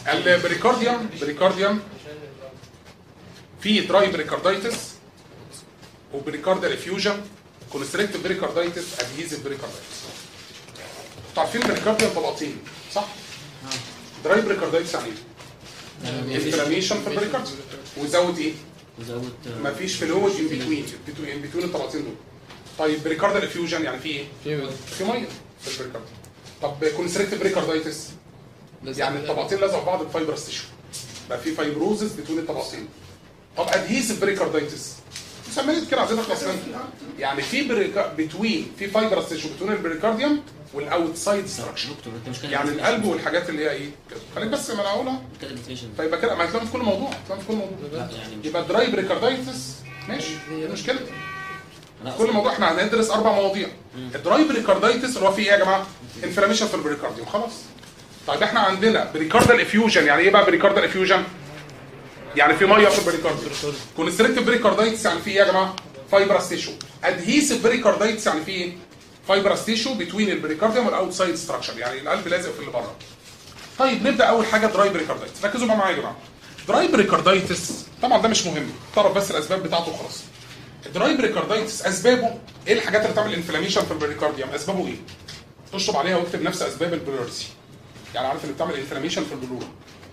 البريكارديوم بريكارديوم في دراي بريكاردايتس وبريكاردال افيوجن كونستريكتيف بريكاردايتس ادهيزيف بريكاردايتس انتوا عارفين البريكارديوم طبقتين صح؟ دراي بريكاردايتس يعني ايه؟ انفلاميشن في البريكارديوم وزود ايه؟ وزود مفيش فلويد ان بتوين ان بتوين الطبقتين دول طيب بريكاردال افيوجن يعني في ايه؟ في في ميه في البريكارديوم طب كونستريكتيف بريكاردايتس يعني الطبقتين لازقوا في بعض بفايبرس تيشو بقى في فايبروزس بتوين الطبقتين طب ادهيسيف بريكاردايتس سميت كده عايزين نخلص منها يعني في بريكا بتوين في فايبرس تيشو بتوين البريكارديوم والاوتسايد ستراكشر دكتور انت مش كاتب يعني definition. القلب والحاجات اللي هي ايه كده خليك بس ما انا هقولها كاتب definition. فيبقى كده ما هتلاقي في كل موضوع هتلاقي في كل موضوع لا يعني مش يبقى دراي بريكاردايتس ماشي هي مشكله لا كل موضوع احنا هندرس اربع مواضيع الدراي بريكاردايتس اللي هو فيه ايه يا جماعه انفلاميشن في البريكارديوم خلاص طيب احنا عندنا بريكاردال افيوجن يعني ايه بقى بريكاردال افيوجن يعني في ميه في البريكارديوم كونستريكتيف بريكاردايتس يعني في ايه يا جماعه فايبرس تيشو ادهيسيف بريكاردايتس يعني في ايه فايبرس تيشو بتوين البريكارديوم والاوتسايد ستراكشر يعني القلب لازق في اللي بره طيب نبدا اول حاجه دراي بريكاردايتس ركزوا بقى معايا يا جماعه دراي بريكاردايتس طبعا ده مش مهم تعرف بس الاسباب بتاعته وخلاص الدراي بريكاردايتس اسبابه ايه الحاجات اللي تعمل انفلاميشن في البريكارديوم اسبابه ايه تشطب عليها واكتب نفس اسباب البلورسي يعني عارف اللي بتعمل انفلاميشن في البلوره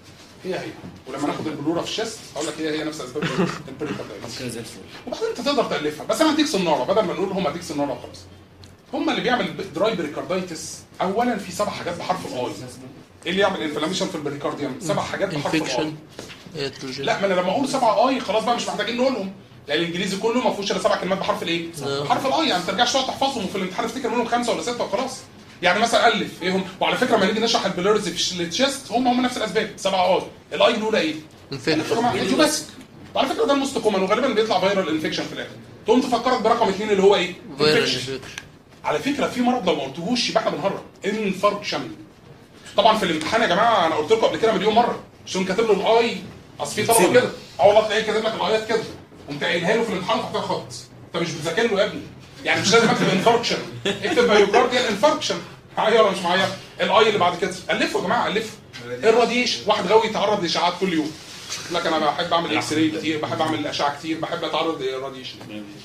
هي هي ولما ناخد البلوره في الشست اقول لك هي هي نفس اسباب البريكاردايتس كده زي الفل وبعدين انت تقدر تالفها بس انا هديك صناره بدل ما نقول هم هديك صناره وخلاص هم اللي بيعمل دراي بريكاردايتس اولا في سبع حاجات بحرف الاي ايه اللي يعمل انفلاميشن في البريكارديوم سبع حاجات بحرف الاي انفكشن اتروجين لا ما انا لما اقول سبعة اي خلاص بقى مش محتاجين نقولهم لان الانجليزي كله ما فيهوش الا سبع كلمات بحرف الايه؟ آه. بحرف الاي يعني ما ترجعش تقعد تحفظهم وفي الامتحان تفتكر منهم خمسه ولا سته وخلاص يعني مثلا الف ايه هم وعلى فكره لما نيجي نشرح البلورز في التشيست هم هم نفس الاسباب سبعة اي الاي الاولى ايه؟ الف يا جماعه انفكشن ماسك وعلى فكره ده الموست كومن وغالبا بيطلع فيرال انفكشن في الاخر تقوم تفكرك برقم اثنين اللي هو ايه؟ فيرال infection. انفكشن على فكره في مرض لو ما قلتهوش يبقى احنا بنهرب انفاركشن طبعا في الامتحان يا جماعه انا قلت لكم قبل كده مليون مره عشان كاتب له الاي اصل في طلبه كده اه والله تلاقيه كاتب لك الايات كده قمت قايلها له في الامتحان وحطها خط انت مش بتذاكر له يا ابني يعني مش لازم اكتب انفاركشن اكتب مايوكارديال انفاركشن معايا ولا مش معايا الاي اللي بعد كده الفوا يا جماعه الفوا الراديشن واحد غاوي يتعرض لاشعاعات كل يوم يقول لك انا بحب اعمل اكس راي كتير بحب اعمل اشعه كتير بحب اتعرض للراديشن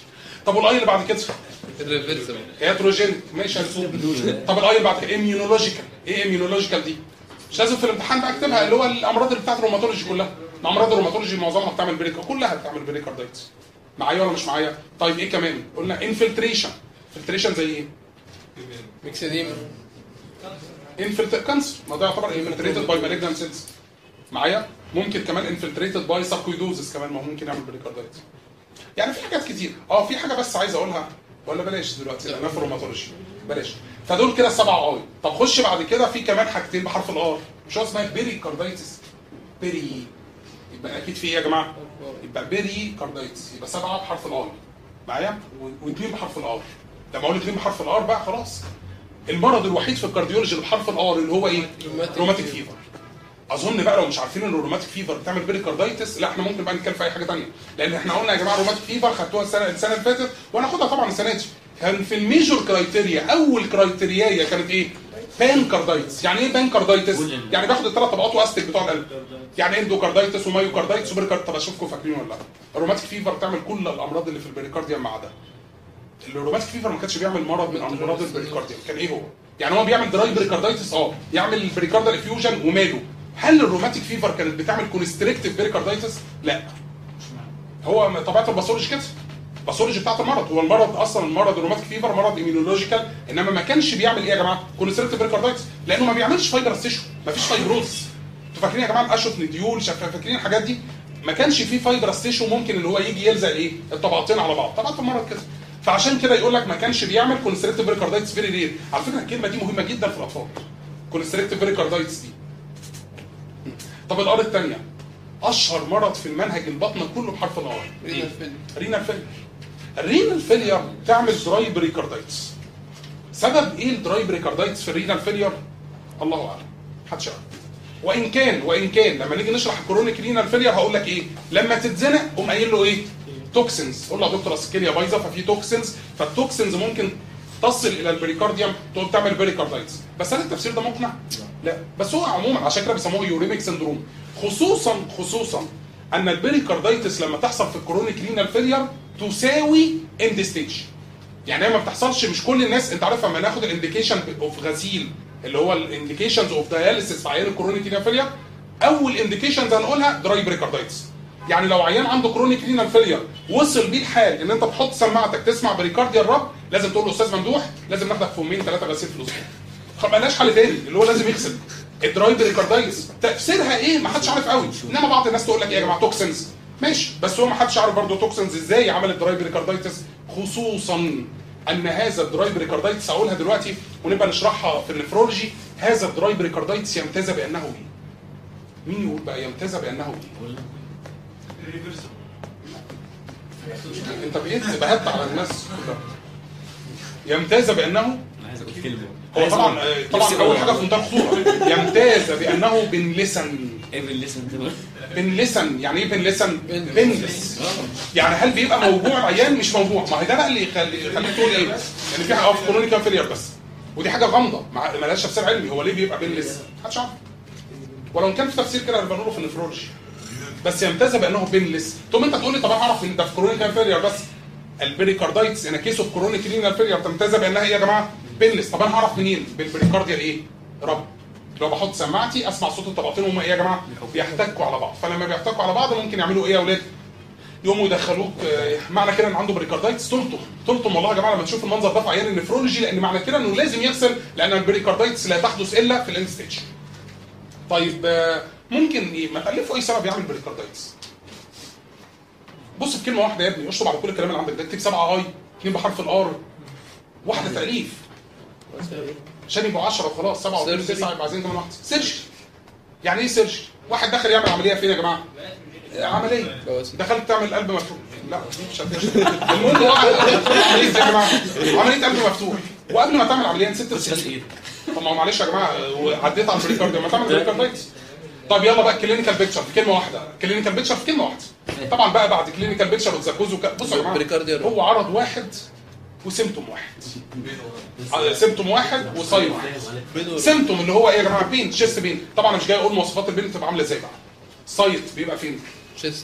طب والاي اللي بعد كده الريفرسبل هيتروجين ماشي هنسوق طب الاي اللي بعد كده اميونولوجيكال ايه اميونولوجيكال دي مش لازم في الامتحان بقى اكتبها اللي هو الامراض اللي بتاعت الروماتولوجي كلها ما امراض الروماتولوجي معظمها بتعمل بريكا كلها بتعمل بريكاردايتس معايا ولا مش معايا طيب ايه كمان قلنا انفلتريشن انفلتريشن زي ايه ميكسيديم انفلت كانسر ما ده يعتبر انفلتريتد باي مالجنان سيلز معايا ممكن كمان انفلتريتد باي ساركويدوزس كمان ما هو ممكن يعمل بريكاردايتس يعني في حاجات كتير اه في حاجه بس عايز اقولها ولا بلاش دلوقتي لان في الروماتولوجي بلاش فدول كده السبعه اي طب خش بعد كده في كمان حاجتين بحرف الار مش هو اسمها بيريكاردايتس بيري يبقى اكيد في ايه يا جماعه يبقى بيري كاردايتس يبقى سبعه بحرف الار معايا و- واثنين بحرف الار لما اقول اثنين بحرف الار بقى خلاص المرض الوحيد في الكارديولوجي اللي بحرف الار اللي هو ايه روماتيك روماتيك فيفر اظن بقى لو مش عارفين ان الروماتيك فيفر بتعمل بيريكاردايتس لا احنا ممكن بقى نتكلم في اي حاجه ثانيه لان احنا قلنا يا جماعه روماتيك فيفر خدتوها السنه السنه اللي فاتت وانا هاخدها طبعا السنه دي كان في الميجور كرايتيريا اول كرايتيريا كانت ايه؟ بانكاردايتس يعني ايه بانكاردايتس؟ قول يعني باخد الثلاث طبقات واستك بتوع القلب يعني اندوكاردايتس ومايوكاردايتس وبريكارد طب اشوفكم فاكرين ولا لا الروماتيك فيفر بتعمل كل الامراض اللي في البريكارديوم ما عدا الروماتيك فيفر ما كانش بيعمل مرض من امراض البريكارديوم كان ايه هو؟ يعني هو بيعمل دراي بريكاردايتس اه يعمل البريكاردال افيوجن وماله هل الروماتيك فيفر كانت بتعمل كونستريكتيف بريكاردايتس؟ لا هو طبيعه الباثولوجي كده الباثولوجي بتاعت المرض هو المرض اصلا المرض الروماتيك فيفر مرض ايميونولوجيكال انما ما كانش بيعمل ايه يا جماعه؟ كونستريكتيف بريكاردايتس لانه ما بيعملش فايبرس تيشو ما فيش فايبروز انتوا فاكرين يا جماعه الاشوت نديول شاف- فاكرين الحاجات دي؟ ما كانش فيه فايبرس تيشو ممكن اللي هو يجي يلزق ايه؟ الطبقتين على بعض طبعا المرض كده فعشان كده يقول لك ما كانش بيعمل كونستريكتيف بريكاردايتس فيري رير على فكره الكلمه دي مهمه جدا في الاطفال كونستريكتيف بريكاردايتس دي طب الار الثانيه اشهر مرض في المنهج البطنه كله بحرف الار رينال فيل رينال فيلير الرينال فيلير تعمل دراي بريكاردايتس سبب ايه الدراي بريكاردايتس في الرينال فيلير الله اعلم محدش يعرف وان كان وان كان لما نيجي نشرح الكرونيك رينال فيلير هقول لك ايه لما تتزنق قوم قايل له ايه توكسنز قول له يا دكتور اصل الكليه بايظه ففي توكسنز فالتوكسنز ممكن تصل الى البريكارديوم تقوم تعمل بريكاردايتس بس هل التفسير ده مقنع لا بس هو عموما عشان كده بيسموه يوريميك سندروم خصوصا خصوصا ان البريكاردايتس لما تحصل في الكرونيك رينال فيلير تساوي اند ستيج يعني هي ما بتحصلش مش كل الناس انت عارف لما ناخد الانديكيشن اوف غسيل اللي هو الانديكيشنز اوف داياليسيس في عيان الكرونيك رينال فيلير اول انديكيشنز هنقولها دراي بريكاردايتس يعني لو عيان عنده كرونيك رينال فيلير وصل بيه الحال ان انت تحط سماعتك تسمع بريكارديا الرب لازم تقول له استاذ ممدوح لازم ناخدك في يومين ثلاثه غسيل في الاسبوع طب مالناش حل تاني اللي هو لازم يغسل الدراي بريكاردايتس تفسيرها ايه ما حدش عارف قوي انما بعض الناس تقول لك ايه يا جماعه توكسنز ماشي بس هو ما حدش عارف برضه توكسنز ازاي عمل الدراي بريكاردايتس خصوصا ان هذا الدراي بريكاردايتس هقولها دلوقتي ونبقى نشرحها في النفرولوجي هذا الدراي بريكاردايتس يمتاز بانه ايه؟ مين يقول بقى يمتاز بانه ايه؟ انت بقيت بهت على الناس كلها يمتاز بانه انا عايز اقول كلمه هو طبعا طبعا اول حاجه في منتهى الخطوره يمتاز بانه بنلسن ايفن ليسن بنلسن يعني ايه بنلسن؟ بنلس يعني هل بيبقى موضوع العيان مش موضوع ما هي ده بقى اللي يخلي يخليك تقول ايه؟ يعني في حاجه في كرونيكال فيلير بس ودي حاجه غامضه ما ما لهاش تفسير علمي هو ليه بيبقى بنلس؟ محدش عارف ولو كان في تفسير كده هنبقى نقوله في النفرولوجي بس يمتاز بانه بنلس ثم انت تقول لي طب انا اعرف ان ده في كرونيكال فيلير بس البريكاردايتس ان كيس اوف كرونيك رينال فيلير تمتاز بانها ايه يا جماعه؟ بنلس طب انا هعرف منين؟ بالبريكارديا ايه؟ رب لو بحط سماعتي اسمع صوت الطبقتين وهم ايه يا جماعه؟ بيحتكوا على بعض فلما بيحتكوا على بعض ممكن يعملوا ايه يا اولاد؟ يقوموا يدخلوك آه، معنى كده ان عنده بريكاردايتس تلطم تلطم والله يا جماعه لما تشوف المنظر ده في عيان النفرولوجي لان معنى كده انه لازم يغسل لان البريكاردايتس لا تحدث الا في الاند ستيج. طيب آه، ممكن ايه؟ ما تالفوا اي سبب يعمل بريكاردايتس. بص في كلمه واحده يا ابني اشطب على كل الكلام اللي عندك ده اكتب سبعه اي اثنين بحرف الار واحده تاليف عشان يبقوا 10 وخلاص 7 و 9 يبقى عايزين كمان واحده سيرش يعني ايه سيرش؟ واحد دخل يعمل عمليه فين يا جماعه؟ آه، عمليه بواسير. دخلت تعمل قلب مفتوح لا دي مش هتنشف المهم واحد عمليه إيه يا جماعه عمليه قلب مفتوح وقبل ما تعمل عمليه نسيت بس تغسل ايه طب ما هو معلش يا جماعه عديت على البريكارديا ما تعمل بريكاردايتس طب يلا بقى كلينيكال بيكتشر في كلمه واحده كلينيكال بيكتشر في كلمه واحده طبعا بقى بعد كلينيكال بيكتشر وتزكوز وك... بصوا يا جماعه بريكارديا هو عرض واحد وسيمتوم واحد آه، سيمتوم واحد وساين واحد سيمتوم اللي هو ايه يا جماعه بين تشيست بين طبعا أنا مش جاي اقول مواصفات البين بتبقى عامله ازاي بقى سايت بيبقى فين شيست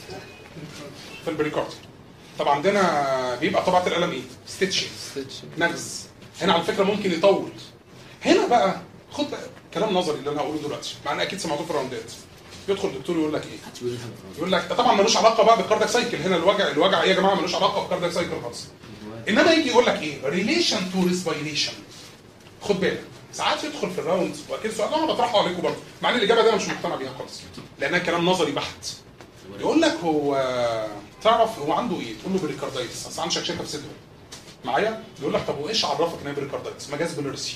في البريكارديا طب عندنا بيبقى طبعه القلم ايه ستيتشنج ستيتش نغز هنا على فكره ممكن يطول هنا بقى خد بقى كلام نظري اللي انا هقوله دلوقتي مع ان اكيد سمعتوه في الراوندات يدخل دكتور يقول لك ايه يقول لك ده طبعا ملوش علاقه بقى بالكاردياك سايكل هنا الوجع الوجع ايه يا جماعه ملوش علاقه بالكاردياك سايكل خالص انما يجي يقول لك ايه ريليشن تو ريسبيريشن خد بالك ساعات يدخل في الراوند واكيد السؤال ده انا بطرحه عليكم برضه مع ان الاجابه دي انا مش مقتنع بيها خالص لانها كلام نظري بحت يقول لك هو تعرف هو عنده ايه تقول له بريكاردايتس اصل عنده شكشكه في صدره معايا يقول لك طب وايش عرفك ان هي بريكاردايتس مجاز بلورسي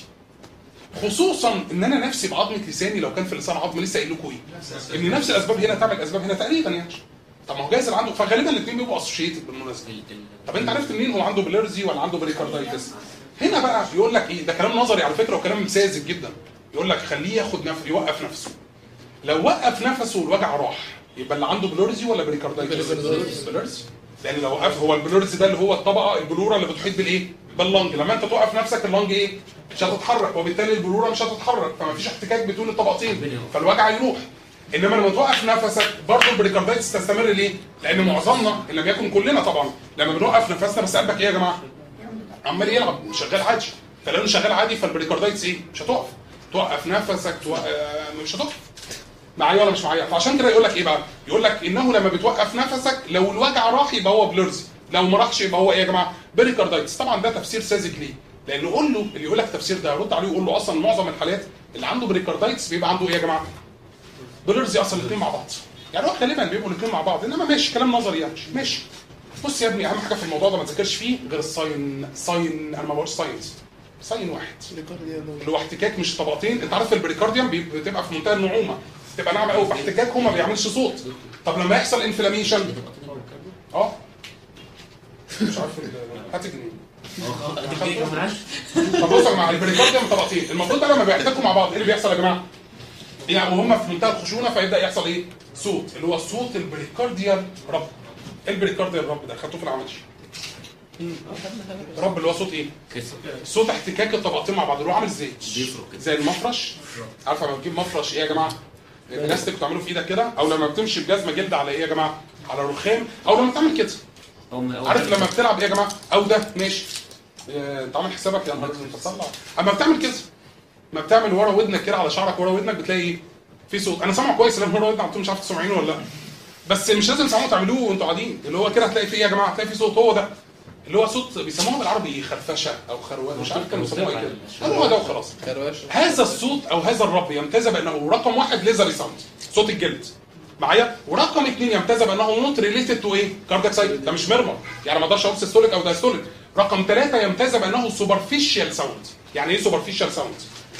خصوصا ان انا نفسي بعظمه لساني لو كان في اللسان عظم لسه قايل لكم ايه ان نفس الاسباب هنا تعمل اسباب هنا تقريبا يعني طب ما هو جايز اللي عنده فغالبا الاثنين بيبقوا اسوشيتد بالمناسبه طب انت عرفت منين هو عنده بليرزي ولا عنده بريكاردايتس هنا بقى يقول لك ايه ده كلام نظري على فكره وكلام ساذج جدا يقول لك خليه ياخد نفس يوقف نفسه لو وقف نفسه والوجع راح يبقى اللي عنده بلورزي ولا بريكاردايتس بريكاردايتس. بلورزي لان لو وقف هو البلورزي ده اللي هو الطبقه البلوره اللي بتحيط بالايه باللنج لما انت توقف نفسك اللنج ايه مش هتتحرك وبالتالي البلوره مش هتتحرك فما فيش احتكاك بين الطبقتين فالوجع يروح انما لما توقف نفسك برضه البريكاردايتس تستمر ليه؟ لان معظمنا ان لم يكن كلنا طبعا لما بنوقف نفسنا بس قلبك ايه يا جماعه؟ عمال يلعب شغال عادي فلانه شغال عادي فالبريكاردايتس ايه؟ مش هتقف توقف نفسك توقف مش هتقف معايا ولا مش معايا فعشان كده يقول لك ايه بقى يقول لك انه لما بتوقف نفسك لو الوجع راح يبقى هو بلورزي لو ما راحش يبقى هو ايه يا جماعه بريكاردايتس طبعا ده تفسير ساذج ليه لان قول له اللي يقول لك تفسير ده رد عليه وقول له اصلا معظم الحالات اللي عنده بريكاردايتس بيبقى عنده ايه يا جماعه بلورزي اصلا الاثنين مع بعض يعني هو غالبا بيبقوا الاثنين مع بعض انما ماشي كلام نظري يعني ماشي بص يا ابني اهم حاجه في الموضوع ده ما تذاكرش فيه غير الساين ساين انا ما بقولش ساينس ساين واحد اللي هو احتكاك مش طبقتين انت عارف البريكارديوم بي- بتبقى في منتهى النعومه تبقى ناعمه قوي فاحتكاك هو ما بيعملش صوت طب لما يحصل انفلاميشن اه مش عارف ال- هات الجنيه طب بص يا جماعه البريكارديوم طبقتين المفروض بقى لما بيحتكوا مع بعض ايه اللي بيحصل يا جماعه؟ يعني وهم في منتهى الخشونه فيبدا يحصل ايه؟ صوت اللي هو صوت البريكارديال رب ايه البريكارديال رب ده خدتوه في العمليه رب اللي هو صوت ايه صوت احتكاك الطبقتين مع بعض اللي هو عامل ازاي بيفرق كده زي المفرش عارفه لما بتجيب مفرش ايه يا جماعه بلاستيك تعمله في ايدك كده او لما بتمشي بجزمه جلد على ايه يا جماعه على رخام او لما تعمل كده أو- أو- عارف لما بتلعب ايه يا جماعه او ده ماشي آه، انت عامل حسابك يا نهار انت تصلع اما بتعمل كده ما بتعمل ورا ودنك كده على شعرك ورا ودنك بتلاقي ايه في صوت انا سامع كويس لان ورا ودنك انتوا مش عارف تسمعينه ولا لا بس مش لازم تسمعوه تعملوه وانتوا قاعدين اللي هو كده هتلاقي في ايه يا جماعه هتلاقي في صوت هو ده اللي هو صوت بيسموه بالعربي خرفشه او خروان مش عارف كانوا بيسموه ايه كده هو ده وخلاص خرواش هذا الصوت او هذا الرب يمتاز بانه رقم واحد ليزري ساوند صوت الجلد معايا ورقم اثنين يمتاز بانه نوت ريليتد تو ايه كاردياك سايكل ده مش ميرمر يعني ما اقدرش اقول سيستوليك او دايستوليك رقم ثلاثه يمتاز بانه سوبرفيشال ساوند يعني ايه سوبرفيشال ساوند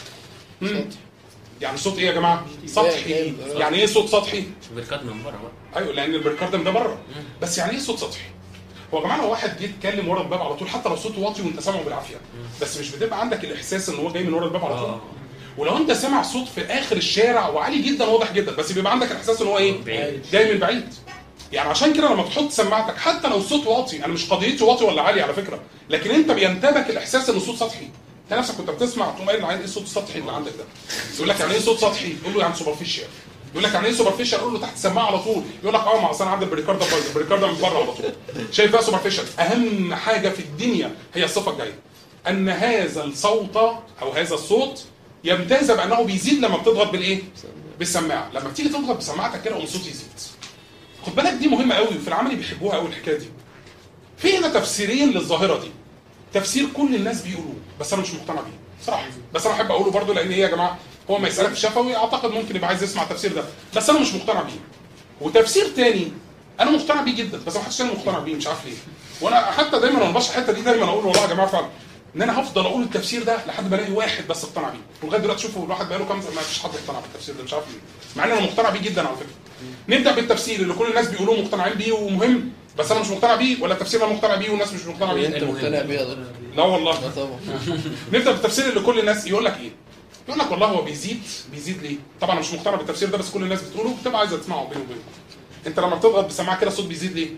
يعني صوت ايه يا جماعه سطحي يعني ايه صوت سطحي بركات من بره بقى ايوه لان البريكاردم ده بره بس يعني ايه صوت سطحي هو يا جماعه لو واحد جه يتكلم ورا الباب على طول حتى لو صوته واطي وانت سامعه بالعافيه بس مش بتبقى عندك الاحساس ان هو جاي من ورا الباب على طول اه ولو انت سامع صوت في اخر الشارع وعالي جدا واضح جدا بس بيبقى عندك الاحساس ان هو ايه بعيد. جاي من بعيد يعني عشان كده لما تحط سماعتك حتى لو الصوت واطي انا مش قضيتي واطي ولا عالي على فكره لكن انت بينتابك الاحساس ان الصوت سطحي انت نفسك كنت بتسمع تقوم قايل للعيل ايه الصوت السطحي اللي عندك ده يقول لك يعني ايه صوت سطحي قول له يعني سوبرفيشال يقول لك يعني ايه سوبرفيشال قول له تحت السماعه على طول يقول لك اه ما اصل انا عندي البريكاردا بايظ البريكاردا من بره على طول شايف بقى سوبرفيشال اهم حاجه في الدنيا هي الصفه الجايه ان هذا الصوت او هذا الصوت يمتاز بانه بيزيد لما بتضغط بالايه بالسماعه لما بتيجي تضغط بسماعتك كده قوم الصوت يزيد خد بالك دي مهمه قوي وفي العمل بيحبوها قوي الحكايه دي في هنا تفسيرين للظاهره دي تفسير كل الناس بيقولوه بس انا مش مقتنع بيه صراحه بس انا احب اقوله برضو لان ايه يا جماعه هو ما يسالك شفوي اعتقد ممكن يبقى عايز يسمع التفسير ده بس انا مش مقتنع بيه وتفسير تاني انا مقتنع بيه جدا بس ما حدش تاني مقتنع بيه مش عارف ليه وانا حتى دايما وانا بشرح الحته دي دايما اقول والله يا جماعه فعلا ان انا هفضل اقول التفسير ده لحد ما الاقي واحد بس اقتنع بيه ولغايه دلوقتي شوفوا الواحد بقاله كام سنه ما فيش حد اقتنع بالتفسير ده مش عارف ليه مع ان انا مقتنع بيه جدا على فكره نبدا بالتفسير اللي كل الناس بيقولوه مقتنعين بيه ومهم بس انا مش مقتنع بيه ولا التفسير انا مقتنع بيه والناس مش مقتنعه بيه انت مقتنع بيه يا دكتور لا والله لا طبعا نبدا بالتفسير اللي كل الناس يقول لك ايه يقول لك والله هو بيزيد بيزيد ليه طبعا انا مش مقتنع بالتفسير ده بس كل الناس بتقوله بتبقى عايزه تسمعه بيني وبينكم انت لما بتضغط بسماعه كده الصوت بيزيد ليه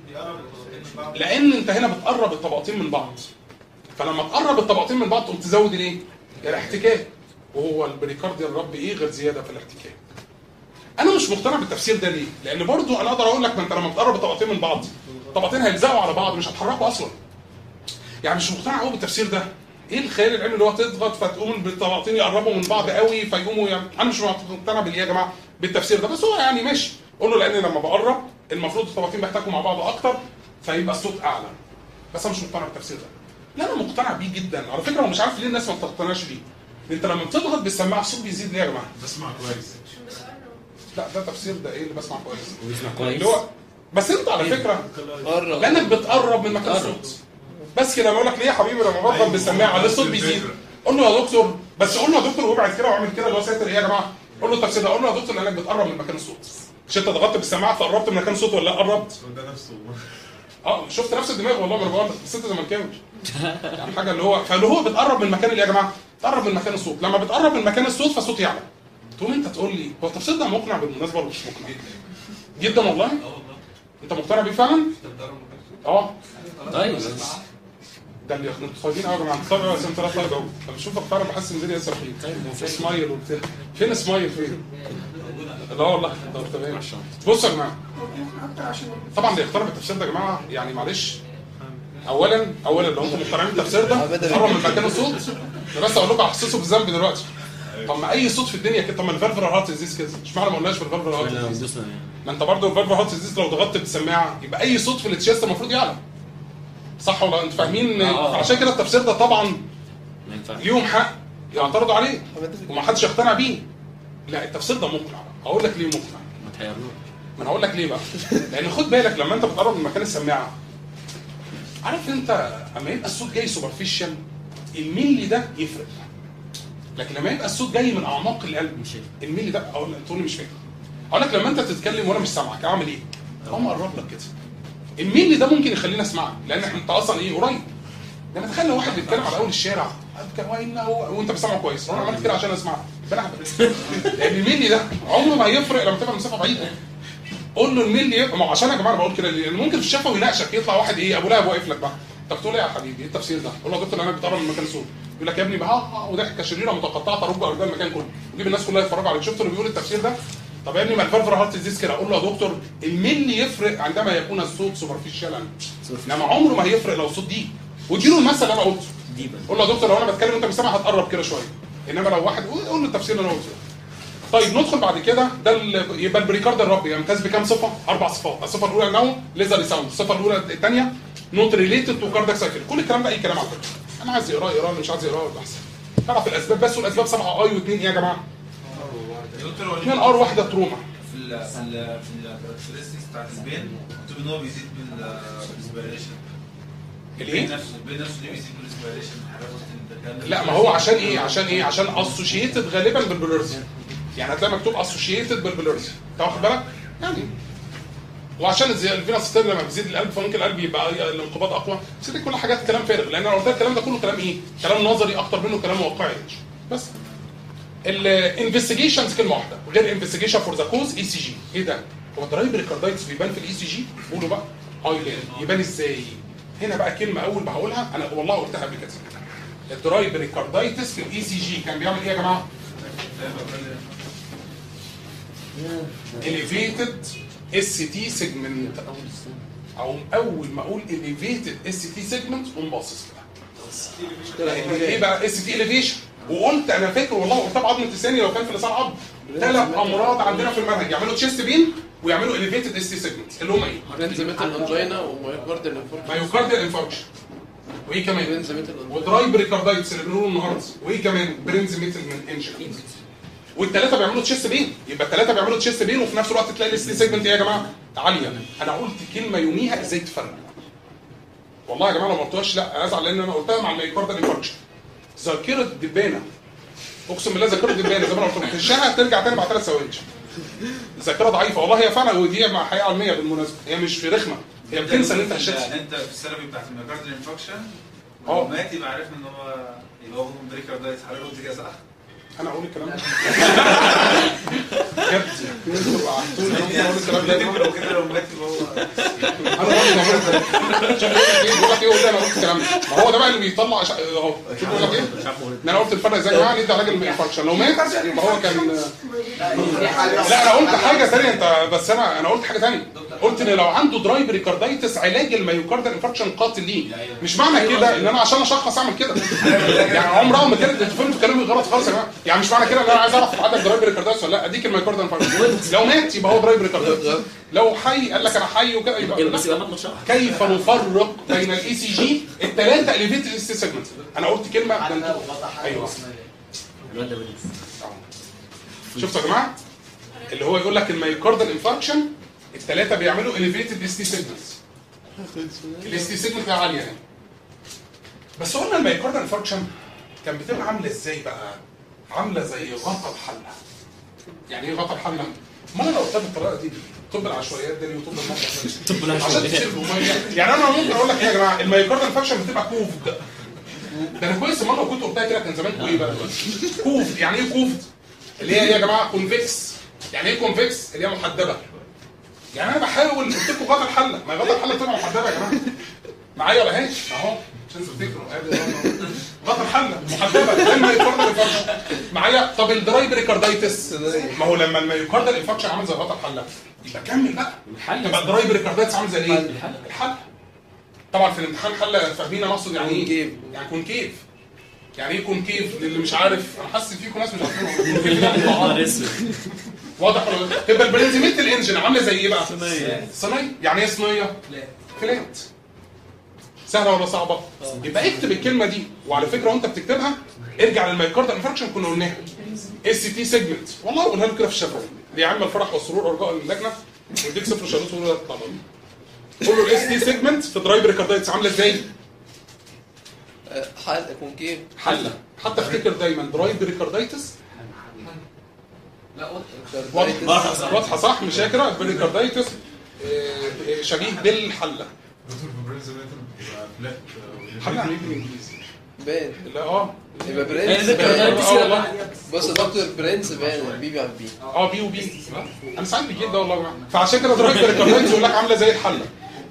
لان انت هنا بتقرب الطبقتين من بعض فلما تقرب الطبقتين من بعض تقوم تزود الايه الاحتكاك وهو البريكارديا الرب ايه غير زياده في الاحتكاك انا مش مقتنع بالتفسير ده ليه لان برضو انا اقدر اقول لك ما انت لما تقرب الطبقتين من بعض الطبقتين هيلزقوا على بعض مش هيتحركوا اصلا يعني مش مقتنع قوي بالتفسير ده ايه الخيال العلمي اللي هو تضغط فتقوم بالطبقتين يقربوا من بعض قوي فيقوموا يعني انا مش مقتنع بالايه يا جماعه بالتفسير ده بس هو يعني ماشي قول له لان لما بقرب المفروض الطبقتين بيحتكوا مع بعض اكتر فيبقى الصوت اعلى بس انا مش مقتنع بالتفسير ده لا انا مقتنع بيه جدا على فكره ومش عارف ليه الناس ما بتقتنعش بيه انت لما بتضغط بالسماعه الصوت بيزيد ليه يا جماعه بسمع كويس لا ده تفسير ده ايه اللي بسمع كويس وبيسمع اللي كويس هو بس انت على فكره قرب لانك بتقرب من مكان قرب. الصوت بس كده بقول لك ليه يا حبيبي لما بضغط بالسماعه ليه الصوت بيزيد قول له يا دكتور بس قول له يا دكتور وابعد كده واعمل كده اللي هو ساتر ايه يا جماعه قول له التفسير ده قول له يا دكتور لانك بتقرب من مكان الصوت مش انت ضغطت بالسماعه فقربت من مكان الصوت ولا لا قربت ده نفسه اه شفت نفس الدماغ والله ما انا بقول لك بس انت زملكاوي يعني حاجه اللي هو فاللي هو بتقرب من مكان اللي يا جماعه تقرب من مكان الصوت لما بتقرب من مكان الصوت فالصوت يعلى تقوم انت تقول لي هو التفسير ده مقنع بالمناسبه ولا مش مقنع جدا والله انت مقتنع بيه فعلا اه طيب ده اللي انتوا طيبين قوي يا جماعه طيب قوي عشان ثلاث طيب قوي لما اشوفك فعلا بحس ان الدنيا لسه بخير سمايل وبتاع فين سمايل فين؟ لا والله طب تمام بصوا يا جماعه طبعا اللي يختار بالتفسير ده يا جماعه يعني معلش اولا اولا لو انتم مقتنعين بالتفسير ده قرب من مكان الصوت أنا بس اقول لكم احسسوا بالذنب دلوقتي طب ما اي صوت في الدنيا كده طب ما الفالفر هارت ازيز كده اشمعنى ما قلناش في الفالفر هارت ولا ازيز دوسنا يعني ما انت برضه الفالفر هارت ازيز لو ضغطت بالسماعه يبقى اي صوت في التشيست المفروض يعلى صح ولا انتوا فاهمين آه. عشان كده التفسير ده طبعا ما ينفعش ليهم حق يعترضوا عليه وما حدش يقتنع بيه لا التفسير ده مقنع هقول لك ليه مقنع ما تحيروش ما انا هقول لك ليه بقى لان خد بالك لما انت بتقرب من مكان السماعه عارف انت اما يبقى الصوت جاي سوبرفيشال الملي ده يفرق لكن لما يبقى الصوت جاي من اعماق القلب مش هيك. الملي ده اقول لك تقول لي مش فاهم اقول لك لما انت تتكلم وانا مش سامعك اعمل ايه؟ اقوم اقرب لك كده الملي ده ممكن يخليني اسمعك لان احنا انت اصلا ايه قريب لما تخيل لو واحد بيتكلم على اول الشارع أذكر وإنه وانت بتسمعه كويس وانا عملت كده عشان اسمعك فانا أعمل. لان الملي ده عمره ما هيفرق لما تبقى مسافه بعيده قول له الملي يبقى ما هو عشان يا جماعه أنا بقول كده ليه؟ لان ممكن في الشفا ويناقشك يطلع واحد ايه ابو لهب واقف لك بقى طب تقول ايه يا حبيبي ايه التفسير ده؟ قول له يا دكتور انا بتقرب من مكان سود يقول لك يا ابني بقى ها وضحكه شريره متقطعه ترج ارجاء المكان كله ويجيب الناس كلها يتفرجوا عليك شفت اللي بيقول التفسير ده؟ طب يا ابني ما الفرفر هارت ديزيز كده اقول له يا دكتور الملي يفرق عندما يكون الصوت سوبرفيشال انما عمره ما هيفرق لو الصوت دي واديله المثل اللي انا قلته ديبا قول له يا دكتور لو انا بتكلم وانت مش سامع هتقرب كده شويه انما لو واحد قول قول له التفسير اللي انا قلته طيب ندخل بعد كده ده ال- يبقى البريكارد الربي يمتاز بكام صفه؟ اربع صفات، الصفه الاولى انه ليزر ساوند، الصفه الاولى الثانيه نوت ريليتد تو كاردك سايكل، كل الكلام ده اي كلام على فكره. انا عايز يقراه يقراه اللي مش عايز يقراه يبقى احسن. تعرف الاسباب بس والاسباب سبعه اي واثنين ايه يا جماعه؟ دكتور هو اثنين ار واحده تروما. في ال في ال في الكاركترستكس بتاعت السبين مكتوب ان هو بيزيد بال- بالانسبيريشن البين الايه؟ نفسه البين نفسه ليه بيزيد بالانسبيريشن حضرتك لا ما هو عشان ايه؟ عشان ايه؟ عشان اسوشيتد غالبا بالبلورسي. يعني هتلاقي مكتوب اسوشيتد بالبلورسي. انت واخد بالك؟ يعني وعشان الزي- الفينا ستير لما بيزيد القلب فممكن القلب يبقى الانقباض اقوى بس دي كل حاجات كلام فارغ لان انا قلت لك الكلام ده كله كلام ايه؟ كلام نظري اكتر منه كلام واقعي بس الانفستيجيشنز كلمه واحده غير انفستيجيشن فور ذا كوز اي سي جي ايه ده؟ هو الدرايب ريكاردايتس بيبان في الاي سي جي؟ قولوا بقى اه يبان يبان ازاي؟ هنا بقى كلمه اول ما هقولها انا والله قلتها قبل كده الدرايب ريكاردايتس في الاي سي جي كان بيعمل ايه يا جماعه؟ elevated ST segment او اول ما اقول elevated ST segment قوم باصص كده ايه بقى اس تي اليفيشن وقلت انا فاكر والله قلتها بعظمه لساني لو كان في لسان عظم ثلاث امراض عندنا في المنهج يعملوا تشيست بين ويعملوا elevated اس تي سيجمنت اللي هم ايه؟ برنزميتال انجينا ومايوكارديال انفاركشن مايوكارديال انفاركشن وايه كمان؟ برنزميتال ودرايب ريكاردايتس اللي بنقوله النهارده وايه كمان؟ برينز ميتل من انجن والثلاثه بيعملوا تشيست بين يبقى الثلاثه بيعملوا تشيست بين وفي نفس الوقت تلاقي الاس تي سيجمنت ايه يا جماعه؟ عاليه انا قلت كلمه يوميها ازاي تفرق والله يا جماعه لو ما قلتهاش لا ازعل لان انا قلتها مع المايوكارديال انفاركشن ذاكره دبانه اقسم بالله ذاكره دبانه زي ما انا قلت لكم تشها ترجع تاني بعد ثلاث ثواني ذاكره ضعيفه والله هي فعلا ودي مع حقيقه علميه بالمناسبه هي مش في رخمه هي بتنسى ان انت هشتت انت في السيرفي بتاعت الميوكارديال انفكشن اه. مات يبقى عرفنا ان هو يبقى هو من بريكر دايت حضرتك قلت كده صح؟ انا اقول الكلام ده بجد انتوا قعدتوني ممكن اقول الكلام ده يا جماعة؟ لو كده لو مات يبقى هو انا برضه بعمل كده شوف بيقول لك ايه بيقول لك ايه والله انا قلت الكلام ده ما هو ده بقى اللي بيطلع أش- اهو شوف بيقول لك ايه ان انا قلت الفرق ازاي يا جماعه ندي علاج الانفكشن لو مات يبقى هو كان لا انا قلت حاجه ثانيه انت بس انا انا قلت حاجه ثانيه قلت ان لو عنده درايب ريكاردايتس علاج الميوكاردال انفكشن قاتل ليه مش معنى كده ان انا عشان اشخص اعمل كده يعني عمرها ما كانت انتوا فهمتوا كلامي غلط خالص يا جماعه يعني مش معنى كده ان انا عايز اعرف عندك درايب ريكاردايتس ولا لا اديك الميوكاردال انفكشن لو مات يبقى هو درايب ريكاردايتس لو حي قال لك انا حي وكده يبقى بس يبقى مات شهر كيف نفرق بين الاي سي جي الثلاثه اليفيتد اس سيجمنت انا قلت كلمه ده انتوا- ايوه الواد ده بليز شفتوا يا جماعه اللي هو يقول لك الميوكاردال انفاركشن الثلاثه بيعملوا اليفيتد اس تي سيجمنتس الاس تي سيجمنت عاليه يعني بس قلنا الميوكاردال انفاركشن كان بتبقى عامله ازاي بقى عامله زي غطا الحله يعني ايه غطا الحله ما انا لو قلتها بالطريقه دي طب العشوائيات ده وطب المطبخ ده طب عشان العشوائيات. تشيل الميه يعني انا ممكن اقول لك ايه يا جماعه الميوكاردال انفكشن بتبقى كوفد ده انا كويس مره كنت قلتها كده كان زمان ايه بقى كوفد يعني ايه كوفد اللي هي ايه يا جماعه كونفكس يعني ايه كونفكس اللي هي محدبه يعني انا بحاول قلت لكم غطا الحله ما غطا الحله بتبقى محدبه يا جماعه معايا ولا هاش اهو عشان تفتكروا ادي أهو. غطا الحله محدبه ده الميوكاردال انفكشن معايا طب الدرايب ريكاردايتس ما هو لما الميوكاردال انفكشن عامل زي غطا الحله يبقى كمل بقى الحل تبقى الدرايب ريكاردايتس عامل زي ايه؟ الحل. الحل طبعا في الامتحان حل فاهمين انا اقصد يعني ايه؟ كونكيف. يعني كونكيف يعني ايه كونكيف للي مش عارف انا حاسس فيكم ناس مش عارفين كونكيف ده مطلع. نهار اسود واضح ولا لا؟ تبقى البرنزيميت الانجن عامله زي ايه بقى؟ صينية. صينيه يعني ايه صينيه؟ فلات سهله ولا صعبه؟ يبقى اكتب الكلمه دي وعلى فكره وانت بتكتبها ارجع للمايكاردال انفكشن كنا قلناها اس تي سيجمنت والله قولها له كده في الشفوي دي عامله الفرح والسرور ارجاء اللجنه ويديك صفر شهادات ولا طبعا قول له الاس تي سيجمنت في درايب ريكاردايتس عامله ازاي؟ حل كونكيف حله حتى افتكر دايما درايب ريكاردايتس كاردايتس. واضحه واضحه صح مشاكره بريكاردايتس آه، شبيه بالحله دكتور في برنز ميتال بيبقى فلات حله يعني ايه بالانجليزي؟ بان لا اه يبقى يعني برنس ده بان كاردايتس اه والله بص يا دكتور برنس بان بي عن بي اه بي وبي انا ساعات بيجي ده والله يا جماعه فعشان كده درايف ريكاردايتس يقول لك عامله زي الحله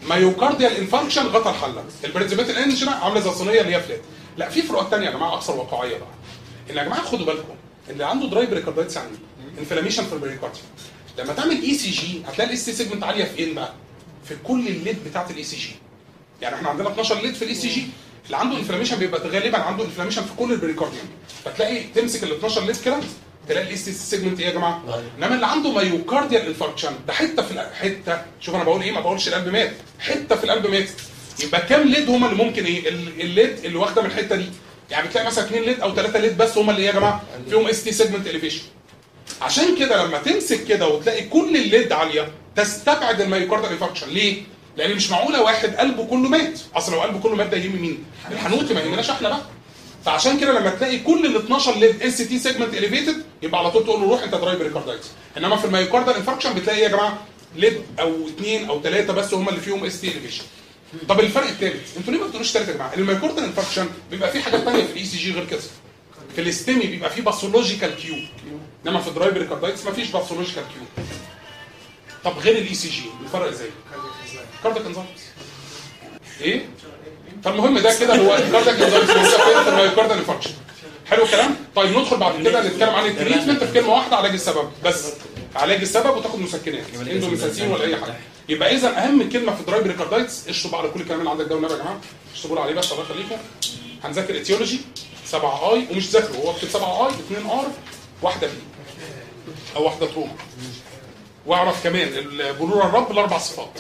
مايوكارديال انفاركشن غطى الحله البريزبيتال انجنا عامله زي الصينيه اللي هي فلات لا في فروقات ثانيه يا جماعه اكثر واقعيه بقى ان يا جماعه خدوا بالكم اللي عنده دراي بريكاردايتس يعني انفلاميشن في البريكارديوم لما تعمل اي سي جي هتلاقي الاس تي سيجمنت عاليه في ايه بقى؟ في كل الليد بتاعت الاي سي جي يعني احنا عندنا 12 ليد في الاي سي جي اللي عنده انفلاميشن بيبقى غالبا عنده انفلاميشن في كل البريكارديوم فتلاقي تمسك ال 12 ليد كده تلاقي الاس تي سيجمنت ايه يا جماعه؟ انما اللي عنده مايوكارديال انفاركشن ده حته في الق- حته شوف انا بقول ايه ما بقولش القلب مات حته في القلب مات يبقى كام ليد هم اللي ممكن ايه ال- الليد اللي واخده من الحته دي يعني بتلاقي مثلا 2 ليد او 3 ليد بس هم اللي إيه يا جماعه فيهم اس تي سيجمنت اليفيشن عشان كده لما تمسك كده وتلاقي كل الليد عاليه تستبعد المايوكاردال انفاركشن ليه؟ لان مش معقوله واحد قلبه كله مات اصل لو قلبه كله مات ده يهم مين؟ الحنوتي ما يهمناش احنا بقى فعشان كده لما تلاقي كل ال 12 ليد اس تي سيجمنت اليفيتد يبقى على طول تقول له روح انت درايف ريكاردايتس انما في المايوكاردال انفاركشن بتلاقي ايه يا جماعه ليد او اثنين او ثلاثه بس هم اللي فيهم اس تي اليفيشن طب الفرق الثالث انتوا ليه ما بتقولوش ثالث يا جماعه؟ المايوكاردال انفاركشن بيبقى فيه حاجات ثانيه في الاي سي جي غير كده في الاستمي بيبقى فيه باثولوجيكال كيو انما في الدرايف ريكاردايتس مفيش باثولوجيكال كيو طب غير الاي سي جي الفرق ازاي؟ كاردياك انزايمز ايه؟ فالمهم ده كده هو الكاردياك انزايمز موجوده في المايوكاردال انفاركشن حلو الكلام؟ طيب ندخل بعد كده نتكلم عن التريتمنت في كلمه واحده علاج السبب بس علاج السبب وتاخد مسكنات اندوميساسين ولا اي حاجه يبقى اذا اهم كلمه في درايف ريكاردايتس اشطب على كل الكلام اللي عندك ده والنبي يا جماعه اشطبوا لي عليه بس الله يخليكم هنذاكر اتيولوجي 7 اي ومش ذاكره هو اكتب 7 اي 2 ار واحده بي او واحده تروما واعرف كمان بلور الرب الاربع صفات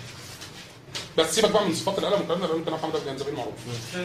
بس سيبك بقى من صفات القلم والكلام ده لان انت محمد ابو جنزبيل معروف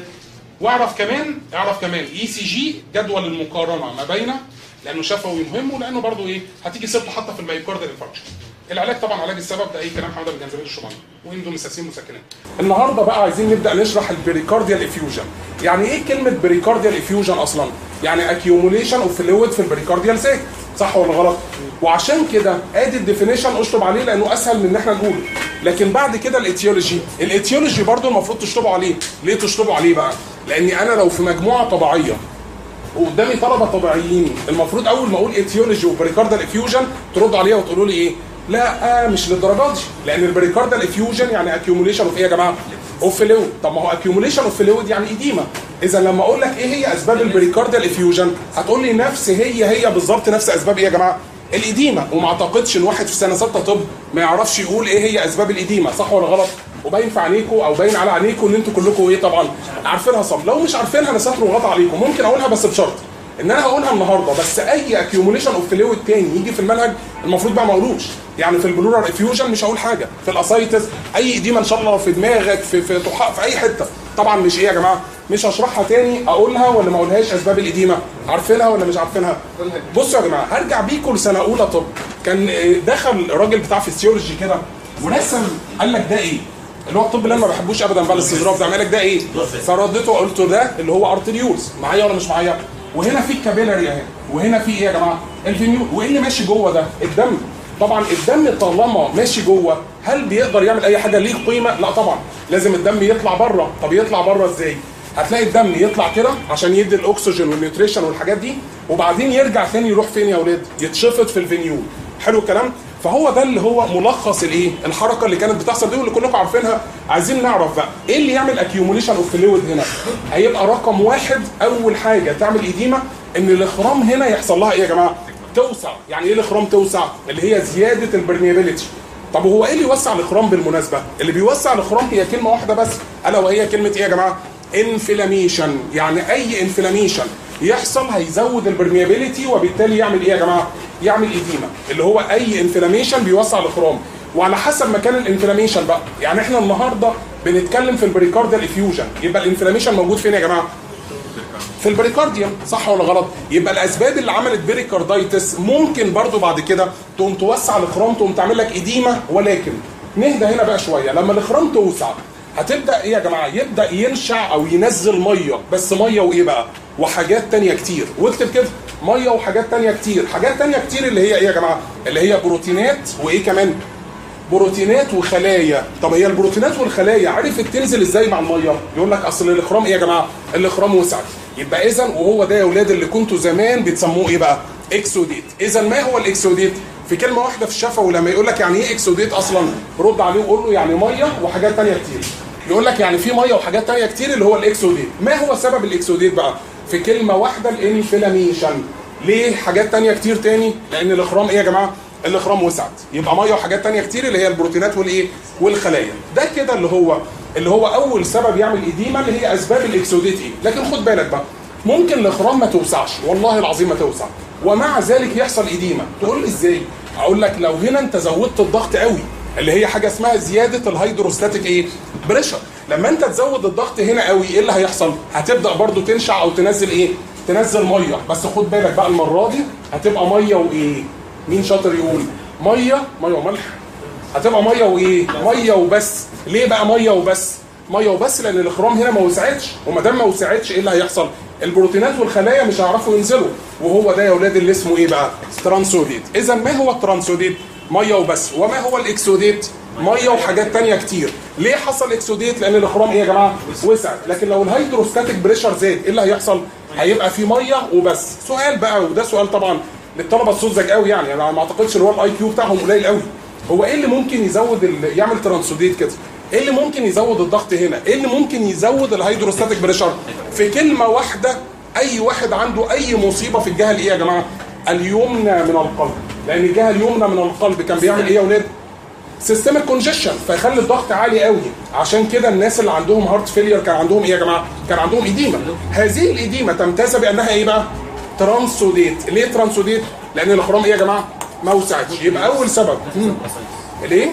واعرف كمان اعرف كمان اي سي جي جدول المقارنه ما بين لانه شفوي مهم ولانه برضو ايه هتيجي سيرته حتى في المايوكاردال انفاركشن العلاج طبعا علاج السبب ده اي كلام محمد ابو جنزبيل الشمالي واندوميساسين مسكنات النهارده بقى عايزين نبدا نشرح البريكارديال افيوجن يعني ايه كلمه بريكارديال افيوجن اصلا يعني اكيوموليشن اوف فلويد في البريكارديال سيك صح ولا غلط وعشان كده ادي الديفينيشن اشطب عليه لانه اسهل من ان احنا نقوله لكن بعد كده الاتيولوجي الاتيولوجي برضو المفروض تشطبوا عليه ليه تشطبوا عليه بقى لاني انا لو في مجموعه طبيعيه وقدامي طلبه طبيعيين المفروض اول ما اقول اتيولوجي وبريكاردال افيوجن تردوا عليها وتقولوا لي ايه لا آه مش للدرجات دي لان البريكاردال افيوجن يعني اكيوموليشن اوف ايه يا جماعه اوف فلويد طب ما هو اكيوموليشن اوف فلويد يعني ايديما اذا لما اقول لك ايه هي اسباب البريكاردال افيوجن هتقول لي نفس هي هي بالظبط نفس اسباب ايه يا جماعه الاديمه وما اعتقدش ان واحد في سنه سته طب ما يعرفش يقول ايه هي اسباب الاديمه صح ولا غلط وباين في عينيكم او باين على عينيكم ان انتوا كلكم ايه طبعا عارفينها صم لو مش عارفينها انا ساتر وغطى عليكم ممكن اقولها بس بشرط ان انا هقولها النهارده بس اي اكيوموليشن اوف فلويد تاني يجي في المنهج المفروض بقى ما اقولوش يعني في البلورال افيوجن مش هقول حاجه في الاسايتس اي اديمه ان شاء الله في دماغك في في طحاء في اي حته طبعا مش ايه يا جماعه مش هشرحها تاني اقولها ولا ما اقولهاش اسباب الاديمه عارفينها ولا مش عارفينها بصوا يا جماعه هرجع بيكم لسنه اولى طب كان آه، دخل راجل بتاع فيسيولوجي كده ورسم قال لك ده ايه اللي هو الطب اللي انا ما بحبوش ابدا بقى الاستظراف ده عمال لك ده ايه فرديته قلت ده اللي هو ارتريولز معايا ولا مش معايا وهنا في الكابيلاري اهي وهنا في ايه يا جماعه الفينيول وايه اللي ماشي جوه ده الدم طبعا الدم طالما ماشي جوه هل بيقدر يعمل اي حاجه ليه قيمه لا طبعا لازم الدم يطلع بره طب يطلع بره ازاي هتلاقي الدم يطلع كده عشان يدي الاكسجين والنيوتريشن والحاجات دي وبعدين يرجع تاني يروح فين يا اولاد يتشفط في الفينيول حلو الكلام فهو ده اللي هو ملخص الايه الحركه اللي كانت بتحصل دي واللي كلكم عارفينها عايزين نعرف بقى ايه اللي يعمل اكيوموليشن اوف فلويد هنا هيبقى رقم واحد اول حاجه تعمل ايديما ان الاخرام هنا يحصل لها ايه يا جماعه توسع يعني ايه الاخرام توسع اللي هي زياده البرميابيليتي طب وهو ايه اللي يوسع الاخرام بالمناسبه اللي بيوسع الاخرام هي كلمه واحده بس الا وهي كلمه ايه يا جماعه انفلاميشن يعني اي انفلاميشن يحصل هيزود البرميابيليتي وبالتالي يعمل ايه يا جماعه يعمل ايديما اللي هو اي انفلاميشن بيوسع الاخرام وعلى حسب مكان الانفلاميشن بقى يعني احنا النهارده بنتكلم في البريكارديال افيوجن يبقى الانفلاميشن موجود فين يا جماعه في البريكارديوم صح ولا غلط يبقى الاسباب اللي عملت بريكاردايتس ممكن برضو بعد كده تقوم توسع الاخرام تقوم تعمل لك اديمه ولكن نهدى هنا بقى شويه لما الاخرام توسع هتبدا ايه يا جماعه يبدا ينشع او ينزل ميه بس ميه وايه بقى وحاجات تانية كتير واكتب كده ميه وحاجات تانية كتير حاجات تانية كتير اللي هي ايه يا جماعه اللي هي بروتينات وايه كمان بروتينات وخلايا طب هي البروتينات والخلايا عرفت تنزل ازاي مع الميه يقول لك اصل الاخرام ايه يا جماعه الاخرام وسع يبقى اذا وهو ده يا اولاد اللي كنتوا زمان بتسموه ايه بقى اكسوديت اذا ما هو الاكسوديت في كلمه واحده في الشفوي لما يقول لك يعني ايه اكسوديت اصلا رد عليه وقول له يعني ميه وحاجات تانية كتير يقول لك يعني في ميه وحاجات تانية كتير اللي هو الاكسوديت ما هو سبب الاكسوديت بقى في كلمه واحده الانفلاميشن ليه حاجات تانية كتير تاني لان الاخرام ايه يا جماعه الاخرام وسعت يبقى ميه وحاجات تانية كتير اللي هي البروتينات والايه والخلايا ده كده اللي هو اللي هو اول سبب يعمل ايديما اللي هي اسباب الاكسوديت ايه لكن خد بالك بقى ممكن الاخرام ما توسعش والله العظيم ما توسع ومع ذلك يحصل ايديما تقول لي ازاي اقول لك لو هنا انت زودت الضغط قوي اللي هي حاجه اسمها زياده الهيدروستاتيك ايه بريشر لما انت تزود الضغط هنا قوي ايه اللي هيحصل هتبدا برضو تنشع او تنزل ايه تنزل ميه بس خد بالك بقى المره دي هتبقى ميه وايه مين شاطر يقول ميه ميه وملح هتبقى ميه وايه ميه وبس ليه بقى ميه وبس ميه وبس لان الاخرام هنا ما وسعتش وما دام ما وسعتش ايه اللي هيحصل البروتينات والخلايا مش هيعرفوا ينزلوا وهو ده يا اولاد اللي اسمه ايه بقى ترانسوديت اذا ما هو الترانسوديت ميه وبس وما هو الاكسوديت ميه وحاجات تانية كتير ليه حصل اكسوديت لان الاخرام ايه يا جماعه وسعت لكن لو الهيدروستاتيك بريشر زاد ايه اللي هيحصل هيبقى في ميه وبس سؤال بقى وده سؤال طبعا للطلبه السذج قوي يعني انا ما اعتقدش ان هو الاي كيو بتاعهم قليل قوي هو ايه اللي ممكن يزود ال... يعمل ترانسوديت كده ايه اللي ممكن يزود الضغط هنا ايه اللي ممكن يزود الهيدروستاتيك بريشر في كلمه واحده اي واحد عنده اي مصيبه في الجهه الايه يا جماعه اليمنى من القلب لان الجهه اليمنى من القلب كان بيعمل ايه يا اولاد سيستمك كونجيشن فيخلي الضغط عالي قوي عشان كده الناس اللي عندهم هارت فيلير كان عندهم ايه يا جماعه كان عندهم ايديما هذه الايديما تمتاز بانها ايه بقى ترانسوديت ليه ترانسوديت لان الاخرام ايه يا جماعه ما وسعتش يبقى اول سبب مم. ليه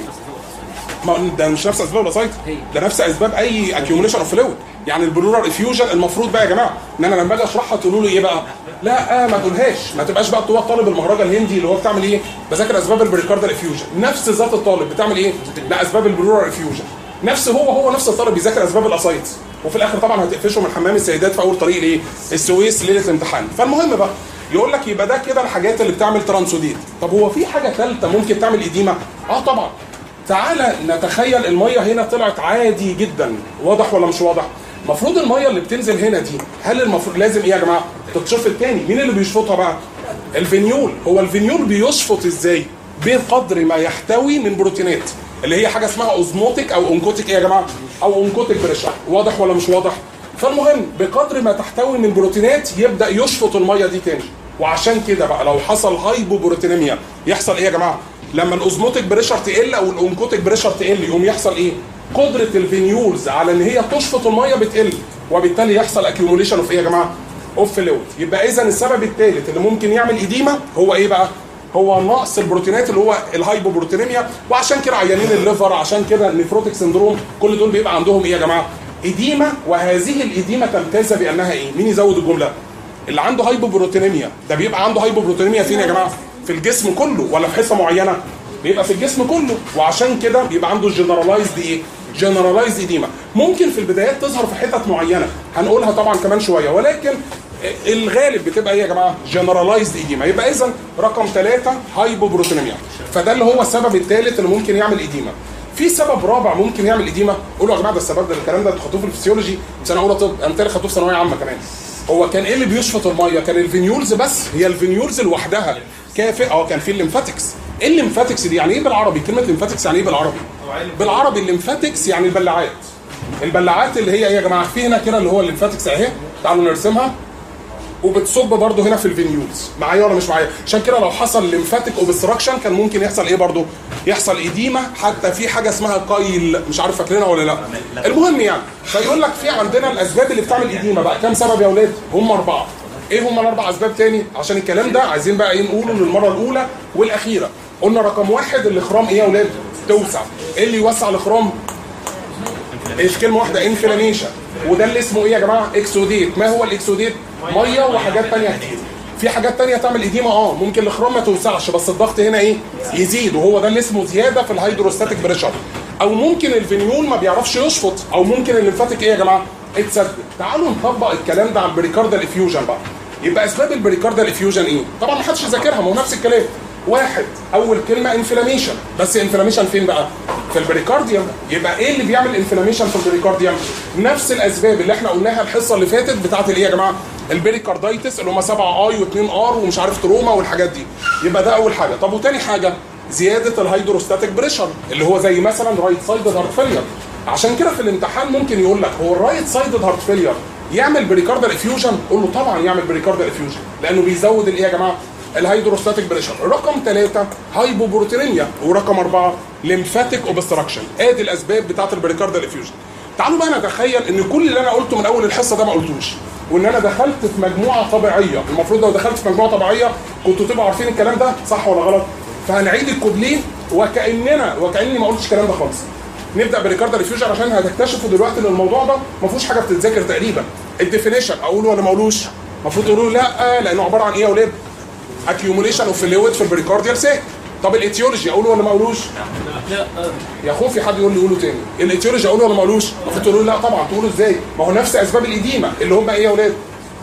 ما ده مش نفس اسباب الاسايت ده نفس اسباب اي اكيوميليشن اوف فلويد يعني البلورال افيوجن المفروض بقى يا جماعه ان انا لما اجي اشرحها تقولوا لي ايه بقى لا آه ما تقولهاش ما تبقاش بقى هو الطالب المهرجة الهندي اللي هو بتعمل ايه بذاكر اسباب البريكاردال افيوجن نفس ذات الطالب بتعمل ايه لا اسباب البلورال افيوجن نفس هو هو نفس الطالب بيذاكر اسباب الاسايت وفي الاخر طبعا هتقفشه من حمام السيدات في اول طريق الايه السويس ليله الامتحان فالمهم بقى يقول لك يبقى ده كده الحاجات اللي بتعمل ترانسوديت طب هو في حاجه ثالثه ممكن تعمل ايديما اه طبعا تعالى نتخيل الميه هنا طلعت عادي جدا واضح ولا مش واضح المفروض الميه اللي بتنزل هنا دي هل المفروض لازم ايه يا جماعه تتشفط تاني مين اللي بيشفطها بقى الفينيول هو الفينيول بيشفط ازاي بقدر ما يحتوي من بروتينات اللي هي حاجه اسمها اوزموتيك او اونكوتيك ايه يا جماعه او اونكوتيك بريشر واضح ولا مش واضح فالمهم بقدر ما تحتوي من بروتينات يبدا يشفط الميه دي تاني وعشان كده بقى لو حصل هايبوبروتينيميا يحصل ايه يا جماعه لما الاوزموتيك بريشر تقل او الاونكوتيك بريشر تقل يقوم يحصل ايه قدره الفينيولز على ان هي تشفط الميه بتقل وبالتالي يحصل اكيوميليشن اوف ايه يا جماعه اوف فلويد يبقى اذا السبب الثالث اللي ممكن يعمل ايديما هو ايه بقى هو نقص البروتينات اللي هو الهايبوبروتينيميا وعشان كده عيانين الليفر عشان كده النيفروتيك سندروم كل دول بيبقى عندهم ايه يا جماعه ايديما وهذه الايديما تمتاز بانها ايه مين يزود الجمله اللي عنده هايبوبروتينيميا ده بيبقى عنده هايبوبروتينيميا فين يا جماعه في الجسم كله ولا في حصه معينه بيبقى في الجسم كله وعشان كده بيبقى عنده جنرالايزد ايه جنرالايزد ايديما ممكن في البدايات تظهر في حتت معينه هنقولها طبعا كمان شويه ولكن الغالب بتبقى ايه يا جماعه جنرالايزد ايديما يبقى اذا رقم ثلاثة هايبوبروتينيميا فده اللي هو السبب الثالث اللي ممكن يعمل ايديما في سبب رابع ممكن يعمل ايديما قولوا يا جماعه ده السبب ده الكلام ده انتوا خدتوه في الفسيولوجي سنه اولى طب انا متهيألي خدتوه في ثانويه عامه كمان هو كان ايه اللي بيشفط الميه كان الفينيولز بس هي الفينيولز لوحدها كافئ اه كان في الليمفاتكس ايه الليمفاتكس دي يعني ايه بالعربي كلمه ليمفاتكس يعني ايه بالعربي بالعربي الليمفاتكس يعني البلاعات البلاعات اللي هي ايه يا جماعه في هنا كده اللي هو الليمفاتكس اهي تعالوا نرسمها وبتصب برضه هنا في الفينيولز معايا ولا مش معايا عشان كده لو حصل ليمفاتيك اوبستراكشن كان ممكن يحصل ايه برضه يحصل ايديما حتى في حاجه اسمها قيل مش عارف فاكرينها ولا لا المهم يعني فيقول لك في عندنا الاسباب اللي بتعمل ايديما بقى كام سبب يا اولاد هم اربعه ايه هم الاربع اسباب تاني عشان الكلام ده عايزين بقى ايه نقوله للمره الاولى والاخيره قلنا رقم واحد الاخرام ايه يا اولاد توسع ايه اللي يوسع الاخرام ايش كلمه واحده انفلاميشن وده اللي اسمه ايه يا جماعه اكسوديت ما هو الاكسوديت ميه وحاجات تانية كتير في حاجات تانية تعمل ايديما اه ممكن الاخرام ما توسعش بس الضغط هنا ايه يزيد وهو ده اللي اسمه زياده في الهيدروستاتيك بريشر او ممكن الفينيول ما بيعرفش يشفط او ممكن الليمفاتيك ايه يا جماعه اتسدد تعالوا نطبق الكلام ده على البريكاردال افيوجن بقى يبقى اسباب البريكاردال افيوجن ايه طبعا ما حدش ذاكرها ما هو نفس الكلام واحد اول كلمه انفلاميشن بس انفلاميشن فين بقى في البريكارديوم يبقى ايه اللي بيعمل انفلاميشن في البريكارديوم نفس الاسباب اللي احنا قلناها الحصه اللي فاتت بتاعه الايه يا جماعه البريكاردايتس اللي هم 7 اي و2 ار ومش عارف تروما والحاجات دي يبقى ده اول حاجه طب وتاني حاجه زياده الهيدروستاتيك بريشر اللي هو زي مثلا رايت سايد هارت فيلير عشان كده في الامتحان ممكن يقول لك هو الرايت سايد هارت فيلير يعمل بريكاردال افيوجن قول له طبعا يعمل بريكاردال افيوجن لانه بيزود الايه يا جماعه الهيدروستاتيك بريشر رقم ثلاثة هايبوبروتينيميا ورقم أربعة ليمفاتيك اوبستراكشن ادي الاسباب بتاعت البريكاردال افيوجن تعالوا بقى نتخيل ان كل اللي انا قلته من اول الحصه ده ما قلتوش وان انا دخلت في مجموعه طبيعيه المفروض لو دخلت في مجموعه طبيعيه كنتوا تبقوا عارفين الكلام ده صح ولا غلط فهنعيد الكوبليه وكاننا وكاني ما قلتش الكلام ده خالص نبدا بريكاردال افيوجن عشان هتكتشفوا دلوقتي ان الموضوع ده ما فيهوش حاجه بتتذاكر تقريبا الديفينيشن اقوله ولا ما اقولوش المفروض تقولوا لا لانه عباره عن ايه يا اولاد accumulation اوف فلويد في البريكارديال سيك طب الايتيولوجي اقوله ولا ما اقولوش لا يا خوفي حد يقول لي قوله تاني الايتيولوجي اقوله ولا ما اقولوش المفروض تقولوا لي لا طبعا تقولوا ازاي ما هو نفس اسباب الاديمه اللي هم ايه يا اولاد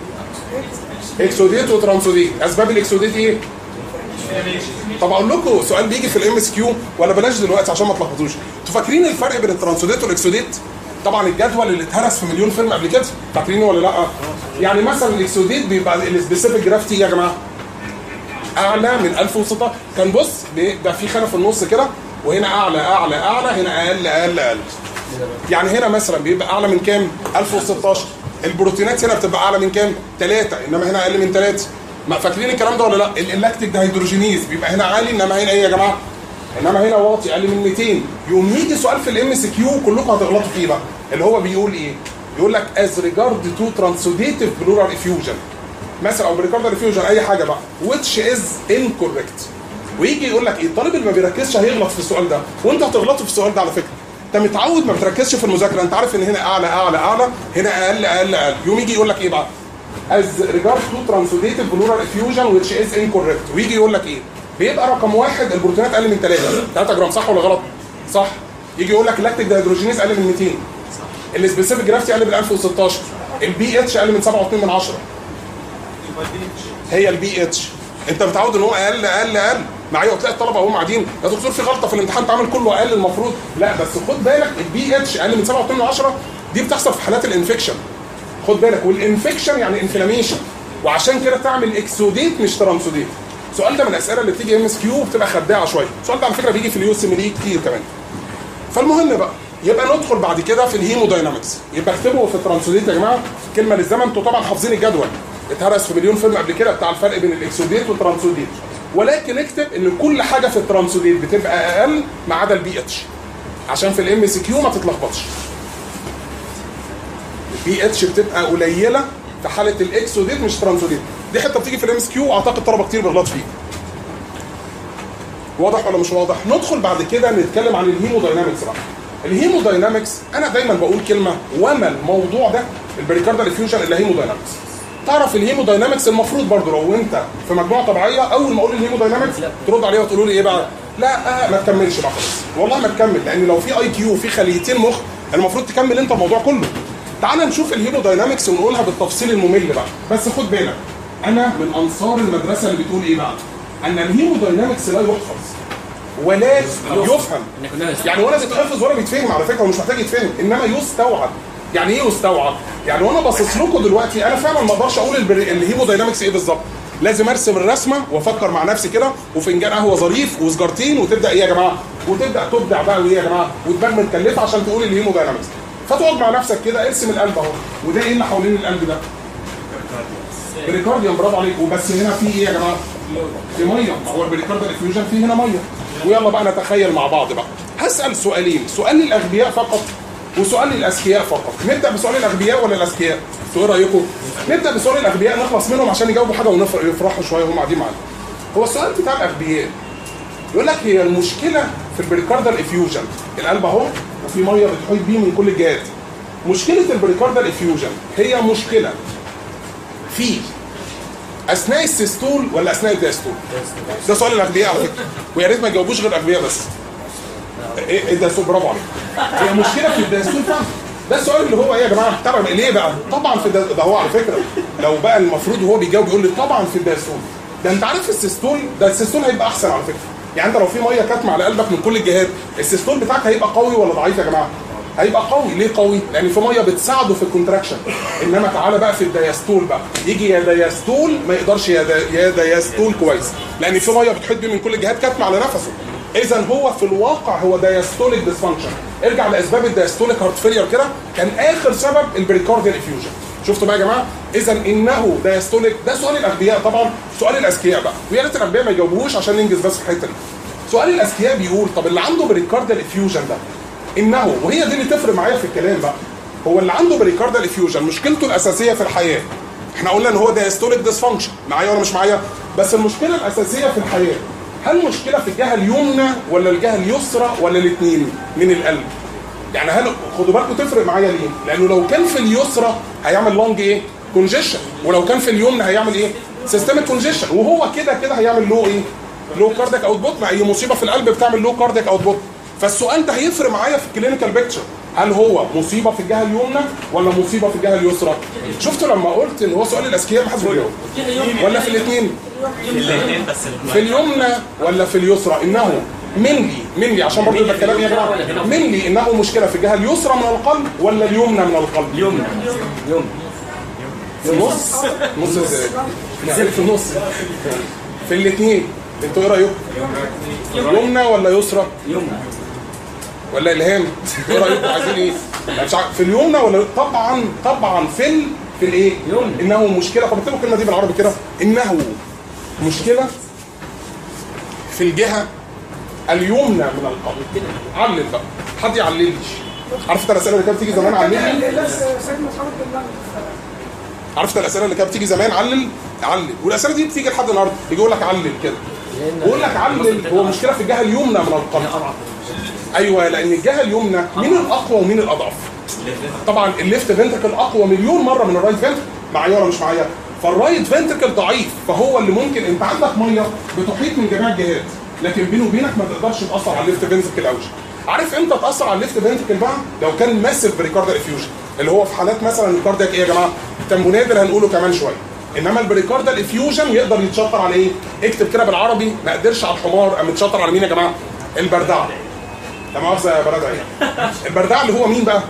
اكسوديت وترانسوديت اسباب الاكسوديت ايه طب اقول لكم سؤال بيجي في الام اس كيو ولا بلاش دلوقتي عشان ما تلخبطوش انتوا فاكرين الفرق بين الترانسوديت والاكسوديت طبعا الجدول اللي اتهرس في مليون فيلم قبل كده فاكرينه ولا لا يعني مثلا الاكسوديت بيبقى السبيسيفيك جرافيتي يا جماعه اعلى من 1016 كان بص ده في خانه في النص كده وهنا اعلى اعلى اعلى هنا اقل اقل اقل يعني هنا مثلا بيبقى اعلى من كام 1016 البروتينات هنا بتبقى اعلى من كام 3 انما هنا اقل من 3 ما فاكرين الكلام ده ولا لا اللاكتيك دهيدروجينيز بيبقى هنا عالي انما هنا ايه يا جماعه انما هنا واطي اقل من 200 يقوم يجي سؤال في الام اس كيو كلكم هتغلطوا فيه بقى اللي هو بيقول ايه يقول لك از ريجارد تو ترانسوديتيف بلورال افيوجن مثلا او بريكاردال افيوجن اي حاجه بقى which is incorrect ويجي يقول لك ايه الطالب اللي ما بيركزش هيغلط في السؤال ده وانت هتغلطوا في السؤال ده على فكره انت متعود ما بتركزش في المذاكره انت عارف ان هنا اعلى اعلى اعلى هنا اقل اقل اقل يوم يجي يقول لك ايه بقى as regards to transudative pleural effusion which is incorrect ويجي يقول لك ايه بيبقى رقم واحد البروتينات اقل من 3 3 جرام صح ولا غلط صح يجي يقول لك اللاكتيك دهيدروجينيز اقل من 200 السبيسيفيك جرافتي اقل من 1016 البي اتش اقل من 7.2 من 10 هي البي اتش انت متعود ان هو اقل اقل اقل معايا وتلاقي الطلبه وهم قاعدين يا دكتور في غلطه في الامتحان تعمل كله اقل المفروض لا بس خد بالك البي اتش اقل من 7.2 من 10 دي بتحصل في حالات الانفكشن خد بالك والانفكشن يعني انفلاميشن وعشان كده تعمل اكسوديت مش ترانسوديت السؤال ده من الاسئله اللي بتيجي ام اس كيو بتبقى خداعه شويه السؤال ده على فكره بيجي في اليو سي كتير كمان فالمهم بقى يبقى ندخل بعد كده في الهيموداينامكس يبقى اكتبوا في الترانسوديت يا جماعه كلمه للزمن انتوا طبعا حافظين الجدول اتهرس في مليون فيلم قبل كده بتاع الفرق بين الاكسوديت والترانسوديت ولكن اكتب ان كل حاجه في الترانسوديت بتبقى اقل ما عدا البي اتش عشان في الام اس كيو ما تتلخبطش البي اتش بتبقى قليله في حاله الاكسوديت مش ترانسوديت دي حته بتيجي في الام اس كيو اعتقد طلبه كتير بيغلط فيه واضح ولا مش واضح ندخل بعد كده نتكلم عن الهيموداينامكس بقى الهيموداينامكس انا دايما بقول كلمه وما الموضوع ده البريكاردال افيوجن الا هيموداينامكس تعرف الهيموداينامكس المفروض برضه لو انت في مجموعه طبيعيه اول ما اقول الهيموداينامكس ترد عليها وتقولوا لي ايه بقى لا آه ما تكملش بقى خلاص والله ما تكمل لان لو في اي كيو في خليتين مخ المفروض تكمل انت الموضوع كله تعال نشوف الهيموداينامكس ونقولها بالتفصيل الممل بقى بس خد بالك انا من انصار المدرسه اللي بتقول ايه بقى ان الهيموداينامكس لا يحفظ ولا يفهم احنا كنا يعني ولا بيتحفظ ولا بيتفهم على فكره ومش محتاج يتفهم انما يستوعب يعني ايه يستوعب؟ يعني وانا باصص لكم دلوقتي انا فعلا ما اقدرش اقول البر- الهيموداينامكس ايه بالظبط لازم ارسم الرسمه وافكر مع نفسي كده وفنجان قهوه ظريف وسجارتين وتبدا ايه يا جماعه؟ وتبدا تبدع بقى وايه يا جماعه؟ ودماغ متكلفه عشان تقول الهيموداينامكس فتقعد مع نفسك كده ارسم القلب اهو وده ايه اللي حوالين القلب ده؟ بريكارديوم برافو عليك وبس هنا في ايه يا جماعه؟ في ميه ما هو البريكارديال افيوجن فيه هنا ميه ويلا بقى نتخيل مع بعض بقى هسال سؤالين سؤال للاغبياء فقط وسؤال للاذكياء فقط نبدا بسؤال الاغبياء ولا الاذكياء؟ انتوا ايه رايكم؟ نبدا بسؤال الاغبياء نخلص منهم عشان يجاوبوا حاجه ويفرحوا شويه وهم قاعدين معانا هو السؤال بتاع الاغبياء يقول لك هي المشكله في البريكاردال افيوجن القلب اهو وفي ميه بتحيط بيه من كل الجهات مشكله البريكاردال افيوجن هي مشكله في اثناء السيستول ولا اثناء الدايستول؟ ده سؤال الاغبياء على فكره ويا ريت ما يجاوبوش غير اغبياء بس. ايه إيه الدايستول برافو عليك. هي مشكله في الدايستول فعلا ده السؤال اللي هو ايه يا جماعه؟ طبعا ليه بقى؟ طبعا في الدا- ده هو على فكره لو بقى المفروض وهو بيجاوب يقول لي طبعا في الدايستول. ده انت عارف السيستول ده السيستول هيبقى احسن على فكره. يعني انت لو في ميه كاتمه على قلبك من كل الجهات السيستول بتاعك هيبقى قوي ولا ضعيف يا جماعه؟ هيبقى قوي ليه قوي لان في ميه بتساعده في الكونتراكشن انما تعالى بقى في الدياستول بقى يجي يا دياستول ما يقدرش يا دا- يا دياستول كويس لان في ميه بتحيط بيه من كل الجهات كاتمه على نفسه اذا هو في الواقع هو دياستوليك ديسفانكشن ارجع لاسباب الدياستوليك هارت فيلير كده كان اخر سبب البريكارديال افيوجن شفتوا بقى يا جماعه اذا انه دياستوليك ده سؤال الاغبياء طبعا سؤال الاذكياء بقى ويا ريت الاغبياء ما يجاوبوش عشان ننجز بس في الحته دي سؤال الاذكياء بيقول طب اللي عنده بريكارديال افيوجن ده انه وهي دي اللي تفرق معايا في الكلام بقى هو اللي عنده بريكارديال افيوجن مشكلته الاساسيه في الحياه احنا قلنا ان هو دايستوليك ديسفانكشن معايا ولا مش معايا بس المشكله الاساسيه في الحياه هل مشكله في الجهه اليمنى ولا الجهه اليسرى ولا الاثنين من القلب يعني هل خدوا بالكم تفرق معايا ليه لانه لو كان في اليسرى هيعمل لونج ايه كونجيشن ولو كان في اليمنى هيعمل ايه سيستميك كونجيشن وهو كده كده هيعمل له ايه لو كاردياك اوتبوت مع اي مصيبه في القلب بتعمل لو كاردياك اوتبوت فالسؤال ده هيفرق معايا في الكلينيكال بيكتشر هل هو مصيبه في الجهه اليمنى ولا مصيبه في الجهه اليسرى شفتوا لما قلت ان هو سؤال الاذكياء ما حدش بيجاوب ولا في الاثنين الاثنين بس في اليمنى ولا في اليسرى انه منلي منلي عشان برضه يبقى الكلام يا جماعه منلي انه مشكله في الجهه اليسرى من القلب ولا اليمنى من القلب اليوم يوم في النص نص ازاي يعني في النص في الاثنين انتوا ايه رايكم يمنى ولا يسرى يوم ولا الهام ايه رايكم عايزين ايه يعني مش عارف- في اليمنى ولا طبعا طبعا في ال... في الايه يمنى. انه مشكله طب اكتبوا الكلمه دي بالعربي كده انه مشكله في الجهه اليمنى من القلب علل بقى حد يعلل لي عرفت الاسئله اللي كانت بتيجي زمان علل لي عرفت الاسئله اللي كانت بتيجي زمان علل علل والاسئله دي بتيجي لحد النهارده يجي يقول لك علل كده بيقول لك علل هو مشكله في الجهه اليمنى من القلب ايوه لان الجهه اليمنى مين الاقوى ومين الاضعف طبعا الليفت فنتركل اقوى مليون مره من الرايت فنتركل معايا ولا مش معايا فالرايت فنتركل ضعيف فهو اللي ممكن انت عندك ميه بتحيط من جميع الجهات لكن بينه وبينك ما تقدرش تاثر على الليفت فنتركل قوي عارف امتى تاثر على الليفت فنتركل بقى لو كان ماسيف بريكاردال افيوجن اللي هو في حالات مثلا الكاردياك ايه يا جماعه التمبونات اللي هنقوله كمان شويه انما البريكاردال افيوجن يقدر يتشطر على ايه اكتب كده بالعربي ما قدرش على الحمار قام يتشطر على مين يا جماعه البردعه لا مؤاخذه يا بردعه ايه البردعه اللي هو مين بقى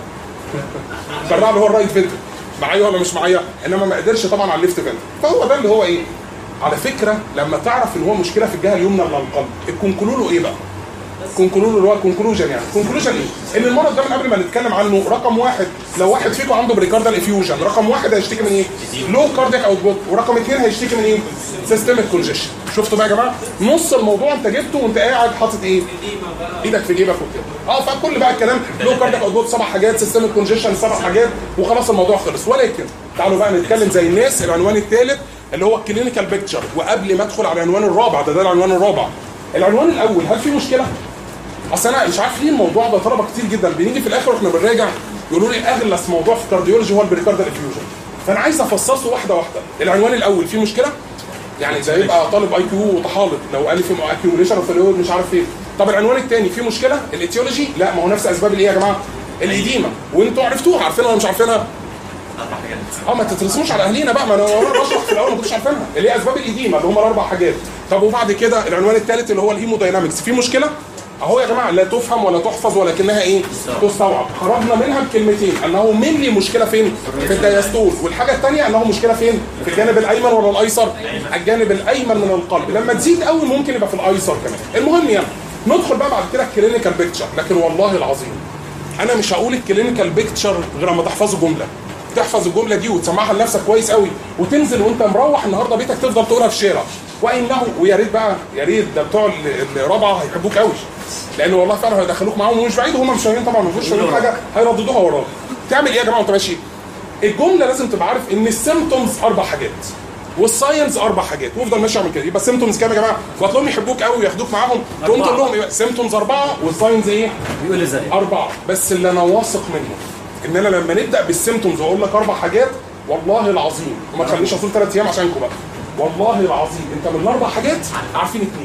البردعه اللي هو الرايت فنتر معايا ولا مش معايا انما ما قدرش طبعا على الليفت فنتر فهو ده اللي هو ايه على فكره لما تعرف ان هو مشكله في الجهه اليمنى من القلب الكونكلولو ايه بقى كونكلولو اللي هو الكونكلوجن يعني كونكلوجن ايه ان المرض ده من قبل ما نتكلم عنه رقم واحد لو واحد فيكم عنده بريكاردال افيوجن رقم واحد هيشتكي من ايه لو كاردياك اوتبوت ورقم اثنين هيشتكي من ايه سيستميك كونجيشن شفتوا بقى يا جماعه نص الموضوع انت جبته وانت قاعد حاطط ايه ايدك في جيبك وكده اه فكل بقى الكلام لو كاردياك اوتبوت سبع حاجات سيستميك كونجيشن سبع حاجات وخلاص الموضوع خلص ولكن تعالوا بقى نتكلم زي الناس العنوان الثالث اللي هو الكلينيكال بيكتشر وقبل ما ادخل على العنوان الرابع ده ده العنوان الرابع العنوان الاول هل في مشكله اصل انا مش عارف ليه الموضوع ده طلبه كتير جدا بنيجي في الاخر واحنا بنراجع يقولوا لي اغلس موضوع في الكارديولوجي هو البريكاردال افيوجن فانا عايز افصصه واحده واحده العنوان الاول فيه مشكله يعني زي يبقى طالب اي كيو وطحالب لو قال لي في اكيوميليشن اوف فلويد مش عارف ايه طب العنوان الثاني فيه مشكله الاتيولوجي لا ما هو نفس اسباب الايه يا جماعه الاديمه وانتوا عرفتوها عارفينها ولا مش عارفينها اربع حاجات اه ما تترسموش على اهالينا بقى ما انا وانا بشرح في الاول ما كنتش عارفينها اللي هي اسباب الاديمه اللي هم الاربع حاجات طب وبعد كده العنوان الثالث اللي هو الهيموداينامكس في مشكله اهو يا جماعه لا تفهم ولا تحفظ ولكنها ايه تستوعب خرجنا منها بكلمتين انه مينلي مشكله فين في الدياستول والحاجه الثانيه انه مشكله فين في الجانب الايمن ولا الايسر الجانب الايمن من القلب لما تزيد قوي ممكن يبقى في الايسر كمان المهم يعني ندخل بقى بعد كده الكلينيكال بيكتشر لكن والله العظيم انا مش هقول الكلينيكال بيكتشر غير لما تحفظوا جمله تحفظ الجمله دي وتسمعها لنفسك كويس قوي وتنزل وانت مروح النهارده بيتك تفضل تقولها في الشارع وانه ويا ريت بقى يا ريت ده بتوع ال- الرابعه هيحبوك قوي لان والله فعلا هيدخلوك معاهم ومش بعيد هم مش فاهمين طبعا ما فيش فاهمين حاجه هيرددوها وراك تعمل ايه يا جماعه وانت ماشي الجمله لازم تبقى عارف ان السيمتومز اربع حاجات والساينز اربع حاجات وافضل ماشي اعمل كده يبقى السيمتومز كام يا جماعه وهتلاقيهم يحبوك قوي وياخدوك معاهم تقوم تقول لهم سيمتومز اربعه والساينز ايه بيقول ازاي أربعة بس اللي أنا واثق منه إن أنا لما نبدأ بالسيمتومز وأقول لك أربع حاجات والله العظيم وما تخلينيش أصول ثلاث أيام عشانكم بقى والله العظيم أنت من الأربع حاجات عارفين اثنين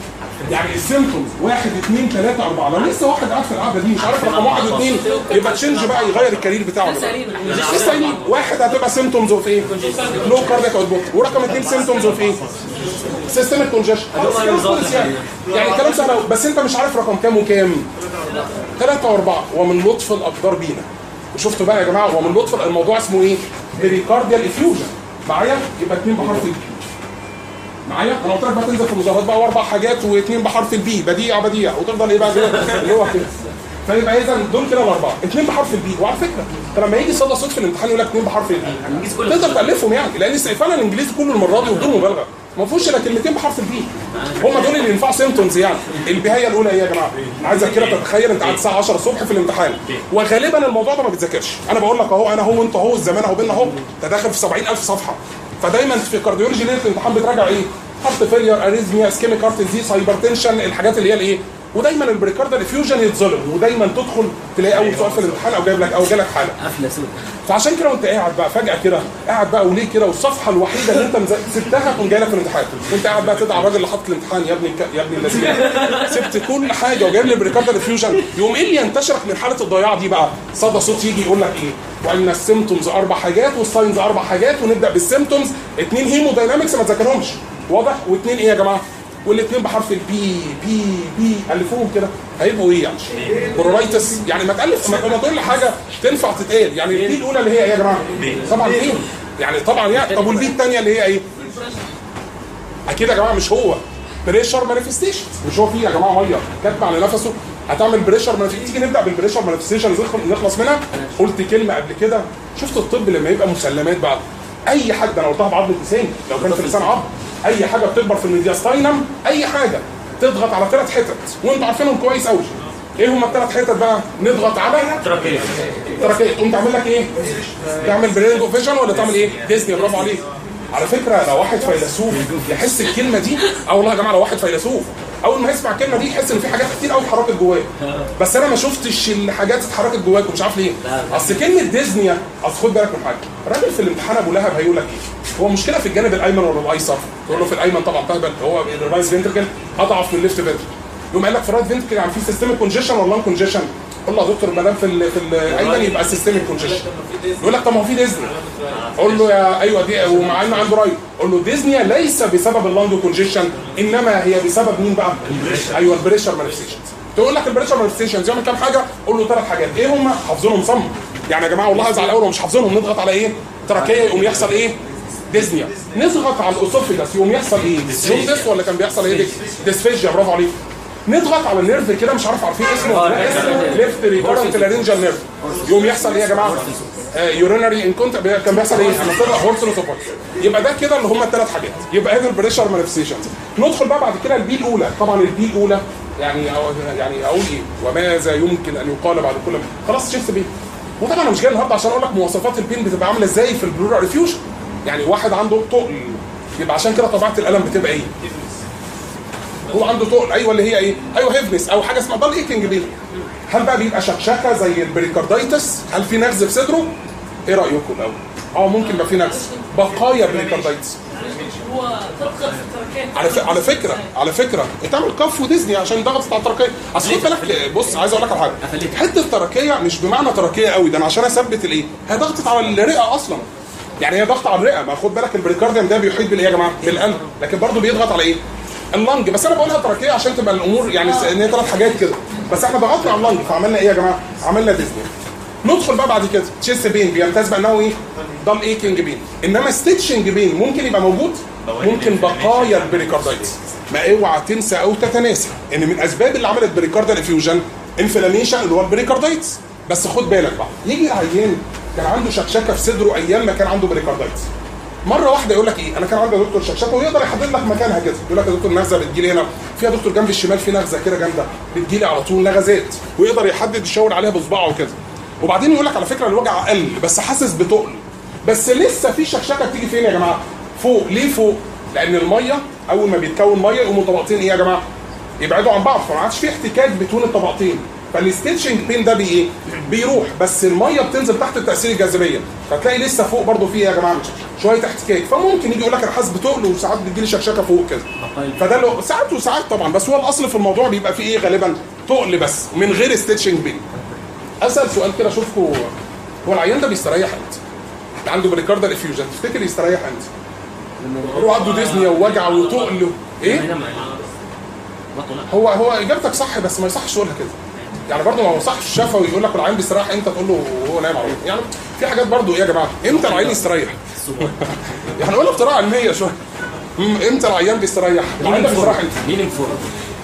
يعني السيمتومز واحد اثنين ثلاثة أربعة لو لسه واحد قاعد في القعدة دي مش عارف رقم واحد واثنين يبقى تشينج بقى يغير الكارير بتاعه بقى. لسه قايلين واحد هتبقى سيمتومز اوف ايه؟ لو كاردياك اوتبوت ورقم اثنين سيمتومز اوف ايه؟ سيستمك كونجيشن يعني يعني كلام سهل أوي. بس انت مش عارف رقم كام وكام ثلاثة وأربعة ومن لطف الأقدار بينا وشفتوا بقى يا جماعة ومن لطف الموضوع اسمه إيه؟ بريكارديال إفيوجن معايا؟ يبقى اتنين بحرف البي معايا؟ أنا قلت لك بقى تنزل في المظاهرات بقى وأربع حاجات واثنين بحرف البي بديع بديع وتفضل إيه بقى كده اللي هو كده فيبقى اذا دول كده الاربعه اثنين بحرف البي وعلى فكره انت لما يجي صدى صوت في الامتحان يقول لك اثنين بحرف البي الإنجليزي كله تقدر تالفهم يعني لان استقفال الانجليزي كله المره دي وبدون مبالغه ما فيهوش الا كلمتين بحرف البي هم دول اللي ينفعوا سيمتومز يعني البهايه الاولى ايه يا جماعه عايزك كده تتخيل انت قاعد الساعه 10 الصبح في الامتحان وغالبا الموضوع ده ما بيتذاكرش انا بقول لك اهو انا هو انت اهو الزمان اهو بينا اهو انت داخل في 70000 صفحه فدايما في كارديولوجي ليله الامتحان بتراجع ايه هارت فيلير اريزميا اسكيميك هارت ديزيز هايبرتنشن الحاجات اللي هي الايه ودايما البريكاردال افيوجن يتظلم ودايما تدخل تلاقي اول سؤال في الامتحان او جايب لك او جالك حاله قفله سودة فعشان كده وانت قاعد بقى فجاه كده قاعد بقى وليه كده والصفحه الوحيده اللي انت مز- سبتها تقوم جاي لك في الامتحان وانت قاعد بقى تدعي الراجل اللي حاطط الامتحان يا ابني الك- يا ابني الذين سبت كل حاجه وجايب لي بريكاردال افيوجن يقوم ايه اللي ينتشرك من حاله الضياع دي بقى صدى صوت يجي يقول لك ايه وان السيمتومز اربع حاجات والساينز اربع حاجات ونبدا بالسيمتومز اثنين هيمو داينامكس ما تذاكرهمش واضح واثنين ايه يا جماعه والاثنين بحرف البي بي بي الفوهم كده هيبقوا ايه يعني؟ برورايتس يعني ما تالف ما ما تقول لي حاجه تنفع تتقال يعني البي الاولى اللي هي ايه يا جماعه؟ طبعا بي يعني طبعا يعني طب والبي الثانيه اللي هي ايه؟ اكيد يا جماعه مش هو بريشر مانيفستيشن مش هو فيه يا جماعه ميه كاتبه على نفسه هتعمل بريشر مانيفستيشن تيجي نبدا بالبريشر مانيفستيشن نخلص منها قلت كلمه قبل كده شفت الطب لما يبقى مسلمات بقى اي حاجه ده انا قلتها بعض اللسان لو كان في لسان عظم اي حاجه بتكبر في الميدياستاينم اي حاجه تضغط على ثلاث حتت وانتوا عارفينهم كويس قوي ايه هم الثلاث حتت بقى نضغط على تراكية تراكيه تقوم تعمل لك ايه؟ تعمل برينج اوف فيجن ولا تعمل ايه؟ ديزني برافو عليك على فكره لو واحد فيلسوف يحس الكلمه دي اه والله يا جماعه لو واحد فيلسوف اول ما يسمع الكلمه دي يحس ان في حاجات كتير قوي اتحركت جواه بس انا ما شفتش الحاجات اتحركت جواك ومش عارف ليه اصل كلمه ديزني اصل خد بالك من حاجه الراجل في الامتحان ابو لهب هيقول لك ايه هو مشكله في الجانب الايمن ولا الايسر تقول له في الايمن طبعا تهبل هو الرايس فينتركل اضعف من الليفت فينتركل يقوم قال لك في الرايت فينتركل يعني في سيستميك كونجيشن ولا نون كونجيشن قول له يا دكتور ما دام في ال- في الايمن يبقى سيستميك كونجيشن يقول لك طب ما هو في ديزني قول له يا ايوه دي ومع ان عنده رايت قول له ديزنيا ليس بسبب اللانجو كونجيشن انما هي بسبب مين بقى؟ ايوه البريشر مانيفستيشنز تقول لك البريشر مانيفستيشنز يعمل كام حاجه؟ قول له ثلاث حاجات ايه هم؟ حافظينهم صم يعني يا جماعه والله ازعل قوي لو مش حافظينهم نضغط على ايه؟ تراكيه يقوم يحصل ايه؟ ديزنيا نضغط على الاسوفيجاس يقوم يحصل ايه؟ جوندس ولا كان بيحصل ايه؟ ديسفيجيا برافو عليك نضغط على النيرف كده مش عارف عارفين اسمه ولا لا، اسمه ليفت ريكورنت لارنجال نيرف يقوم يحصل ايه يا جماعه؟ يورينري ان كنت كان بيحصل ايه؟ انا طلع هورسون سوبر يبقى ده كده اللي هم الثلاث حاجات يبقى هذا البريشر مانيفستيشنز ندخل بقى بعد كده البي الاولى طبعا البي الاولى يعني أو- يعني اقول ايه؟ وماذا يمكن ان يقال بعد كل خلاص شفت بيه وطبعا انا مش جاي النهارده عشان اقول لك مواصفات البين بتبقى عامله ازاي في البلورال ريفيوجن يعني واحد عنده تقل يبقى عشان كده طبيعه الالم بتبقى ايه؟ هو عنده تقل ايوه اللي هي ايه؟ ايوه هيفنس او حاجه اسمها ضل ايكنج بين هل بقى بيبقى شكشكه زي البريكاردايتس؟ هل في نغز في صدره؟ ايه رايكم الاول؟ اه ممكن يبقى في نغز بقايا بريكاردايتس هو تضغط في التركات على ف... على فكره على فكره اتعمل كف وديزني عشان ضغط على التركيه اصل خد بالك بص عايز اقول لك على حاجه حته تركيه مش بمعنى تركيه قوي ده انا عشان اثبت الايه هي ضغطت على الرئه اصلا يعني هي ضغط على الرئه ما خد بالك البريكارديوم ده بيحيط بالايه يا جماعه بالقلب لكن برضه بيضغط على ايه اللنج بس انا بقولها تركيه عشان تبقى الامور يعني س- ان هي ثلاث حاجات كده بس احنا ضغطنا على اللنج فعملنا ايه يا جماعه عملنا ديزني ندخل بقى بعد كده تشيست بين بيمتاز بانه ايه ضل ايكنج بين انما ستيتشنج بين ممكن يبقى موجود ممكن بقايا البريكاردايتس ما اوعى تنسى او تتناسى ان من اسباب اللي عملت بريكاردال افيوجن انفلاميشن اللي هو البريكاردايتس بس خد بالك بقى يجي عيان كان عنده شكشكه في صدره ايام ما كان عنده بريكاردايتس مره واحده يقول لك ايه انا كان عندي دكتور شكشكه ويقدر يحدد لك مكانها كده يقول لك يا دكتور نغزه بتجيلي هنا في يا دكتور جنب الشمال في نغزه كده جامده بتجيلي على طول نغزات ويقدر يحدد يشاور عليها بصباعه وكده وبعدين يقول لك على فكره الوجع قل بس حاسس بتقل بس لسه في شكشكه بتيجي فين يا جماعه فوق ليه فوق لان الميه اول ما بيتكون ميه يقوموا طبقتين ايه يا جماعه يبعدوا عن بعض فما عادش في احتكاك بين الطبقتين فالستيتشنج بين ده بي ايه بيروح بس الميه بتنزل تحت تاثير الجاذبيه فتلاقي لسه فوق برضه في ايه يا جماعه شويه احتكاك فممكن يجي يقول لك انا حاسس بتقل وساعات بتجيلي شكشكه فوق كده فده لو ساعات وساعات طبعا بس هو الاصل في الموضوع بيبقى فيه ايه غالبا تقل بس من غير ستيتشنج بين اسال سؤال كده اشوفكم هو العيان ده بيستريح امتى؟ اللي عنده بريكاردال افيوجن تفتكر يستريح امتى؟ هو عنده ديزني ووجع وتقل ايه؟ هنا معايا بطنه لا هو هو اجابتك صح بس ما يصحش تقولها كده يعني برضه ما هو صح الشفوي يقول لك العين بيستريح امتى تقول له وهو نايم على طول. يعني في حاجات برضه ايه يا جماعه امتى العين يستريح يعني قولها بطريقه علميه شويه مم، امتى العيان بيستريح العيان ده بيستريح امتى ليننج فورورد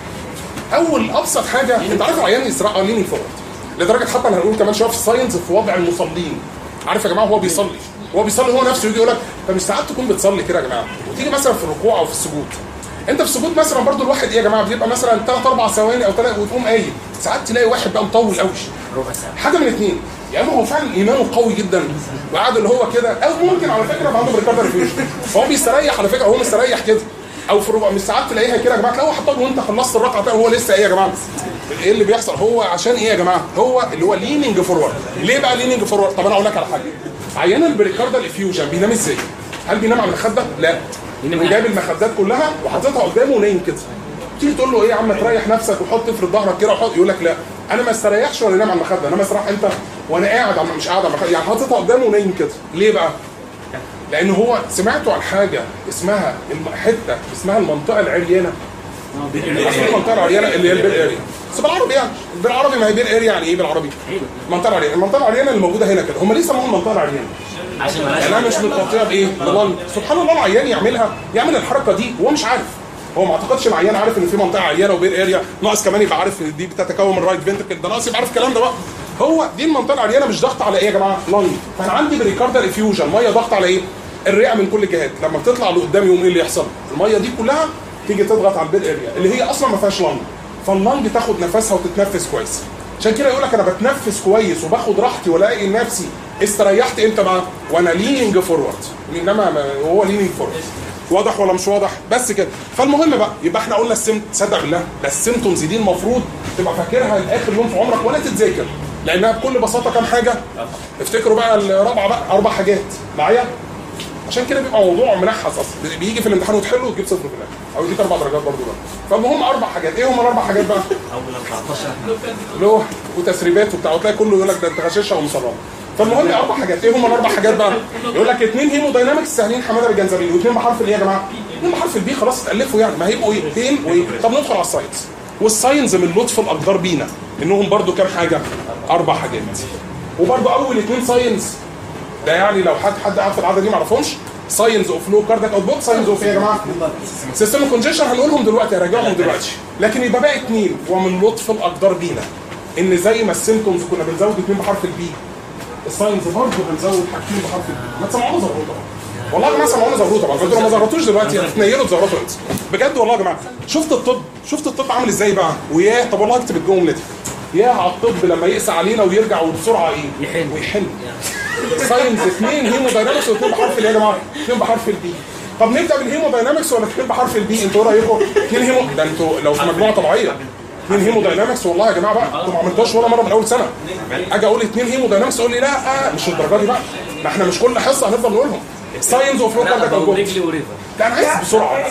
اول ابسط حاجه انت عارف العيان يسرق اه لينينج فورورد لدرجه حتى انا هنقول كمان شويه في الساينس في وضع المصلين عارف يا جماعه هو بيصلي هو بيصلي هو نفسه يجي يقول لك طب مش ساعات تكون بتصلي كده يا جماعه وتيجي مثلا في الركوع او في السجود انت في السجود مثلا برضو الواحد ايه يا جماعه بيبقى مثلا ثلاث اربع ثواني او ثلاث وتقوم قايم ساعات تلاقي واحد بقى مطول قوي ربع ساعه حاجه من اثنين يا اما هو فعلا ايمانه قوي جدا وقاعد اللي هو كده او ممكن على فكره يبقى عنده بريكاردر ريفيوجن هو بيستريح على فكره هو مستريح كده او في ربع من ساعات تلاقيها كده يا جماعه تلاقيه حطها وانت خلصت الركعه بتاعه هو لسه ايه يا جماعه ايه اللي بيحصل هو عشان ايه يا جماعه هو اللي هو ليننج فورورد ليه بقى ليننج فورورد طب انا اقول لك على حاجه عيان البريكاردال افيوجن بينام ازاي هل بينام على المخده لا بينام يقوم جايب المخدات كلها وحاططها قدامه ونايم كده تيجي تقول له ايه يا عم تريح نفسك وحط افرد ظهرك كده وحط يقول لك لا انا ما استريحش ولا انام على المخده انا استريح انت وانا قاعد على مش قاعد على المخده يعني حاططها قدامه ونايم كده ليه بقى؟ لان هو سمعتوا عن حاجه اسمها الم- حته اسمها المنطقه العريانه عارفين المنطقه العريانه اللي هي البير اريا بس بالعربي يعني بالعربي ما هي بير اريا يعني ايه بالعربي؟ المنطقه العريانه المنطقه العريانه اللي موجوده هنا كده هم ليه سموها المنطقه العريانه؟ عشان مالهاش لانها مش متغطيه بايه؟ بلنج سبحان الله العيان يعملها يعمل الحركه دي وهو مش عارف هو ما اعتقدش العيان عارف ان في منطقه عيانه وبير اريا ناقص كمان يبقى عارف ان دي بتتكون من رايت فنتركل ده ناقص يبقى عارف الكلام ده بقى هو دي المنطقه العريانه مش ضغط على ايه يا جماعه؟ لنج فانا عندي بريكاردال افيوجن ميه ضغط على ايه؟ الرئه من كل الجهات لما بتطلع لقدام يقوم ايه اللي يحصل؟ الميه دي كلها تيجي تضغط على البير اريا اللي هي اصلا ما فيهاش لنج فاللنج تاخد نفسها وتتنفس كويس عشان كده يقول لك انا بتنفس كويس وباخد راحتي والاقي نفسي استريحت امتى بقى؟ وانا ليننج فورورد انما ما- وهو ليننج فورورد واضح ولا مش واضح؟ بس كده فالمهم بقى يبقى احنا قلنا السم تصدق بالله ده السيمتومز دي المفروض تبقى فاكرها لاخر يوم في عمرك ولا تتذاكر لانها بكل بساطه كام حاجه؟ افتكروا بقى الرابعه بقى اربع حاجات معايا؟ عشان كده بيبقى موضوع منحس اصلا بيجي في الامتحان وتحله وتجيب صفر في الاخر او يديك اربع درجات برضه بقى فالمهم اربع حاجات ايه هم الاربع حاجات بقى؟ اول 14 اللي هو وتسريبات وبتاع وتلاقي كله يقول لك ده انت غشاشها ومصرمه فالمهم اربع حاجات ايه هم الاربع حاجات بقى؟ يقول لك اثنين هيمو داينامكس سهلين حماده بالجنزبيل واثنين بحرف الايه يا جماعه؟ اثنين بحرف البي خلاص اتالفوا يعني ما هيبقوا ايه؟ هيم وايه؟ طب ندخل على الساينس والساينس من لطف الاقدار بينا انهم برضو كام حاجه؟ اربع حاجات وبرضو اول اثنين ساينس ده يعني لو حد حد قاعد في القعده دي ما عرفهمش ساينز اوف لو كاردك اوت بوت ساينز اوف ايه يا جماعه؟ سيستم كونجيشن هنقولهم دلوقتي هراجعهم دلوقتي لكن يبقى باقي اثنين ومن لطف الاقدار بينا ان زي ما السيمتومز كنا بنزود اثنين بحرف البي الساينز برضه هنزود حاجتين بحرف البي ما تسمعونا زغروطه والله يا جماعه سمعونا زغروطه بقى فانتوا لو ما زغرطوش دلوقتي هتنيلوا بزغروطه انت بجد والله يا جماعه شفت الطب شفت الطب عامل ازاي بقى وياه طب والله اكتب الجمله دي ياه على الطب لما يقسى علينا ويرجع وبسرعه ايه؟ يحن. ويحن ساينز اثنين هيمو داينامكس واثنين بحرف الايه يا جماعه؟ اثنين بحرف البي طب نبدا بالهيمو داينامكس ولا اثنين بحرف البي انتوا ايه رايكم؟ اثنين هيمو ده انتوا لو في مجموعه طبيعيه اثنين هيمو داينامكس والله يا جماعه بقى انتوا ما عملتوش ولا مره من اول سنه اجي اقول اثنين هيمو داينامكس تقول لي لا آه مش الدرجه دي بقى ما احنا مش كل حصه هنفضل نقولهم ساينز اوف لو لا كاردك ده اوت رجلي وريفر لا انا عايز بسرعه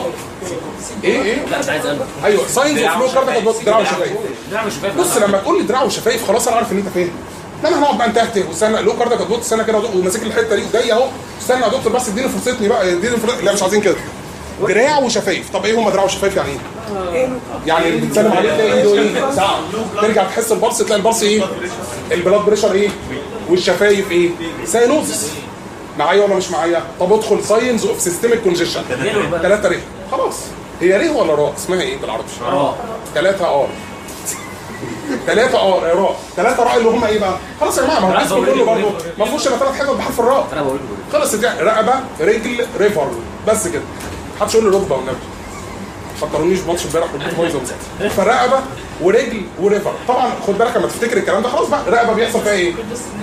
ايه ايه لا مش عايز قلب ايوه ساينز اوف لو كاردك اوت دراع وشفايف لا مش فاهم بص لما تقول لي دراع وشفايف خلاص انا عارف ان انت فاهم انما هنقعد بقى نتهته واستنى لو كاردك ادوت استنى كده ادوق وماسك الحته دي جاي اهو استنى يا دكتور بس اديني فرصتني بقى اديني فرصتني لا مش عايزين كده دراع وشفايف طب ايه هم دراع وشفايف يعني ايه؟ يعني اللي بتسلم عليه تلاقي ايده ايه؟ ساعه ترجع تحس البلس تلاقي البلس ايه؟ البلاد بريشر ايه؟ والشفايف ايه؟ ساينوزس معايا ولا مش معايا؟ طب ادخل ساينز اوف سيستميك كونجيشن ثلاثة ريه خلاص هي ريه ولا راء؟ اسمها ايه بالعربي؟ اه ثلاثة ار ثلاثة ار راء ثلاثة راء اللي هم ايه بقى؟ خلاص يا جماعة ما هو الجسم كله برضه ما فيهوش الا ثلاث حتت بحرف الراء انا بقول له خلص دي رقبة رجل ريفر بس كده محدش يقول لي ركبة والنبي فكرونيش بماتش امبارح والبيت بايظه وبتاع. فرقبه ورجل وريفر طبعا خد بالك لما تفتكر الكلام ده خلاص بقى رقبه بيحصل فيها ايه؟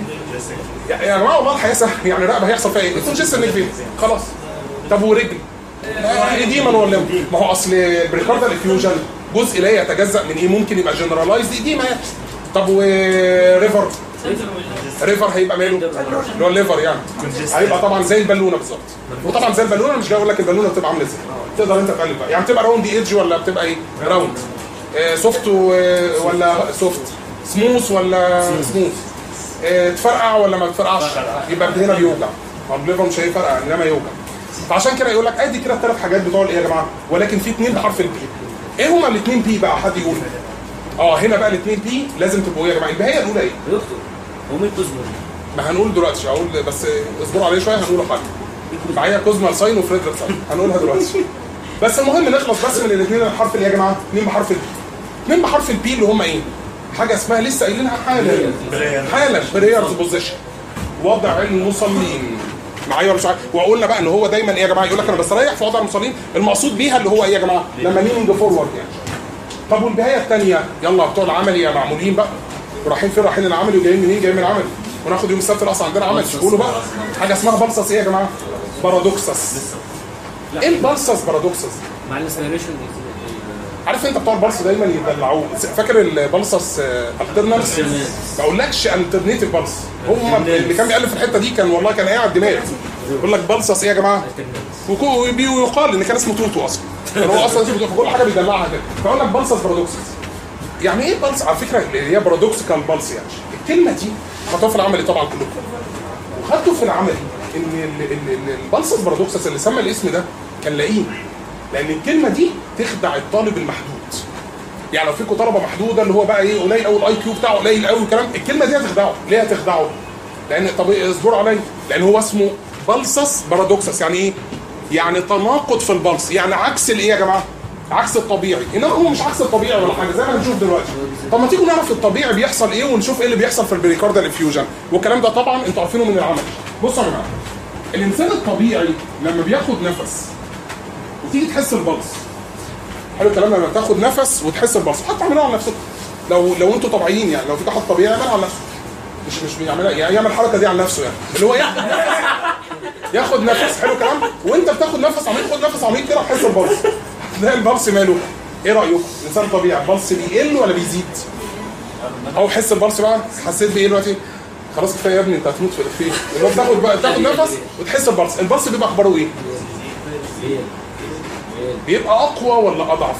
يا يا جماعه والله الحياه سهله يعني رقبه هيحصل فيها ايه؟ الكونجست انك فين خلاص طب ورجل آه، ايديما ولا ما هو اصل البريكاردال افيوجن جزء لا يتجزا من ايه ممكن يبقى جنرالايزد ايديما يعني طب وريفر ريفر هيبقى ماله اللي هو الليفر يعني هيبقى طبعا زي البالونه بالظبط وطبعا زي البالونه مش جاي اقول لك البالونه بتبقى عامله ازاي تقدر انت تقلب بقى يعني بتبقى راوند ايدج ولا بتبقى ايه راوند آه سوفت و- ولا سوفت سموث ولا سموث آه تفرقع ولا ما تفرقعش يبقى هنا بيوجع ما هو الليفر مش هيفرقع انما يوجع فعشان كده يقول لك ادي كده الثلاث حاجات بتوع الايه يا جماعه ولكن في اثنين بحرف البي ايه هما الاثنين بي بقى حد يقول اه هنا بقى الاثنين بي لازم تبقوا ايه يا جماعه البهايه الاولى ايه؟ يا دكتور هو مين كوزمو ما هنقول دلوقتي هقول بس اصبروا عليه شويه هنقوله حاجه معايا كوزما ساين وفريدريك ساين هنقولها دلوقتي بس المهم نخلص بس من الاثنين الحرف اللي يا جماعه اثنين بحرف البي اثنين بحرف البي اللي هم ايه؟ حاجه اسمها لسه قايلينها حالا حالا بريرز بوزيشن وضع المصلين معايا ولا مش معايا وقلنا بقى ان هو دايما ايه يا جماعه يقول لك انا بستريح في وضع المصلين المقصود بيها اللي هو ايه يا جماعه لما ليننج فورورد يعني طب والبدايه الثانيه يلا بتوع العملي يا معمولين بقى ورايحين فين رايحين العملي وجايين منين جايين من العملي وناخد يوم السبت الاصل عندنا عمل قولوا بقى حاجه اسمها بلصص ايه يا جماعه بارادوكسس ايه البلصص بارادوكسس مع الاسلريشن عارف انت بتوع البلص دايما يدلعوه فاكر البلصص الترنالز ما اقولكش الترنيتيف بلص هم اللي كان بيالف الحته دي كان والله كان قاعد دماغ يقول لك بلصص ايه يا جماعه وكو- وبي- ويقال ان كان اسمه توتو اصلا كان هو اصلا اسمه توتو كل حاجه بيدلعها كده فيقول لك بلصص بارادوكسس يعني ايه بلص على فكره اللي هي بارادوكسيكال بلص يعني الكلمه دي خدتوها في العملي طبعا كلكم وخدتوا في العملي ان ال- ال- ال- البلصص بارادوكسس اللي سمى الاسم ده كان لئيم لان الكلمه دي تخدع الطالب المحدود يعني لو فيكم طلبه محدوده اللي هو بقى ايه قليل قوي الاي كيو بتاعه قليل قوي الكلام الكلمه دي هتخدعه ليه هتخدعه؟ لان طب إيه، اصبروا عليا لان هو اسمه بلصص بارادوكسس يعني ايه؟ يعني تناقض في البلص يعني عكس الايه يا جماعه؟ عكس الطبيعي انما هو مش عكس الطبيعي ولا حاجه زي ما هنشوف دلوقتي طب ما تيجوا نعرف الطبيعي بيحصل ايه ونشوف ايه اللي بيحصل في البريكاردال انفيوجن والكلام ده طبعا انتوا عارفينه من العمل بصوا يا جماعه الانسان الطبيعي لما بياخد نفس وتيجي تحس البلس حلو الكلام لما تاخد نفس وتحس البلس حتى اعملوها على نفسكم لو لو انتوا طبيعيين يعني لو في حد طبيعي يعملها على نفسه مش مش بيعملها يعني يعمل الحركه دي على نفسه يعني اللي هو ياخد ياخد نفس حلو الكلام وانت بتاخد نفس عميق خد نفس عميق كده تحس البلس تلاقي البلس ماله ايه رايكم الانسان طبيعي البلس بيقل ولا بيزيد او حس البلس بقى حسيت بايه دلوقتي خلاص كفايه يا ابني انت هتموت في الافيه اللي هو بتاخد بقى تاخد نفس وتحس البلس البلس بيبقى اخباره ايه بيبقى اقوى ولا اضعف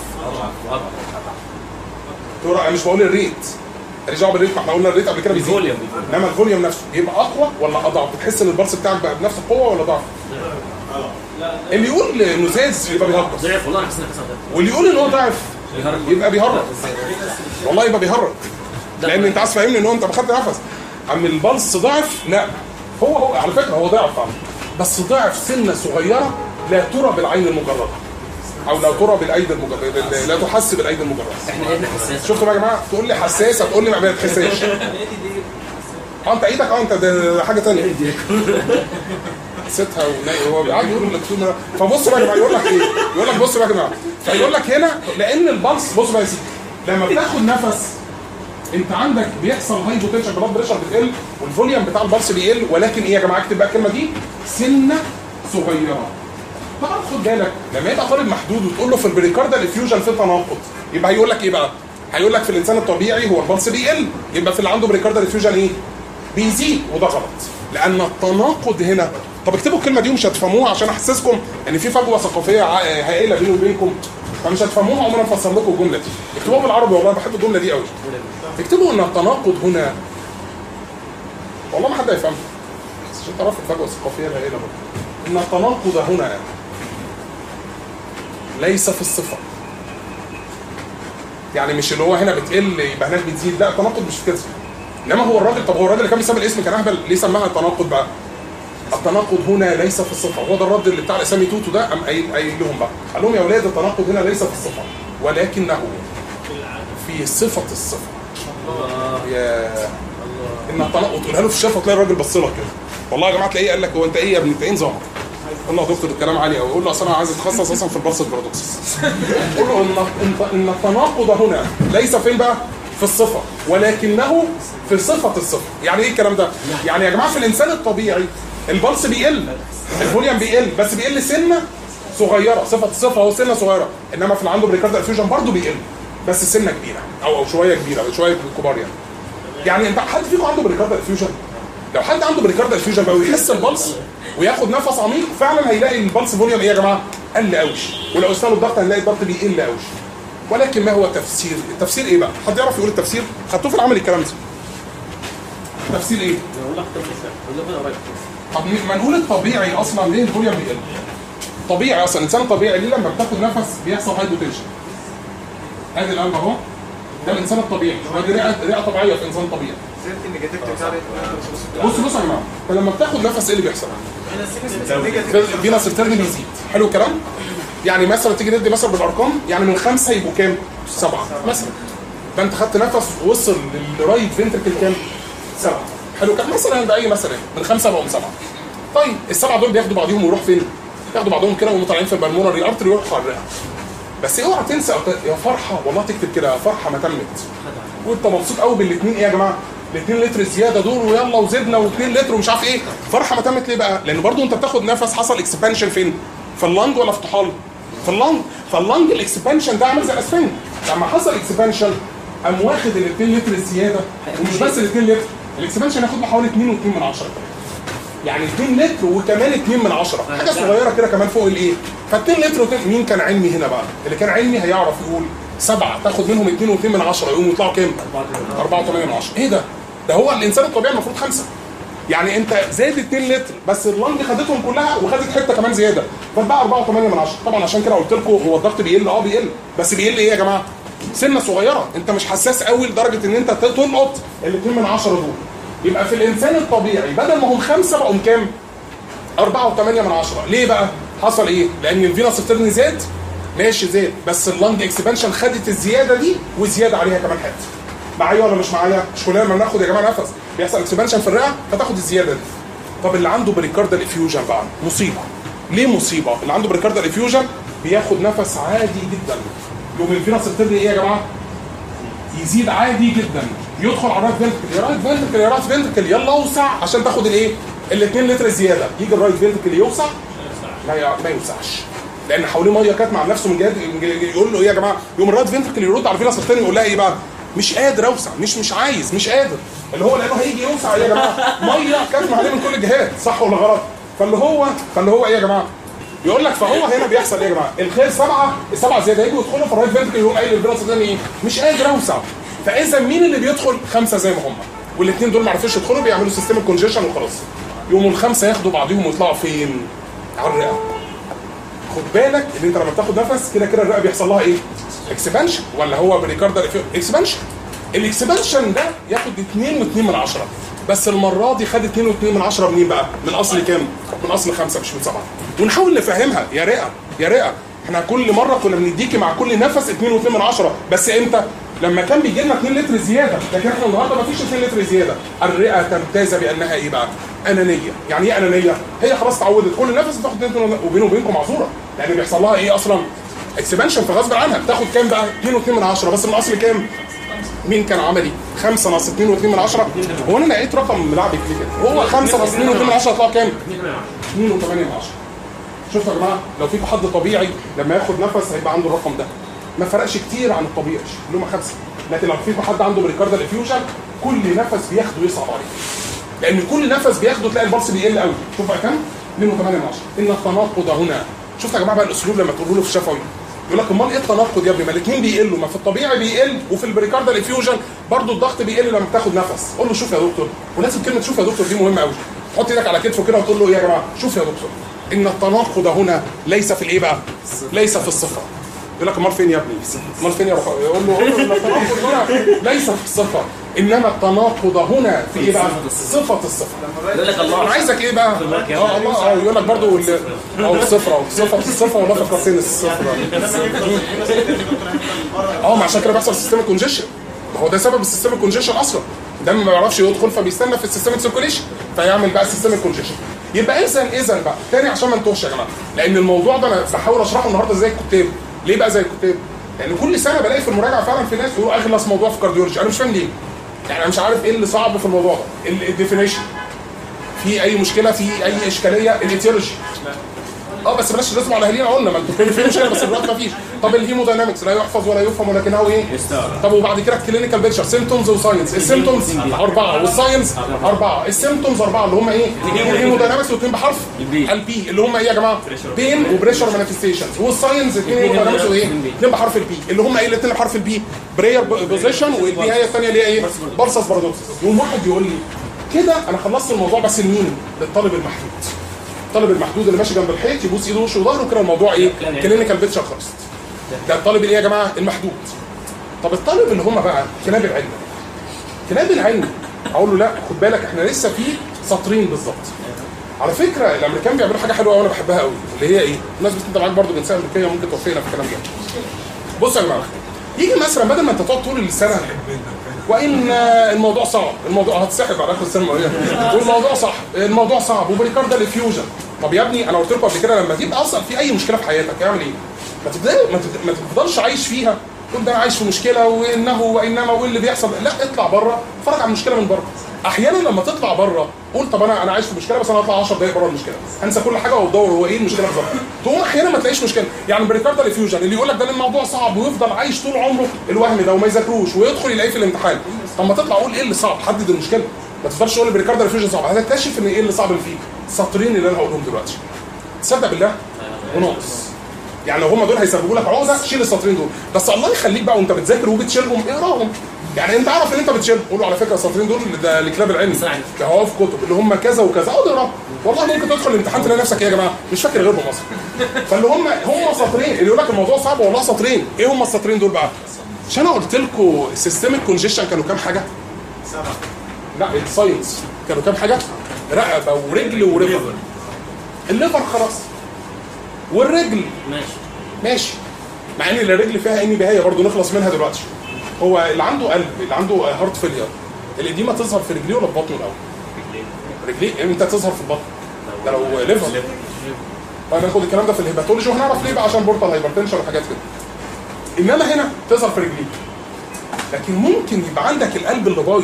ترى انا مش بقول الريت رجعوا بالريت ما احنا قلنا الريت قبل كده بيزيد الفوليوم انما الفوليوم نفسه بيبقى اقوى ولا اضعف بتحس ان البلس بتاعك بقى بنفس القوه ولا ضعف اللي يقول انه زاز يبقى بيهجص ضعف والله انا حاسس انك كسرت واللي يقول ان هو ضعف بيهرب يبقى بيهرب والله يبقى بيهرب لان انت عايز تفهمني ان هو انت ما خدت نفس اما البلس ضعف لا هو هو على فكره هو ضعف فعلا بس ضعف سنه صغيره لا ترى بالعين المجرده او لا ترى بالايدي المجرده لا تحس بالايدي المجرده احنا ايدنا حساس شفتوا بقى يا جماعه تقول لي حساسه تقول لي ما بتحساش اه انت ايدك اه انت ده ده حاجه ثانيه حسيتها وناي- هو قاعد يقول لك طول ما- فبص بقى يا جماعه يقول لك ايه؟ يقول لك بص بقى يا جماعه فيقول لك هنا لان البلس بص بقى يا سيدي لما بتاخد نفس انت عندك بيحصل هاي بوتنشال بلاد بريشر بتقل والفوليوم بتاع البلس بيقل ولكن ايه يا جماعه اكتب بقى الكلمه دي سنه صغيره طبعا خد بالك لما يبقى طالب محدود وتقول له في البريكاردال افيوجن في تناقض يبقى هيقول لك ايه بقى؟ هيقول لك في الانسان الطبيعي هو البلس بيقل يبقى في اللي عنده بريكاردال افيوجن ايه؟ بيزيد وده غلط لان التناقض هنا طب اكتبوا الكلمه دي ومش هتفهموها عشان احسسكم ان في فجوه ثقافيه ع- هائله بيني وبينكم فمش هتفهموها عمرنا ما افسر لكم الجمله دي اكتبوها بالعربي والله بحب الجمله دي قوي اكتبوا ان التناقض هنا والله ما حد هيفهمها بس عشان تعرفوا الفجوه الثقافيه الهائله برضه ان التناقض هنا ليس في الصفه يعني مش اللي هو هنا بتقل يبقى هناك بتزيد لا التناقض مش في كده انما هو الراجل طب هو الراجل اللي كان بيسمي الاسم كان اهبل ليه سماها التناقض بقى؟ التناقض هنا ليس في الصفه هو ده الرد اللي بتاع الاسامي توتو ده قام قايل قايل لهم بقى قال لهم يا اولاد التناقض هنا ليس في الصفه ولكنه في صفه الصفه يا ان التناقض تقولها له في الشفه تلاقي الراجل بص لك كده والله يا جماعه تلاقيه قال لك هو انت ايه يا ابني انت ايه نظامك؟ قول له يا دكتور الكلام عالي قوي قول له اصل انا عايز اتخصص اصلا في البلس بارادوكس قول له ان ان ان التناقض هنا ليس فين بقى؟ في الصفه ولكنه في صفه الصفه يعني ايه الكلام ده؟ يعني يا جماعه في الانسان الطبيعي البلس بيقل الفوليوم بيقل بس بيقل سنه صغيره صفه الصفه هو سنه صغيره انما في اللي عنده بريكاردال فيوجن برضه بيقل بس سنه كبيره او او شويه كبيره شويه كبار يعني يعني انت حد فيكم عنده بريكاردال فيوجن لو حد عنده بريكاردال فيوجن بقى ويحس البلس وياخد نفس عميق فعلا هيلاقي البلس فوليوم ايه يا جماعه قل قوي ولو قلنا له الضغط هنلاقي الضغط بيقل قوي ولكن ما هو التفسير التفسير ايه بقى حد يعرف يقول التفسير خدتوه في العمل الكلام ده تفسير ايه والله كتبت والله كده قريب طب ما نقول الطبيعي اصلا ليه الفوليوم بيقل طبيعي اصلا الانسان طبيعي ليه لما بتاخد نفس بيحصل هاي بوتنشن ادي القلب اهو ده الانسان الطبيعي ودي رئه رئه طبيعيه في انسان طبيعي زدت النيجاتيف بتاع بص بص يا جماعه انت لما بتاخد نفس ايه اللي بيحصل؟ فينا سيرتيرن بيزيد حلو الكلام؟ يعني مثلا تيجي ندي مثلا بالارقام يعني من خمسه يبقوا كام؟ سبعه مثلا فانت خدت نفس وصل للرايت فنتركل كام؟ سبعه حلو كام مثلا ده اي مثلا من خمسه بقوا سبعه طيب السبعه دول بياخدوا بعضهم ويروحوا فين؟ ياخدوا بعضهم كده وهم طالعين في البلمونري ارتري يروحوا على الرئه بس اوعى تنسى يا فرحه والله تكتب كده يا فرحه ما تمت وانت مبسوط قوي بالاثنين ايه يا جماعه؟ الاثنين لتر زياده دول ويلا وزدنا و2 لتر ومش عارف ايه فرحه ما تمت ليه بقى؟ لان برضو انت بتاخد نفس حصل اكسبانشن فين؟ في اللنج ولا في طحال؟ في اللنج فاللنج الاكسبانشن ده عامل زي الاسفنج لما حصل اكسبانشن قام واخد ال2 لتر الزياده ومش بس ال2 لتر الاكسبانشن ياخد له حوالي 2.2 من 10 يعني 2 لتر وكمان 2 من 10 حاجه صغيره كده كمان فوق الايه ف2 لتر واتنين- مين كان علمي هنا بقى اللي كان علمي هيعرف يقول سبعه تاخد منهم 2 و2 من 10 يقوموا يطلعوا كام 4 و8 من 10 ايه ده ده هو الانسان الطبيعي المفروض خمسه يعني انت زاد 2 لتر بس اللنج خدتهم كلها وخدت حته كمان زياده فبقى 4 و8 من 10 طبعا عشان كده قلت لكم هو الضغط بيقل اه بيقل بس بيقل ايه يا جماعه سنه صغيره انت مش حساس قوي لدرجه ان انت تلقط ال 2 من 10 دول يبقى في الانسان الطبيعي بدل ما هم خمسه بقوا كام 4 و8 من 10 ليه بقى حصل ايه لان الفينوس ستيرن زاد ماشي زاد بس اللنج اكسبانشن خدت الزياده دي وزياده عليها كمان حته معايا ولا مش معايا مش كلنا لما بناخد يا جماعه نفس بيحصل اكسبانشن في الرئه فتاخد الزياده دي طب اللي عنده بريكاردال افيوجن بقى مصيبه ليه مصيبه اللي عنده بريكاردال افيوجن بياخد نفس عادي جدا يوم الفينوس ستيرن ايه يا جماعه يزيد عادي جدا يدخل على الرايت فنتركل يا رايت فنتركل يا رايت فنتركل يلا اوسع عشان تاخد الايه؟ ال 2 لتر زياده يجي الرايت فنتركل يوسع ما ي- ما يوسعش لان حواليه ميه كانت مع نفسه من جهه من جهة- يقول له ايه يا جماعه يوم الرايت فنتركل يرد على الفينوس الثاني يقول لها ايه بقى؟ مش قادر اوسع مش مش عايز مش قادر اللي هو لانه هيجي يوسع يا جماعه ميه كاتمه عليه من كل الجهات صح ولا غلط؟ فاللي هو فاللي هو ايه يا جماعه؟ يقول لك فهو هنا بيحصل ايه يا جماعه؟ الخير سبعه السبعه زياده يجوا يدخلوا في الرايت فنتركل يقول قايل الفينوس الثاني ايه؟ مش قادر اوسع فاذا مين اللي بيدخل؟ خمسه زي ما هم والاثنين دول ما عرفوش يدخلوا بيعملوا سيستم كونجيشن وخلاص يقوموا الخمسه ياخدوا بعضهم ويطلعوا فين؟ على الرئه خد بالك ان انت لما بتاخد نفس كده كده الرئه بيحصل لها ايه؟ اكسبانشن ولا هو بريكاردال اكسبانشن الاكسبانشن ده ياخد 2 و2 من 10 بس المره دي خد 2 و2 من 10 منين بقى؟ من اصل كام؟ من اصل خمسه مش من سبعه ونحاول نفهمها يا رئه يا رئه احنا كل مره كنا بنديكي مع كل نفس 2 و2 من 10 بس امتى؟ لما كان بيجي لنا 2 لتر زياده لكن احنا النهارده ما فيش 2 لتر زياده الرئه تمتاز بانها ايه بقى؟ انانيه يعني ايه انانيه؟ هي خلاص اتعودت كل نفس بتاخد 2 وبينه وبينكم معذوره لان بيحصل لها ايه اصلا؟ اكسبانشن فغصب عنها بتاخد كام بقى؟ 2 و2 من 10 بس من اصل كام؟ مين كان عملي؟ 5 ناقص 2 و2 من 10 هو انا لقيت رقم ملعبك ليه كده؟ هو 5 ناقص 2 و2 من 10 يطلع كام؟ 2 و8 من 10 شوفوا يا جماعه لو فيكم حد طبيعي لما ياخد نفس هيبقى عنده الرقم ده ما فرقش كتير عن الطبيعي اللي هم خمسه لكن لو فيكم حد عنده بريكاردال افيوجن كل نفس بياخده يصعب عليه لان كل نفس بياخده تلاقي البلس بيقل قوي شوف بقى كام 2 و8 من 10 ان التناقض هنا شفت يا جماعه بقى الاسلوب لما تقولوا له في الشفوي يقول لك امال ايه التناقض يا ابني ما الاثنين بيقلوا ما في الطبيعي بيقل وفي البريكاردال افيوجن برضه الضغط بيقل لما بتاخد نفس قول له شوف يا دكتور ولازم كلمه شوف يا دكتور دي مهمه قوي تحط ايدك على كتفه كده وتقول له ايه يا جماعه شوف يا دكتور ان التناقض هنا ليس في الايه بقى ليس في الصفه يقول لك امال فين يا ابني امال فين يا رفاق يقول له قول له ان التناقض هنا ليس في الصفه انما التناقض هنا في ايه بقى صفه الصفه يقول لك الله انا عايزك ايه بقى؟ اه الله اه يقول لك برضه ال- اه الصفرة صفة الصفة ولا فقرتين الصفرة اه ما عشان كده بيحصل سيستم كونجيشن ما هو ده سبب السيستم كونجيشن اصلا ده ما بيعرفش يدخل فبيستنى في السيستم سيركوليشن فيعمل بقى سيستم كونجيشن يبقى اذا اذا بقى تاني عشان ما نتوهش يا جماعه لان الموضوع ده انا بحاول اشرحه النهارده زي الكتاب ليه بقى زي الكتاب؟ لان كل سنه بلاقي في المراجعه فعلا في ناس يقولوا اغلس موضوع في كارديولوجي انا مش فاهم ليه يعني انا مش عارف ايه اللي صعب في الموضوع ده الديفينيشن في اي مشكله في اي اشكاليه الايتيولوجي اه بس بلاش لازم على اهالينا قلنا ما انتوا كل في مشكله بس دلوقتي ما فيش طب الهيموداينامكس لا يحفظ ولا يفهم ولكنه ايه طب وبعد كده الكلينيكال بيكتشر سيمتومز وساينس السيمتومز اربعه والساينس اربعه السيمتومز اربعه اللي هم ايه الهيموداينامكس واثنين بحرف البي. البي اللي هم ايه يا جماعه بين وبريشر مانيفستيشنز والساينس اثنين هيموداينامكس وايه اثنين بحرف البي اللي هم ايه الاثنين بحرف البي برير بوزيشن والبي هي الثانيه اللي هي ايه بارسس بارادوكسس يقوم واحد يقول لي كده انا خلصت الموضوع بس لمين للطالب المحدود الطالب المحدود اللي ماشي جنب الحيط يبوس ايده وشه وظهره كده الموضوع ايه كلينيكال بيكتشر خلصت ده الطالب اللي ايه يا جماعه المحدود طب الطالب اللي هم بقى كلاب العلم كلاب العلم اقول له لا خد بالك احنا لسه في سطرين بالظبط على فكره الامريكان بيعملوا حاجه حلوه وانا بحبها قوي اللي هي ايه؟ الناس بس انت معاك برضه جنسيه امريكيه ممكن توفينا في الكلام ده. بص يا جماعه يجي مثلا بدل ما انت تقعد طول السنه وان الموضوع صعب الموضوع هتسحب على اخر السنه والموضوع صح الموضوع صعب وبريكاردال افيوجن طب يا ابني انا قلت لكم قبل كده لما تبقى اصلا في اي مشكله في حياتك اعمل ايه؟ ما تبدا ما تبدأ- ما تفضلش عايش فيها تقول ده انا عايش في مشكله وانه وانما وايه اللي بيحصل لا اطلع بره اتفرج على المشكله من بره احيانا لما تطلع بره قول طب انا انا عايش في مشكله بس انا هطلع 10 دقائق بره المشكله انسى كل حاجه وادور هو ايه المشكله بالظبط تقوم احيانا ما تلاقيش مشكله يعني بريكاردال افيوجن اللي يقول لك ده الموضوع صعب ويفضل عايش طول عمره الوهم ده وما يذاكروش ويدخل يلاقيه في الامتحان طب ما تطلع قول ايه اللي صعب حدد المشكله ما تفضلش تقول بريكاردال افيوجن صعب هتكتشف ان ايه اللي صعب اللي فيك السطرين اللي انا هقولهم دلوقتي تصدق بالله وناقص يعني لو هم دول هيسببوا لك عقده شيل السطرين دول بس الله يخليك بقى وانت بتذاكر وبتشيلهم اقراهم يعني انت عارف ان انت بتشيلهم قول له على فكره السطرين دول ده لكلاب العلم صحيح. ده هو في كتب اللي هم كذا وكذا اقعد اقراهم والله ممكن تدخل الامتحان تلاقي نفسك ايه يا جماعه مش فاكر غيرهم اصلا فاللي هم هم سطرين اللي يقول لك الموضوع صعب والله سطرين ايه هم السطرين دول بقى عشان انا قلت لكم السيستميك كونجيشن كانوا كام حاجه لا الساينس كانوا كام حاجه رقبه ورجل وريفر الليفر خلاص والرجل ماشي ماشي مع ان الرجل فيها ان بهايه برضه نخلص منها دلوقتي هو اللي عنده قلب اللي عنده هارت فيلير الاديمه تظهر في رجليه ولا في بطنه الاول؟ رجليه امتى تظهر في البطن؟ ده لو ليفر طيب ناخد الكلام ده في الهيباتولوجي وهنعرف ليه بقى عشان بورتال هايبرتنشن وحاجات كده انما هنا تظهر في رجليه لكن ممكن يبقى عندك القلب اللي بايظ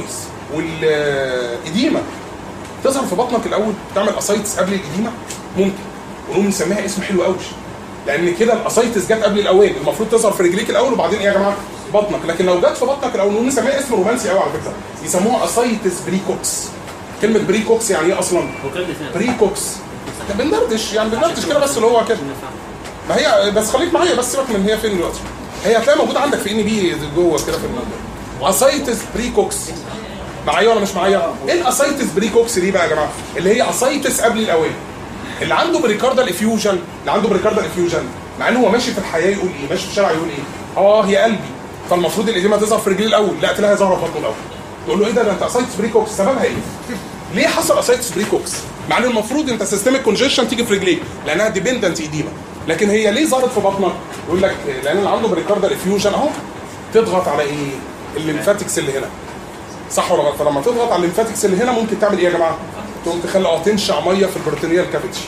والاديمه تظهر في بطنك الاول تعمل اسايتس قبل الاديمه ممكن ونقوم نسميها اسم حلو قوي لان كده الاسايتس جت قبل الاوان المفروض تظهر في رجليك الاول وبعدين ايه يا جماعه بطنك لكن لو جت في بطنك الاول نقوم نسميها اسم رومانسي قوي على فكره يسموها اسايتس بريكوكس كلمه بريكوكس يعني ايه اصلا هو كان فين؟ بريكوكس ده بندردش يعني بندردش كده بس اللي هو كده ما هي بس خليك معايا بس سيبك من هي فين دلوقتي هي هتلاقي موجوده عندك في ان بي جوه كده في الموضوع اسايتس بريكوكس معايا ولا مش معايا؟ ايه الاسايتس بريكوكس دي بقى يا جماعه؟ اللي هي اسايتس قبل الاوان اللي عنده بريكاردال افيوجن اللي عنده بريكاردال افيوجن مع ان هو ماشي في الحياه يقول ايه؟ ماشي في الشارع يقول ايه؟ اه هي قلبي فالمفروض الاديمه تظهر في رجليه الاول لا تلاقيها ظاهره في بطنه الاول تقول له ايه ده ده انت اسايتس بريكوكس سببها ايه؟ ليه حصل اسايتس بريكوكس؟ مع ان المفروض انت سيستميك كونجيشن تيجي في رجليك لانها ديبندنت ايديما لكن هي ليه ظهرت في بطنك؟ يقول لك لان اللي عنده بريكاردال افيوجن اهو تضغط على ايه؟ الليمفاتكس اللي هنا صح ولا غلط؟ فلما تضغط على الليمفاتكس اللي هنا ممكن تعمل ايه يا جماعه؟ تقوم تخلي اه تنشع ميه في البروتينيال كافيتي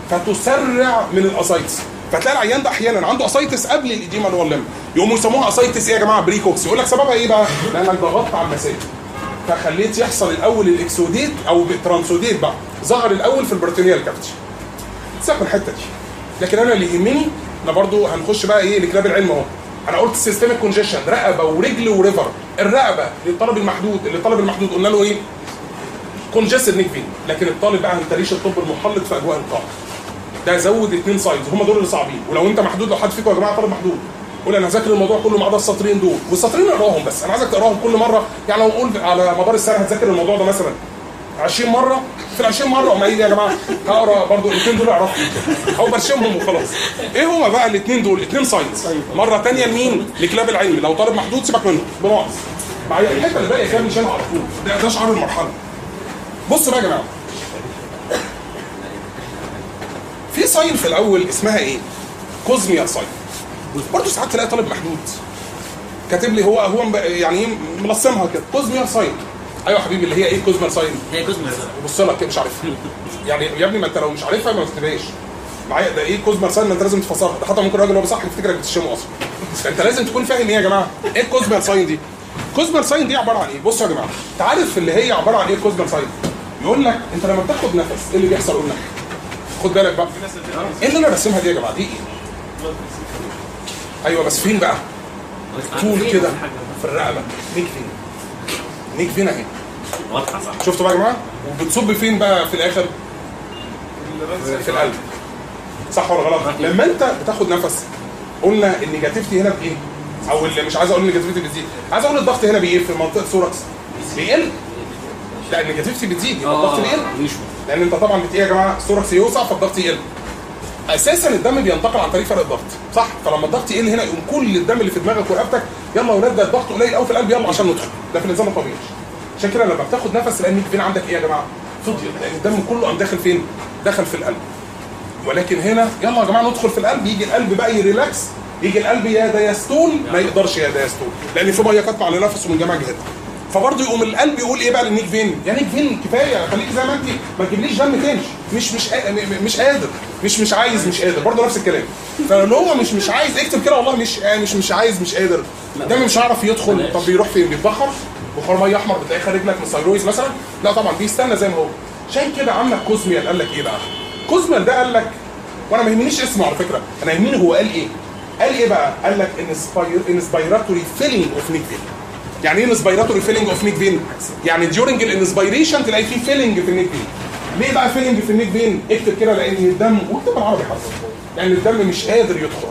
فتسرع من الاسايتس فتلاقي العيان ده احيانا عنده اسايتس قبل الاديمه اللي هو الليمب يقوموا يسموها اسايتس ايه يا جماعه بريكوكس يقول لك سببها ايه بقى؟ لانك ضغطت على المسافه فخليت يحصل الاول الاكسوديت او الترانسوديت بقى ظهر الاول في البروتينيال كافيتي سيبك من الحته دي لكن انا اللي يهمني احنا برضو هنخش بقى ايه لكلاب العلم اهو انا قلت سيستميك كونجيشن رقبه ورجل وريفر الرقبه للطالب المحدود اللي الطالب المحدود قلنا له ايه كونجستد نيك فين لكن الطالب بقى انت ليش الطب المحلق في اجواء القاعه ده زود اثنين سايز هم دول اللي صعبين ولو انت محدود لو حد فيكم يا جماعه طالب محدود قول انا هذاكر الموضوع كله ما عدا السطرين دول والسطرين اقراهم بس انا عايزك تقراهم كل مره يعني لو قول على مدار السنه هتذاكر الموضوع ده مثلا 20 مره في ال 20 مره اما يجي يا جماعه هقرا برضو الاثنين دول اعرفهم او برشمهم وخلاص ايه هما بقى الاثنين دول اثنين ساينس مره ثانيه لمين لكلاب العلم لو طالب محدود سيبك منه بناقص معايا الحته اللي باقيه كام نشيلها على طول ده, ده شعار المرحله بص بقى يا جماعه في ساين في الاول اسمها ايه كوزميا ساين برضه ساعات تلاقي طالب محدود كاتب لي هو هو مب- يعني ايه ملصمها كده كوزميا ساين ايوه يا حبيبي اللي هي ايه كوزميا ساين هي جزء من بص لك كده مش عارفها يعني يا ابني ما انت لو مش عارفها ما تكتبهاش معايا ده ايه كوزمر ساين ما انت لازم تفسرها ده حتى ممكن الراجل هو بيصحح يفتكرك بتشتمه اصلا فانت لازم تكون فاهم ايه يا جماعه ايه الكوزمر ساين دي كوزمر ساين دي عباره عن ايه بصوا يا جماعه انت عارف اللي هي عباره عن ايه الكوزمر ساين يقول لك انت لما بتاخد نفس ايه اللي بيحصل قلنا خد بالك بقى ايه اللي انا راسمها دي يا جماعه دي ايه ايوه بس فين بقى طول كده في الرقبه نيك فين نيك فين اهي واضحه صح شفتوا بقى يا جماعه وبتصب فين بقى في الاخر في القلب صح ولا غلط لما انت بتاخد نفس قلنا النيجاتيفيتي هنا بايه او اللي مش عايز اقول النيجاتيفيتي بتزيد عايز اقول الضغط هنا بايه في منطقه ثوركس بيقل لا النيجاتيفيتي بتزيد يبقى الضغط بيقل مش لان انت طبعا بت ايه يا جماعه الثوركس يوسع فالضغط يقل اساسا الدم بينتقل عن طريق فرق الضغط صح فلما الضغط يقل هنا يقوم كل الدم اللي في دماغك ورقبتك يلا يا ولاد ده الضغط قليل قوي في القلب يلا عشان ندخل ده في النظام الطبيعي عشان كده لما بتاخد نفس تلاقي النيك فين عندك ايه يا جماعه؟ فضيت لان الدم كله قام داخل فين؟ دخل في القلب ولكن هنا يلا يا جماعه ندخل في القلب يجي القلب بقى يريلاكس يجي القلب يا دايستول ما يقدرش يا دايستول لان في ميه قطع على نفسه من جميع جهات فبرضه يقوم القلب يقول ايه بقى للنيك فين؟ يا نيك فين كفايه خليك زي ما انت ما تجيبليش دم تاني مش مش قا- م- م- مش قادر مش مش عايز مش قادر برضه نفس الكلام فلو هو مش مش عايز اكتب كده والله مش آه مش مش عايز مش قادر الدم مش هيعرف يدخل طب بيروح فين؟ بيتبخر بخار ميه احمر بتلاقيه خارج لك من الثايرويز مثلا لا طبعا بيستنى زي ما هو عشان كده عمك كوزميال قال لك ايه بقى؟ كوزميال ده قال لك وانا ما يهمنيش اسمه على فكره انا يهمني هو قال ايه قال ايه بقى قال لك انسبيراتوري فيلينج اوف نيك فين يعني ايه انسبيراتوري فيلينج اوف نيك فين يعني ديورنج الانسبيريشن تلاقي فيه فيلينج في النيك فين ليه بقى فيلينج في النيك فين اكتب كده لان الدم واكتب بالعربي حتى لان الدم مش قادر يدخل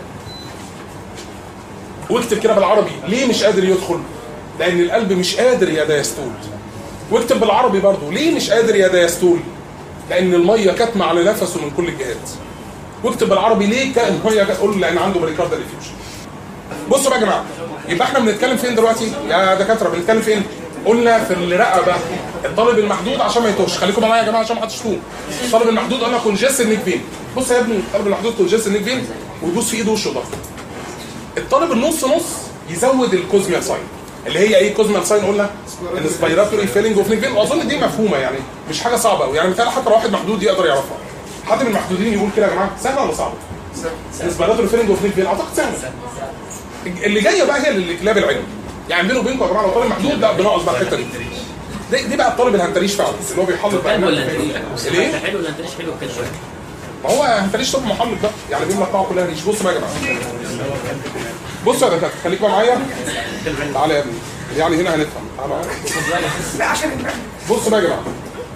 واكتب كده بالعربي ليه مش قادر يدخل لان القلب مش قادر يا دايستول واكتب بالعربي برضه ليه مش قادر يا دايستول لان الميه كاتمه على نفسه من كل الجهات واكتب بالعربي ليه كان الميه كات- قول لان عنده بريكاردال افيوجن بصوا بقى يا جماعه يبقى احنا بنتكلم فين دلوقتي يا دكاتره بنتكلم فين قلنا في الرقبه الطالب المحدود عشان ما يتوهش خليكم معايا يا جماعه عشان ما حدش يتوه الطالب المحدود قلنا كونجست النيك فين بص يا ابني الطالب المحدود كونجست النيك فين ويبص في ايده وشه ضغط الطالب النص نص يزود الكوزميال ساين اللي هي ايه كوزميال ساين قلنا الاسبيراتوري فيلينج اوف نيك فين واظن دي مفهومه يعني مش حاجه صعبه قوي يعني مثال حتى لو واحد محدود يقدر يعرفها حد من المحدودين يقول كده يا جماعه سهله ولا صعبه؟ الاسبيراتوري فيلينج اوف نيك فين اعتقد سهله اللي جايه بقى هي اللي كلاب العلم يعني بينه وبينكم يا جماعه لو طالب محدود لا بنقص بقى الحته دي دي, دي بقى الطالب الهنتريش فعلا اللي هو بيحلل بقى حلو ولا انتريش؟ ليه؟ ده حلو ولا انتريش حلو كده شويه ما هو هنتريش طب محلل بقى يعني بيملى القاعه كلها ريش بصوا بقى يا جماعه بصوا يا دكاتره خليكم بقى معايا تعالى يا ابني يعني هنا هنفهم تعالى معايا. بصوا بقى يا جماعه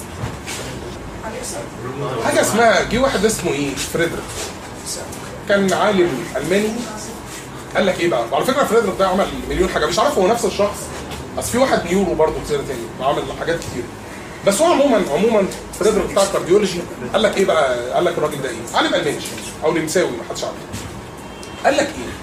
حاجه اسمها جه واحد اسمه ايه فريدريك كان عالم الماني قال لك ايه بقى وعلى فكره فريدريك ده عمل مليون حاجه مش عارف هو نفس الشخص بس في واحد نيورو برضه كتير تاني عمل حاجات كتير بس هو عموما عموما فريدريك بتاع الكارديولوجي قال لك ايه بقى قال لك الراجل ده ايه عالم الماني او نمساوي ما حدش عارف قال لك ايه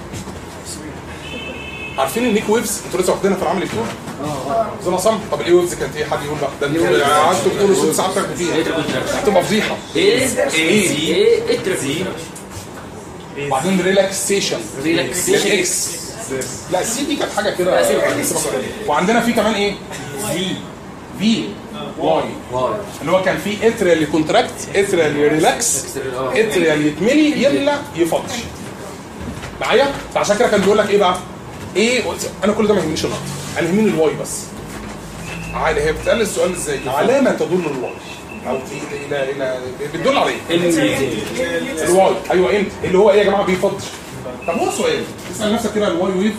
عارفين النيك ويفز انتوا لسه واخدينها في العمل الدكتور؟ زي صم طب الايه ويفز كانت ايه حد يقول بقى ده انتوا قعدتوا تقولوا ست ساعات تاخدوا فيها هتبقى فضيحه ايه ايه ايه الترفيه وبعدين ريلاكسيشن ريلاكسيشن اكس لا السي دي كانت حاجه كده وعندنا في كمان ايه؟ في في واي واو اللي هو كان في اتريال كونتراكت اتريال ريلاكس اتريال يتملي يملى يفضي معايا فعشان كده كان بيقول لك ايه بقى ايه انا كل ده ما يهمنيش النقط انا يهمني الواي بس عادي هي بتسال السؤال ازاي على ما تدل الواي او في الى الى بتدل على ايه الواي ايوه امتى اللي هو ايه يا جماعه بيفضي طب هو سؤال اسال نفسك كده الواي ويف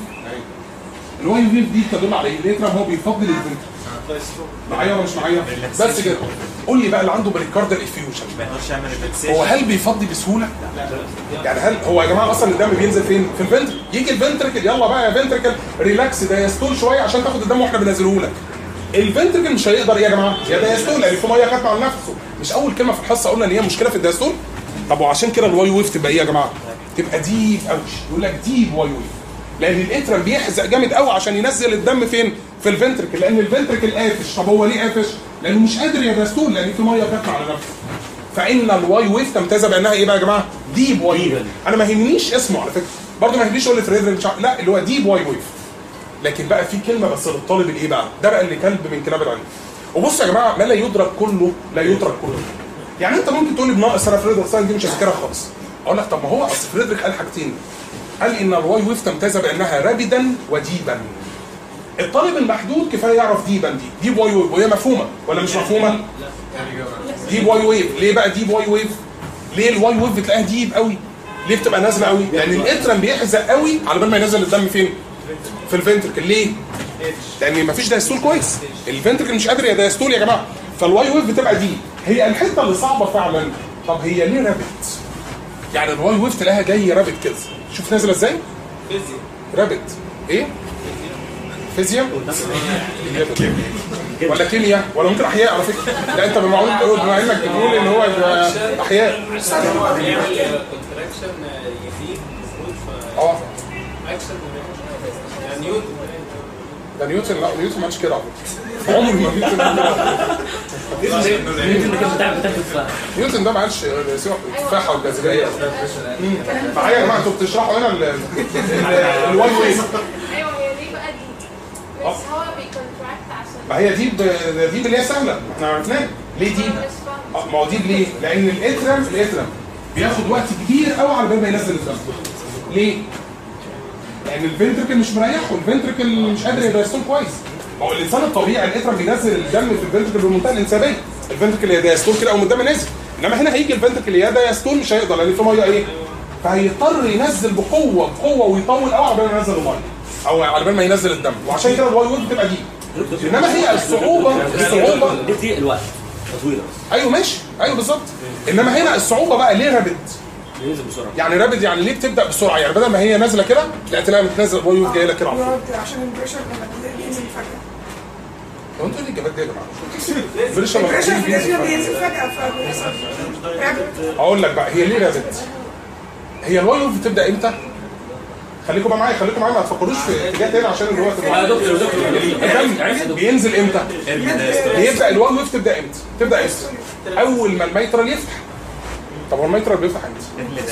الواي ويف دي تدل على ايه؟ ليه هو بيفضل الفنتر معايا ولا مش معايا؟ بس كده قول لي بقى اللي عنده بريكاردال افيوجن ما يقدرش يعمل هو ريلاكسيشن هل بيفضي بسهوله؟ يعني هل هو يا جماعه اصلا الدم بينزل فين؟ في الفنتركل يجي الفنتركل يلا بقى يا فنتركل ريلاكس ده يستول شويه عشان تاخد الدم واحنا بننزله لك. الفنتركل مش هيقدر يا جماعه يا ده يستول لان في ميه كاتمه على نفسه مش اول كلمه في الحصه قلنا ان هي مشكله في الدايستول؟ طب وعشان كده الواي ويف تبقى ايه يا جماعه؟ تبقى ديب قوي يقول لك ديب واي ويف لان الاترم بيحزق جامد قوي عشان ينزل الدم فين؟ في الفنتركل لان الفنتركل قافش طب هو ليه قافش؟ لانه مش قادر يا دايستول لان في ميه كاتمه على نفسه. فان الواي ويف تمتاز بانها ايه بقى يا جماعه؟ ديب واي ويف انا ما يهمنيش اسمه على فكره برضه ما يهمنيش اقول لي فريدريك مش عارف- لا اللي هو ديب واي ويف لكن بقى في كلمه بس للطالب الايه بقى؟ ده بقى اللي كلب من كلاب العلم وبص يا جماعه ما لا يدرك كله لا يترك كله يعني انت ممكن تقول لي بناقص انا فريدريك ساين دي مش هذاكرها خالص اقول لك طب ما هو اصل فريدريك قال حاجتين قال ان الواي ويف تمتاز بانها رابدا وديبا الطالب المحدود كفايه يعرف ديبا دي ديب واي ويف وهي مفهومه ولا مش مفهومه؟ ديب واي ويف ليه بقى ديب واي ويف ليه الواي ويف بتلاقيها ديب قوي ليه بتبقى نازله قوي لان الاترم بيحزق قوي على بال ما ينزل الدم فين في الفنتركل ليه لان مفيش دايستول كويس الفنتركل مش قادر يا دايستول يا جماعه فالواي ويف بتبقى دي هي الحته اللي صعبه فعلا طب هي ليه رابت يعني الواي ويف تلاقيها جاي رابت كده شوف نازله ازاي رابت ايه فيزياء ولا كيمياء ولا ممكن احياء على فكره لا انت بمعقول تقول بما انك بتقول ان هو احياء كونتراكشن يزيد ده نيوتن لا نيوتن ما عملش كده على فكره عمره ما نيوتن عمل كده يمكن كان بتاع بتاع تفاح نيوتن ده ما قالش سوى التفاحه والجاذبيه مم. معايا يا جماعه انتوا بتشرحوا هنا ال- ال- الواي ويف ايوه هي ليه بقى دي؟ بس هو بيكونتراكت عشان ما هي دي ب- دي اللي هي سهله احنا عرفناها ليه دي؟ أنا مش فاهمة. آه، ما هو دي ليه؟ لان الاترم الاترم بياخد وقت كبير قوي على بال ما ينزل الدم ليه؟ لان الفنتركل مش مريحه الفنتركل مش قادر يدايستول كويس ما هو الانسان الطبيعي الاترم بينزل الدم في الفنتركل بمنتهى الانسيابيه الفنتركل يدايستول كده او من الدم نازل انما هنا هيجي الفنتركل يدايستول مش هيقدر لان في ميه ايه؟ فهيضطر ينزل بقوه بقوه ويطول قوي على بال ما ينزل الميه او على بال ما ينزل الدم وعشان كده الواي ويف بتبقى دي انما هي الصعوبه الصعوبه دي دي الوقت تطويله بس ايوه ماشي ايوه بالظبط انما هنا الصعوبه بقى ليه رابد ينزل بسرعه يعني رابد يعني ليه بتبدا بسرعه يعني بدل ما هي نازله كده لا تلاقيها بتنزل واي ويف جايه لك كده على طول بيقعد عشان البريشر لما بينزل فجأة هو انتوا ايه الاجابات دي يا جماعه؟ بريشر لما البريشر في بينزل الجسم فجأة. بينزل فجأة فبيحصل رابط اقول لك بقى هي ليه رابد؟ هي الواي ويف بتبدا امتى؟ خليكم بقى معايا خليكم معايا ما تفكروش في اتجاه تاني عشان الوقت يا دكتور يا دكتور الدم بينزل امتى؟ بيبدا الواي ويف تبدا امتى؟ تبدا امتى؟ اول ما الميترال يفتح طب هو الميترال بيفتح امتى؟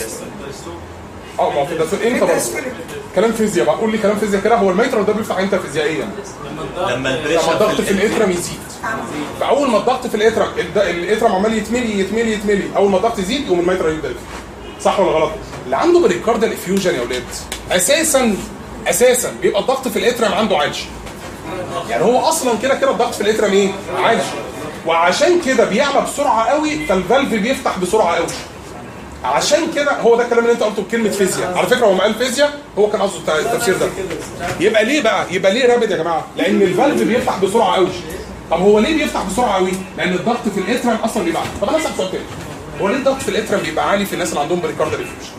اه ما هو ده في- امتى برضه؟ كلام فيزياء بقى قول لي كلام فيزياء كده هو الميترال ده بيفتح امتى فيزيائيا؟ لما لما البريشر الضغط في الاترم يزيد فاول ما الضغط في الاترم الد- الاترم عمال يتملي يتملي يتملي اول ما الضغط يزيد يقوم الميترال يبدا يفتح صح ولا غلط؟ اللي عنده بريكاردال افيوجن يا اولاد اساسا اساسا بيبقى الضغط في الاترم عنده عالي يعني هو اصلا كده كده الضغط في الاترم ايه؟ عالي وعشان كده بيعلى بسرعه قوي فالفالف بيفتح بسرعه قوي عشان كده هو ده الكلام اللي انت قلته بكلمه فيزياء على فكره هو ما قال فيزياء هو كان قصده الت- التفسير ده يبقى ليه بقى يبقى ليه رابد يا جماعه لان الفالف بيفتح بسرعه قوي طب هو ليه بيفتح بسرعه قوي لان الضغط في الاترم اصلا بيبقى عالي طب انا اسال سؤال تاني هو ليه الضغط في الاترم بيبقى عالي في الناس اللي عندهم بريكاردال افيوجن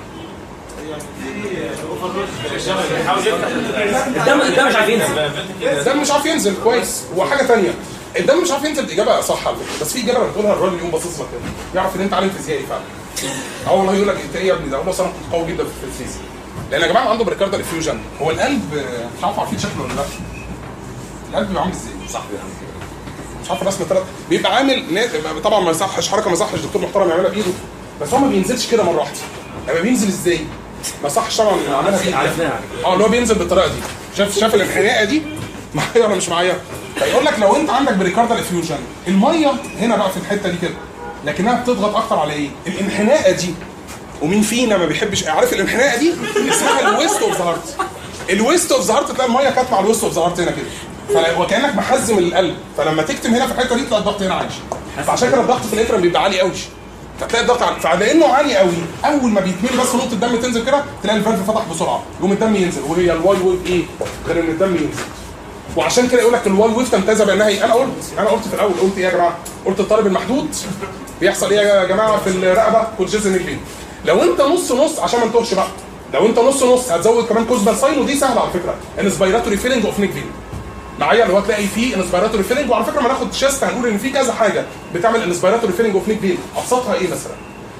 الدم الدم مش عارف ينزل الدم مش عارف ينزل كويس وحاجه ثانيه الدم مش عارف ينزل دي اجابه صح على فكره بس في اجابه بتقولها الراجل يوم باصص لك كده يعرف ان انت عالم فيزيائي فعلا اه والله يقول لك انت ايه يا ابني ده اقول له أصل انا كنت قوي جدا في الفيزياء لان يا جماعه عنده بريكاردال افيوجن هو القلب آه، مش عارف عارفين شكله ولا لا القلب بيبقى عامل ازاي صاحبي مش عارف الرسم ثلاث بيبقى عامل نا- طبعا ما يصحش حركه ما يصحش دكتور محترم يعملها بايده بس هو ما بينزلش كده مره واحده لما بينزل ازاي ما يصحش طبعا نعملها بايدي عرفناها اه اللي هو بينزل بالطريقه دي شاف شاف الانحناءه دي معايا ولا مش معايا فيقول لك لو انت عندك بريكاردال افيوجن الميه هنا بقى في الحته دي كده لكنها بتضغط اكتر على ايه الانحناءه دي ومين فينا ما بيحبش عارف الانحناءه دي اسمها الويست اوف ذا هارت الويست اوف ذا هارت تلاقي الميه كاتمه على الويست اوف ذا هارت هنا كده فلا- وكانك محزم القلب فلما تكتم هنا في الحته دي تلاقي الضغط هنا عالي فعشان كده الضغط في الاترم بيبقى عالي قوي فتلاقي الضغط عالي فلانه عالي قوي اول ما بيتملي بس نقطه الدم تنزل كده تلاقي الفالف فتح بسرعه يقوم الدم ينزل وهي الواي ويف ايه غير ان الدم ينزل وعشان كده يقول لك الواي ويف تمتاز بانها ايه انا قلت انا قلت في الاول قلت ايه يا جماعه قلت الطالب المحدود بيحصل ايه يا جماعه في الرقبه كونجيشن نيك لو انت نص نص عشان ما نتوهش بقى لو انت نص نص هتزود كمان كوزبال ساين ودي سهله على فكره انسبيراتوري فيلنج اوف نيك فين معايا اللي هو تلاقي فيه انسبيراتوري فيلنج وعلى فكره ما ناخد شيست هنقول ان في كذا حاجه بتعمل انسبيراتوري فيلنج اوف نيك فين ابسطها ايه مثلا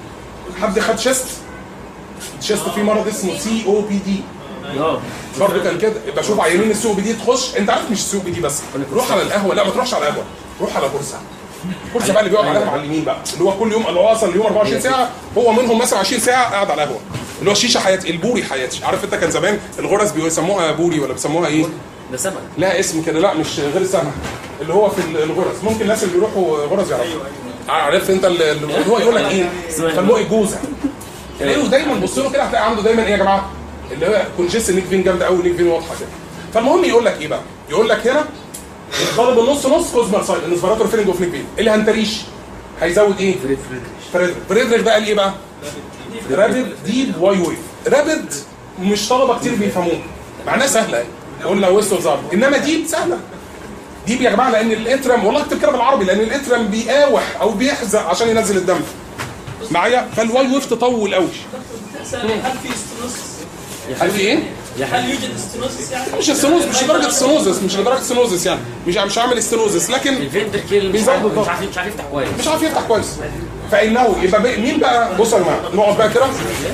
حد خد شيست شيست فيه مرض اسمه سي او بي دي اه برضه كان كده بشوف عيانين السي او بي دي تخش انت عارف مش السي او بي دي بس روح على القهوه لا ما تروحش على القهوه روح على بورصه بورصه بقى اللي بيقعد عليها معلمين بقى اللي هو كل يوم اللي هو اصلا اليوم 24 ساعه هو منهم مثلا 20 ساعه قاعد على القهوه اللي هو شيشه حياتي البوري حياتي عارف انت كان زمان الغرز بيسموها بوري ولا بيسموها ايه؟ ده سمك لها اسم كده لا مش غير السمك اللي هو في الغرز ممكن الناس اللي بيروحوا غرز يعرفوا عرفت انت اللي اللي هو يقول لك ايه فالموق الجوزه تلاقيه دايما بص له كده هتلاقي عنده دايما ايه يا جماعه اللي هو كونجيست نيك فين جامده قوي نيك فين واضحه كده فالمهم يقول لك ايه بقى يقول لك هنا الطالب النص نص كوزمال سايد الانسبيراتور فيلنج اوف نيك فين اللي هنتريش هيزود ايه فريد فريد فريدريك فريدريك ده قال ايه بقى رابد ديب واي ويف رابد مش طلبه كتير بيفهموه معناها سهله اهي قلنا ويست اوف ظهر انما ديب سهله ديب يا جماعه لان الاترم والله اكتب كده بالعربي لان الاترم بيقاوح او بيحزق عشان ينزل الدم معايا فالواي ويف تطول قوي سأل هل في استنوسس؟ هل في ايه؟ يا هل حبيبي يوجد استنوسس يعني؟ مش السنوز مش لدرجه السنوزس مش لدرجه السنوزس يعني مش مش عامل السنوزس لكن الفنتركل مش بيزود عارف الضغط. مش عارف مش عارف يفتح كويس مش عارف يفتح كويس فانه يبقى بقى مين بقى بصوا يا جماعه نقعد بقى كده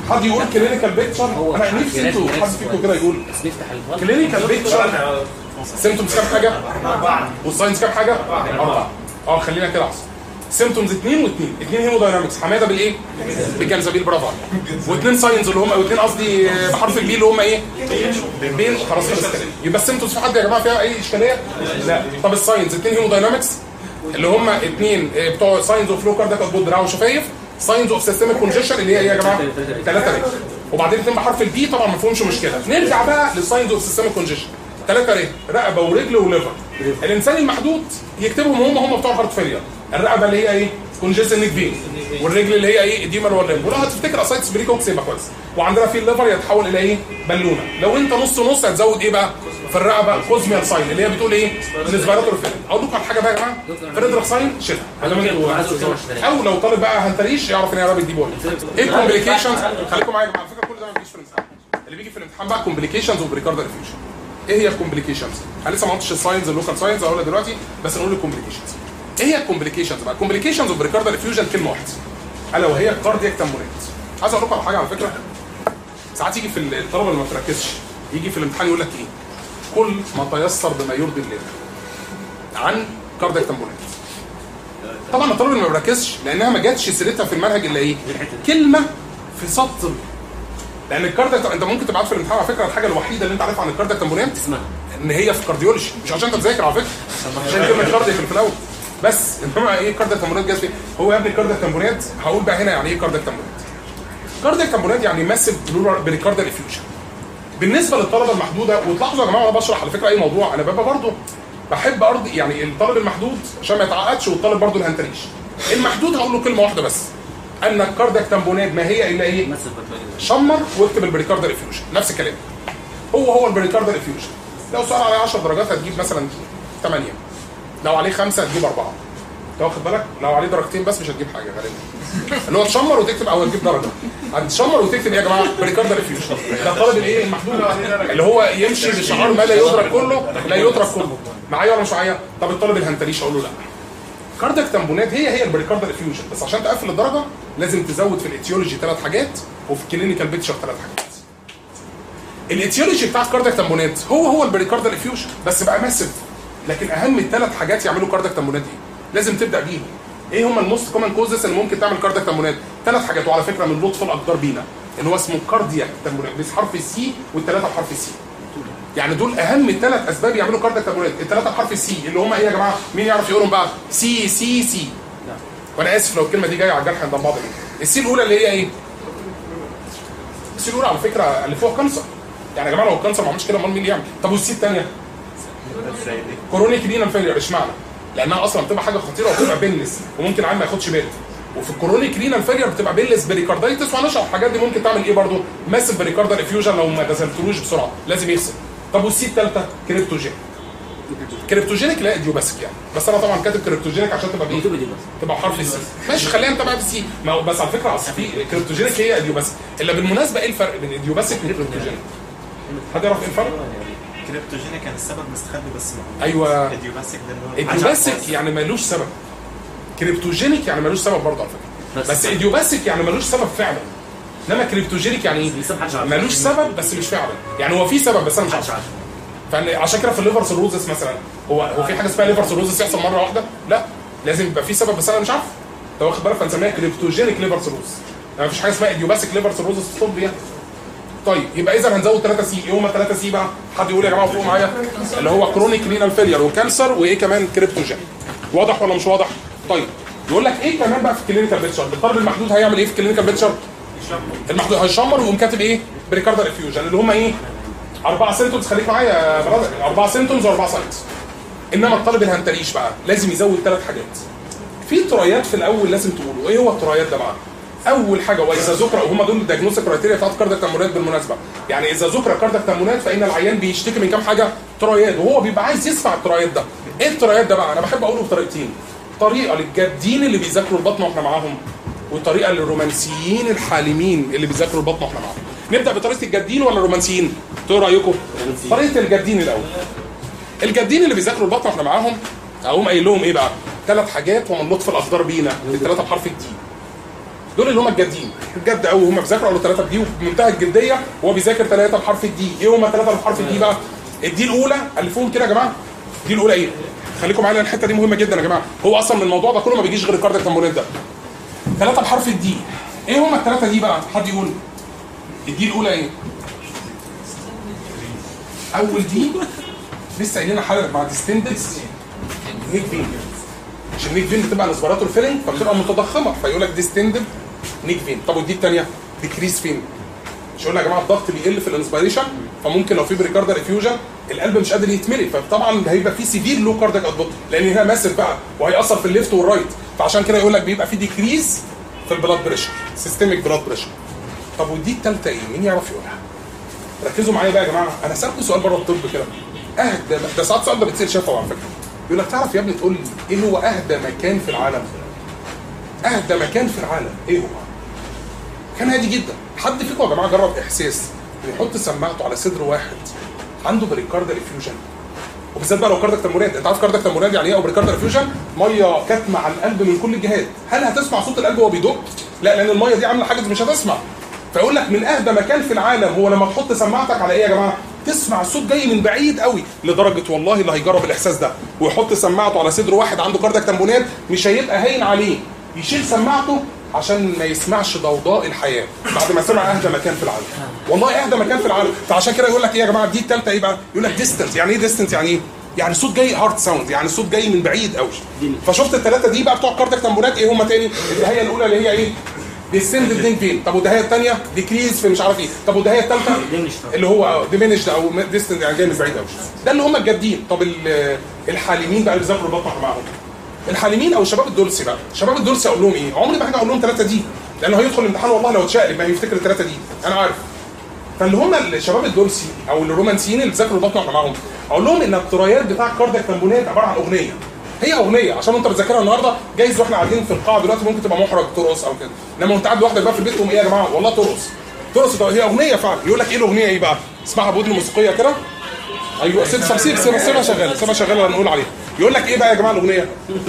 حد يقول كلينيكال بيكتشر هو انا نفسي انتوا جينات- حد فيكم كده يقول بس نفتح الفرق كلينيكال بيكتشر سيمتومز كام حاجه؟ والساينز كام حاجه؟ اربعه اه خلينا كده احسن سيمتومز اثنين واثنين اثنين هيموداينامكس حماده بالايه؟ بالجنزبيل برافو عليك واثنين ساينز اللي هم واثنين قصدي بحرف البي اللي هم ايه؟ بين خلاص خلص الكلام يبقى السيمتومز في حد يا جماعه فيها اي اشكاليه؟ لا طب الساينز اثنين هيموداينامكس اللي هم اثنين بتوع ساينز اوف لو كاردياك اوتبوت دراع وشفايف ساينز اوف سيستميك كونجيشن اللي هي ايه يا جماعه؟ ثلاثه ريت وبعدين اثنين بحرف البي طبعا ما فيهمش مشكله نرجع بقى للساينز اوف سيستميك كونجيشن ثلاثه ريت رقبه ورجل وليفر الانسان المحدود يكتبهم هم هم بتوع الهارت فيلير الرقبه اللي هي ايه؟ كونجيشن فين والرجل اللي هي ايه؟ ديمر ولا ولو هتفتكر اسايتس بريكوكس يبقى كويس وعندنا في الليفر يتحول الى ايه؟ بالونه لو انت نص نص هتزود ايه بقى؟ في الرقبه كوزميال ساين اللي هي بتقول ايه؟ الاسبيراتور فين اقول لكم على حاجه بقى يا جماعه فريدريك ساين شيلها ما دام انتوا او لو طالب بقى هنتريش يعرف ان هي رابط دي بول ايه الكومبليكيشنز خليكم معايا يا جماعه على فكره كل ده ما بيجيش في الامتحان اللي بيجي في الامتحان بقى كومبليكيشنز وبريكاردال افيوجن ايه هي الكومبليكيشنز انا لسه ما قلتش الساينز اللوكال ساينز هقولها دلوقتي بس نقول الكومبليكيشنز ايه هي الكومبليكيشنز بقى الكومبليكيشنز وبريكاردال افيوجن كلمه واحده الا وهي الكاردياك تمبونات عايز اقول لكم على حاجه على فكره ساعات يجي في الطلبه اللي ما بتركزش يجي في الامتحان يقول لك ايه كل ما تيسر بما يرضي الله عن كاردياك تمبونات طبعا الطالب اللي ما بيركزش لانها ما جاتش سيرتها في المنهج الا ايه كلمه في سطر لان الكاردياك انت ممكن تبقى عارف في الامتحان على فكره الحاجه الوحيده اللي انت عارفها عن الكاردياك تمبونات اسمها ان هي في كارديولوجي مش عشان انت بتذاكر على فكره عشان كلمه كاردياك اللي في الاول بس انما ايه كاردياك تمبونات جت فين هو يا ابني كاردياك تمبونات هقول بقى هنا يعني ايه كاردياك تمبونات كاردياك تمبونات يعني ماسيف بلورال بريكاردال افيوجن بالنسبه للطلبه المحدوده وتلاحظوا يا جماعه وانا بشرح على فكره اي موضوع انا ببقى برضه بحب ارضي يعني الطالب المحدود عشان ما يتعقدش والطالب برضه اللي هنتريش المحدود هقول له كلمه واحده بس ان الكاردياك تمبونات ما هي الا ايه؟ مثل بطل شمر واكتب البريكاردال افيوجن نفس الكلام هو هو البريكاردال افيوجن لو سؤال عليه 10 درجات هتجيب مثلا 8 لو عليه 5 هتجيب 4 انت واخد بالك لو عليه درجتين بس مش هتجيب حاجه غالبا اللي هو تشمر وتكتب او هتجيب درجه هتشمر وتكتب ايه يا جماعه بريكاردال افيوجن ده الطالب الايه المحدود اللي هو يمشي بشعار ما لا يدرك كله لا يترك كله معايا ولا مش معايا طب الطالب الهنتريش اقول له لا كاردياك تمبونات هي هي البريكاردال افيوجن بس عشان تقفل الدرجه لازم تزود في الاتيولوجي ثلاث حاجات وفي الكلينيكال بيكتشر ثلاث حاجات الاتيولوجي بتاعت كاردياك تمبونات هو هو البريكاردال افيوجن بس بقى ماسف لكن اهم الثلاث حاجات يعملوا كاردياك تمبونات ايه لازم تبدا بيهم ايه هم الموست كومن كوزز اللي ممكن تعمل كاردياك تمبونات ثلاث حاجات وعلى فكره من لطف الاقدار بينا اللي هو اسمه كاردياك تمبونات بحرف السي والثلاثه بحرف السي يعني دول اهم ثلاث اسباب يعملوا كاردياك تمبونات الثلاثه بحرف السي اللي هم ايه يا جماعه مين يعرف يقولهم بقى سي سي سي وانا اسف لو الكلمه دي جايه على الجرح عند بعض ايه السي الاولى اللي هي ايه السي الاولى على فكره اللي فوق كانسر يعني يا جماعه لو الكانسر ما عملش كده امال مين اللي يعمل طب والسي الثانيه كورونيك رينال فيلير اشمعنى لانها اصلا بتبقى حاجه خطيره وبتبقى بيلنس وممكن عيل ما ياخدش باله وفي الكورونيك رينال فيلير بتبقى بيلنس بريكاردايتس وهنشرح الحاجات دي ممكن تعمل ايه برضه ماسف بريكاردال افيوجن لو ما غسلتلوش بسرعه لازم يغسل طب والسي الثالثه كريبتوجين كريبتوجينيك لا اديوباسيك يعني بس انا طبعا كاتب كريبتوجينيك عشان تبقى بايه مكتوبه دي بس تبقى حرف السي ماشي خلينا انت بقى بالسي ما هو بس على فكره اصل في كريبتوجينيك هي اديوباسيك الا بالمناسبه ايه الفرق بين اديوباسيك وكريبتوجينيك حد يعرف ايه الفرق كريبتوجينيك كان السبب مستخبي بس موجود ايوه اديوباسيك ده اللي هو اديوباسيك يعني ملوش سبب كريبتوجينيك يعني ملوش سبب برضه على فكره بس- بس اديوباسيك يعني ملوش سبب فعلا انما كريبتوجينيك يعني ايه لسه محدش عارف. ملوش سبب بس مش فعلا يعني هو في سبب بس انا مش محدش عارف عارف فعن- عشان كده في الليفر سيروزس مثلا هو هو في حاجه اسمها ليفر سيروزس يحصل مره واحده لا لازم يبقى في سبب بس انا مش عارف انت واخد بالك فنسميها كريبتوجينيك ليفر سيروزس يعني مفيش حاجه اسمها اديوباسيك ليفر سيروزس في الطب يعني طيب يبقى اذا هنزود 3 سي ايه هم 3 سي بقى حد يقول يا جماعه فوق معايا اللي هو كرونيك رينال فيلير وكانسر وايه كمان كريبتوجين واضح ولا مش واضح طيب يقول لك ايه كمان بقى في الكلينيكال بيكتشر الطالب المحدود هيعمل ايه في الكلينيكال بيكتشر المحدود هيشمر ويقوم كاتب ايه بريكاردال افيوجن اللي هم ايه اربع سيمتومز خليك معايا يا برادر اربع سيمتومز واربع ساينز انما الطالب اللي هنتريش بقى لازم يزود ثلاث حاجات في ترايات في الاول لازم تقولوا ايه هو الترايات ده بقى اول حاجه واذا ذكر وهم دول الدياجنوستيك كرايتيريا بتاعت كاردياك تمونات بالمناسبه يعني اذا ذكر كاردياك تمونات فان العيان بيشتكي من كام حاجه ترايات وهو بيبقى عايز يسمع الترايات ده ايه الترايات ده بقى انا بحب اقوله بطريقتين طريقه للجادين اللي بيذاكروا البطن واحنا معاهم وطريقه للرومانسيين الحالمين اللي بيذاكروا البطن واحنا معاهم نبدا بطريقه الجادين ولا الرومانسيين ايه رايكم طريقه الجادين الاول الجادين اللي بيذاكروا البطن واحنا معاهم اقوم قايل لهم ايه بقى ثلاث حاجات ومن لطف الاقدار بينا الثلاثه بحرف الدي دول اللي هم الجادين الجد قوي هم بيذاكروا قالوا ثلاثه بدي وبمنتهى الجديه وهو بيذاكر ثلاثه بحرف الدي ايه هم ثلاثه بحرف الدي بقى الدي الاولى الفوهم كده يا جماعه الدي الاولى ايه خليكم معايا لأن الحته دي مهمه جدا يا جماعه هو اصلا من الموضوع ده كله ما بيجيش غير الكاردياك كومبوننت ده ثلاثه بحرف الدي ايه هم الثلاثه دي بقى حد يقول الدي الاولى ايه اول دي لسه قايلين حاجه مع ديستندكس نيك فين عشان نيك فين بتبقى الاسبراتور فيلنج فبتبقى متضخمه فيقول لك ديستندد نيك فين طب ودي الثانيه ديكريس فين مش قلنا يا جماعه الضغط بيقل في الانسبيريشن فممكن لو في بريكاردر افيوجن القلب مش قادر يتملي فطبعا هيبقى في سيفير لو كاردياك اوتبوت لان هنا ماسف بقى وهيأثر في الليفت والرايت فعشان كده يقول لك بيبقى في ديكريز في البلاد بريشر سيستميك بلاد بريشر طب ودي الثالثه ايه؟ مين يعرف يقولها؟ ركزوا معايا بقى يا جماعه انا سالكم سؤال بره الطب كده اهدى ده ساعات السؤال ده بيتسال شفوي على فكره يقول لك تعرف يا ابني تقول لي ايه هو اهدى مكان في العالم؟ اهدى مكان في العالم ايه هو؟ كان هادي جدا حد فيكم يا جماعه جرب احساس إنه يحط سماعته على صدر واحد عنده بريكاردال افيوجن وبالذات بقى لو كاردك تمورات انت عارف كاردك تمورات يعني ايه او بريكاردال افيوجن ميه كاتمه على القلب من كل الجهات هل هتسمع صوت القلب وهو بيدق لا لان الميه دي عامله حاجز مش هتسمع فيقول لك من اهدى مكان في العالم هو لما تحط سماعتك على ايه يا جماعه تسمع الصوت جاي من بعيد قوي لدرجه والله اللي هيجرب الاحساس ده ويحط سماعته على صدر واحد عنده كاردك تمبونات مش هيبقى هين عليه يشيل سماعته عشان ما يسمعش ضوضاء الحياه بعد ما سمع اهدى مكان في العالم والله اهدى مكان في العالم فعشان كده يقول لك ايه يا جماعه دي الثالثه ايه بقى يقول لك ديستنس يعني ايه ديستنس يعني ايه يعني صوت جاي هارد ساوند يعني صوت جاي من بعيد قوي فشفت الثلاثه دي بقى بتوع كاردك تمبونات ايه هم تاني الدهيه الاولى اللي هي ايه ديسند الدين فين طب والدهيه الثانيه ديكريز في مش عارف ايه طب والدهيه الثالثه اللي هو ديمينشد او ديستنت يعني جاي من بعيد قوي ده اللي هم الجادين طب ال- الحالمين بقى اللي بيذاكروا البطنه معاهم الحالمين او الشباب الدولسي بقى الشباب الدولسي اقول لهم ايه عمري ما حاجه اقول لهم ثلاثه دي لانه هيدخل الامتحان والله لو اتشقلب ما هيفتكر الثلاثه دي انا عارف فاللي هم الشباب الدولسي او الرومانسيين اللي بيذاكروا البطنه واحنا معاهم اقول لهم ان الترايات بتاع الكاردياك تمبونات عباره عن اغنيه هي اغنيه عشان انت بتذاكرها النهارده جايز واحنا قاعدين في القاعه دلوقتي ممكن تبقى محرج ترقص او كده انما وانت قاعد لوحدك بقى في البيت تقوم ايه يا جماعه والله ترقص ترقص ده هي اغنيه فعلا يقول لك ايه الاغنيه ايه بقى اسمعها بودن موسيقيه كده ايوه سيب سيب سيب سيبها سيبها شغاله سيبها شغاله نقول عليها يقول لك ايه بقى يا جماعه الاغنيه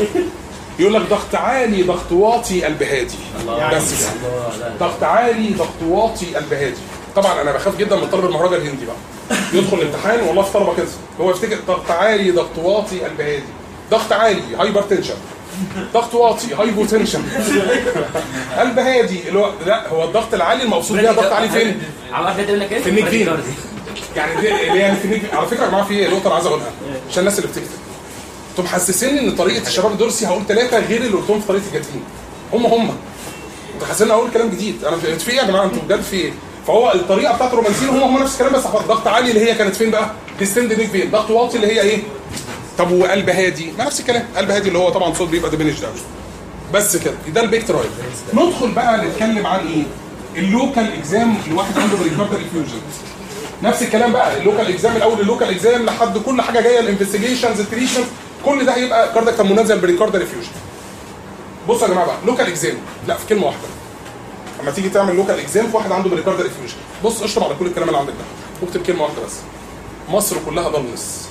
يقول لك ضغط عالي ضغط واطي قلب هادي بس كده ضغط عالي ضغط واطي قلب هادي طبعا انا بخاف جدا من طالب المهرجان الهندي بقى يدخل الامتحان والله في طلبه كده هو يفتكر ضغط عالي ضغط واطي قلب هادي ضغط عالي هايبر تنشن ضغط واطي هايبو تنشن قلب هادي اللي هو لا هو الضغط العالي المقصود بيها ضغط عالي فين؟ عمال ده يقول لك ايه؟ في النيك فين؟ يعني دي اللي هي في النيك على فكره يا جماعه في نقطه انا عايز اقولها عشان الناس اللي بتكتب انتوا محسسيني ان طريقه الشباب الدرسي هقول ثلاثه غير اللي قلتهم في طريقه الجاتين هم هم انتوا حاسين اقول كلام جديد انا في في ايه يا جماعه انتوا بجد في ايه؟ فهو الطريقه بتاعت الرومانسيين هم هم نفس الكلام بس ضغط عالي اللي هي كانت فين بقى؟ ديستند نيك فين؟ ضغط واطي اللي هي ايه؟ طب وقلب هادي ما نفس الكلام قلب هادي اللي هو طبعا صوت بيبقى ديمينش ده بس كده ده البيكترايد ندخل بقى نتكلم عن ايه؟ اللوكال اكزام الواحد عنده بريكاردال افيوجن نفس الكلام بقى اللوكال اكزام الاول اللوكال اكزام لحد كل حاجه جايه الانفستيجيشنز التريشن كل ده هيبقى كاردك تمونات زي البريكاردال افيوجن بصوا يا جماعه بقى لوكال اكزام لا في كلمه واحده لما تيجي تعمل لوكال اكزام في واحد عنده بريكاردال افيوجن بص اشطب على كل الكلام اللي عندك ده واكتب كلمه واحده بس مصر كلها ضلمس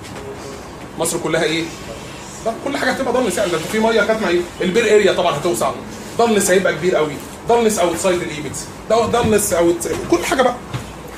مصر كلها ايه؟ ده كل حاجه هتبقى ضلمس يعني ده انت في ميه كاتمه ايه؟ البير اريا طبعا هتوسع ضلمس هيبقى كبير قوي ضلمس اوت سايد الايبكس ده ضلمس اوت كل حاجه بقى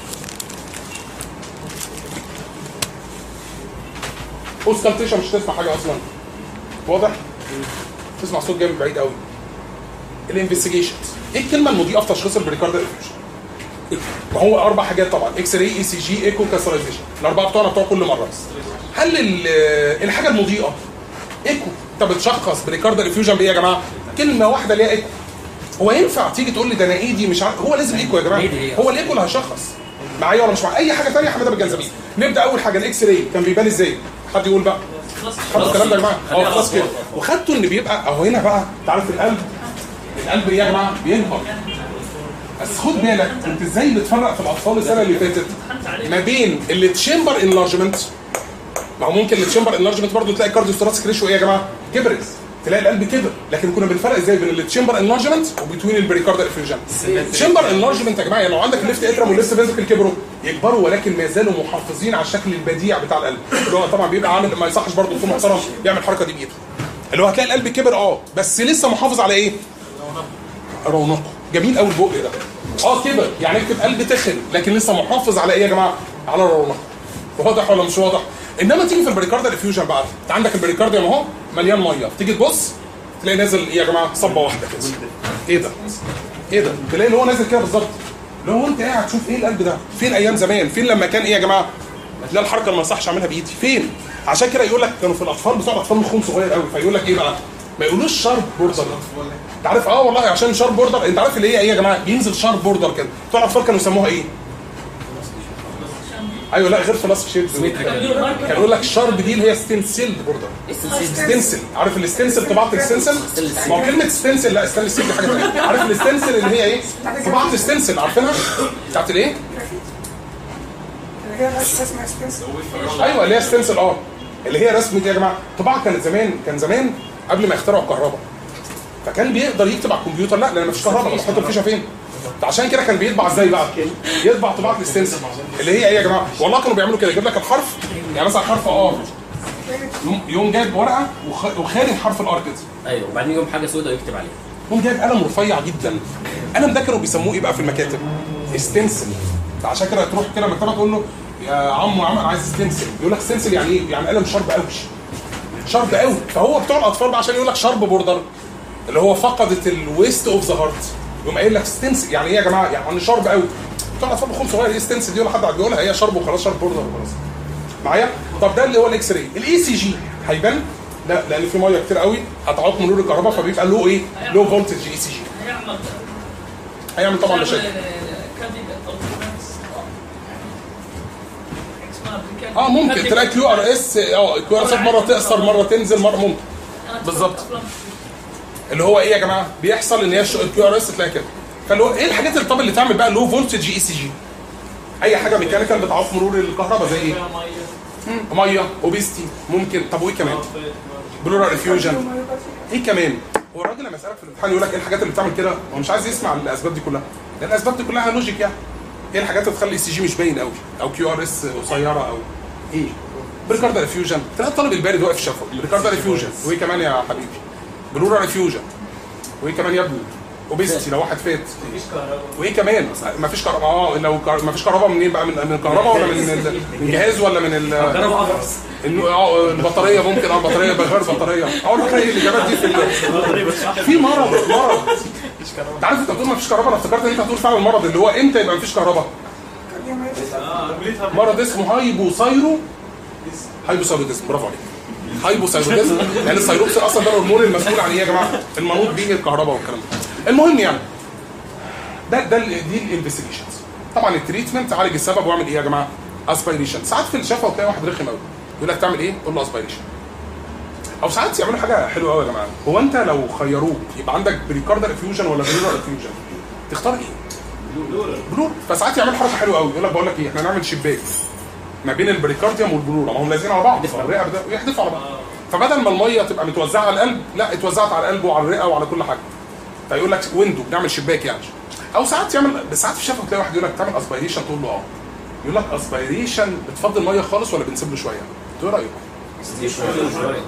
اوسكالتيشن مش تسمع حاجه اصلا واضح؟ تسمع صوت جاي من بعيد قوي الانفستيجيشنز ايه الكلمه المضيئه في تشخيص البريكاردال انفيوجن؟ ما هو اربع حاجات طبعا اكس راي اي سي جي ايكو كاسترايزيشن الاربعه بتوعنا بتوع كل مره هل ال- الحاجه المضيئه ايكو انت بتشخص بريكاردال انفيوجن بايه يا جماعه؟ كلمه واحده ليها ايكو هو ينفع تيجي تقول لي ده انا ايدي مش عارف هو لازم ايكو يا جماعه إيدي إيه؟ هو الايكو اللي هيشخص معايا ولا مش معايا اي حاجه ثانيه حماده بالجنزبيل نبدا اول حاجه الاكس راي كان بيبان ازاي حد يقول بقى خدتوا الكلام ده يا جماعه اه خلاص كده وخدتوا ان بيبقى اهو هنا بقى انت عارف القلب القلب ايه يا جماعه بينهض بس خد بالك انت ازاي بتفرق في الاطفال السنه اللي فاتت ما بين التشامبر انلارجمنت ما هو ممكن التشامبر انلارجمنت برضه تلاقي الكارديوستراتيك ريشيو ايه يا جماعه كبرت تلاقي القلب كبر لكن كنا بنفرق ازاي بين التشامبر انلارجمنت وبين البريكاردال افيوجن التشامبر انلارجمنت يا جماعه يعني لو عندك الليفت اترم والليفت فينتركل كبروا يكبروا ولكن ما زالوا محافظين على الشكل البديع بتاع القلب اللي هو طبعا بيبقى عامل ما يصحش برضه يكون محترم يعمل الحركه دي بايده اللي هو هتلاقي القلب كبر اه بس لسه محافظ على ايه رونقه جميل قوي البق ده اه كبر يعني اكتب قلب تخن لكن لسه محافظ على ايه يا جماعه على رونقه واضح ولا مش واضح انما تيجي في البريكارديال افيوجن بقى انت عندك البريكارديوم اهو مليان ميه تيجي تبص تلاقي نازل ايه يا جماعه صبه واحده كده ايه ده ايه ده تلاقي اللي هو نازل كده بالظبط اللي هو انت قاعد تشوف ايه القلب ده فين ايام زمان فين لما كان ايه يا جماعه تلاقي الحركه اللي ما يصحش اعملها بايدي فين عشان كده يقول لك كانوا في الاطفال بتوع الاطفال مخهم صغير قوي فيقول لك ايه بقى ما يقولوش شارب بوردر انت عارف اه والله عشان شارب بوردر انت عارف اللي هي ايه يا جماعه بينزل شارب بوردر كده بتوع الاطفال كانوا يسموها ايه ايوه لا غير فلاسك شيب كان يقول لك الشارب دي اللي هي ستنسل بوردر ستنسل عارف الستنسل طباعه الستنسل ما هو كلمه ستنسل لا ستنسل دي حاجه ثانيه عارف الستنسل اللي هي ايه طباعه الستنسل عارفينها بتاعت الايه اللي هي بس اسمها ستنسل ايوه اللي هي ستنسل اه اللي هي رسمه دي يا جماعه طباعه كانت زمان كان زمان قبل ما يخترعوا الكهرباء فكان بيقدر يكتب على الكمبيوتر لا لان مفيش كهرباء بس حط الفيشه فين فعشان كده كان بيطبع ازاي بقى يطبع طباعه الستنسل اللي هي ايه يا جماعه والله كانوا بيعملوا كده يجيب لك الحرف يعني مثلا حرف ار يقوم- يقوم جايب ورقه وخ- وخارج حرف الار كده ايوه وبعدين يوم حاجه سوداء ويكتب عليها يقوم جايب قلم رفيع جدا القلم ده كانوا بيسموه ايه بقى في المكاتب ستنسل فعشان كده تروح كده مكتبه تقول له يا عمو يا عم انا عايز ستنسل يقول لك ستنسل يعني ايه يعني قلم شارب قوي شارب قوي فهو بتوع الاطفال بقى عشان يقول لك شارب بوردر اللي هو فقدت الويست اوف ذا هارت يقوم قايل لك ستنسل يعني ايه يا جماعه يعني شارب قوي بتوع الاطفال بخوم صغير ايه ستنسل دي ولا حد بيقولها هي شارب وخلاص شارب بوردر وخلاص معايا طب ده اللي هو الاكس راي الاي سي جي هيبان لا لان في ميه كتير قوي هتعوق من نور الكهرباء فبيبقى له ايه لو فولتج اي سي جي هيعمل هيعمل طبعا مشاكل اه ممكن تلاقي كيو ار اس اه كيو ار اس مره تقصر مره تنزل مره ممكن بالظبط. اللي هو ايه يا جماعه بيحصل ان هي الكيو ار اس تلاقي كده فاللي هو ايه الحاجات اللي طب اللي تعمل بقى لو فولتج اي سي جي اي حاجه ميكانيكال بتعوق مرور الكهرباء زي ايه ميه اوبيستي ممكن طب وايه كمان بلورال افيوجن ايه كمان هو الراجل لما يسالك في الامتحان يقول لك ايه الحاجات اللي بتعمل كده هو مش عايز يسمع الاسباب دي كلها لان الاسباب دي كلها لوجيك يعني ايه الحاجات اللي تخلي السي جي مش باين قوي او كيو ار اس قصيره او ايه بريكاردال افيوجن تلاقي الطالب البارد واقف شافه بريكاردال افيوجن وايه كمان يا حبيبي بلورال افيوجن وايه كمان يا ابني اوبيستي لو واحد فات وايه كمان مفيش كهرباء اه لو كهر- مفيش كهرباء منين بقى من من الكهرباء ولا من ال- من جهاز ولا من ال انه اه البطاريه ممكن اه البطاريه بغير بطاريه اه البطاريه الاجابات دي في ال- في مرض مرض انت عارف انت بتقول مفيش كهرباء انا افتكرت ان انت هتقول فعلا المرض اللي هو امتى يبقى مفيش كهرباء مرض اسمه هايبوثايرو هايبوثايروديزم برافو عليك هايبوثايروديزم لان الثايروكسين اصلا ده الهرمون المسؤول عن ايه يا جماعه المنوط بيه الكهرباء والكلام ده المهم يعني ده ده ال- دي الانفستيجيشنز طبعا التريتمنت عالج السبب واعمل ايه يا جماعه اسبيريشن ساعات في الشفا وتلاقي واحد رخم قوي يقول لك تعمل ايه قول له اسبيريشن او ساعات يعملوا حاجه حلوه قوي يا جماعه هو انت لو خيروك يبقى عندك بريكاردال افيوجن ولا بلورال افيوجن تختار ايه بلور فساعات يعمل حركه حلوه قوي يقول لك بقول لك ايه احنا نعمل شباك ما بين البريكارديوم والبلورا ما هم لازقين على بعض الرئه بدا- يحدفوا على بعض فبدل ما الميه تبقى متوزعه على القلب لا اتوزعت على القلب وعلى الرئه وعلى كل حاجه فيقول لك ويندو بنعمل شباك يعني او ساعات يعمل بس ساعات في الشفا تلاقي واحد يقول لك تعمل اسبيريشن تقول له اه يقول لك اسبيريشن بتفضل ميه خالص ولا بنسيب له شويه؟ تقول ايه رايكم؟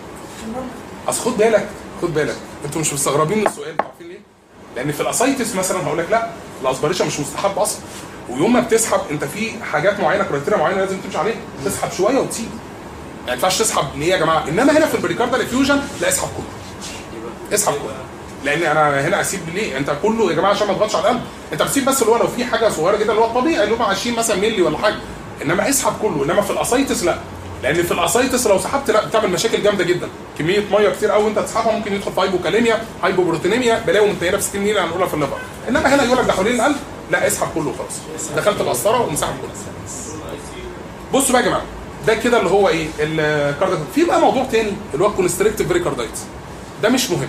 اصل خد بالك خد بالك انتوا مش مستغربين من السؤال عارفين ليه؟ لان في الاسايتس مثلا هقول لك لا الاسبريشن مش مستحب اصلا ويوم ما بتسحب انت في حاجات معينه كرايتيريا معينه لازم تمشي عليها تسحب شويه وتسيب ما ينفعش تسحب ليه يا جماعه انما هنا في البريكاردال افيوجن لا اسحب كله اسحب كله لان انا هنا اسيب ليه انت كله يا جماعه عشان ما تضغطش على القلب انت بتسيب بس اللي هو لو في حاجه صغيره جدا اللي هو الطبيعي اللي هو 20 مثلا مللي ولا حاجه انما اسحب كله انما في الاسايتس لا لان في الاسايتس لو سحبت لا بتعمل مشاكل جامده جدا كميه ميه كتير قوي انت تسحبها ممكن يدخل في هايبوكاليميا هايبوبروتينيميا بلاوي متنيله في 60 نيله هنقولها في الليفر انما هنا يقول لك ده حوالين القلب لا اسحب كله خلاص دخلت القسطره ومسحب كله بصوا بقى يا جماعه ده كده اللي هو ايه الكاردياك في بقى موضوع تاني اللي هو الكونستريكتيف بريكاردايتس ده مش مهم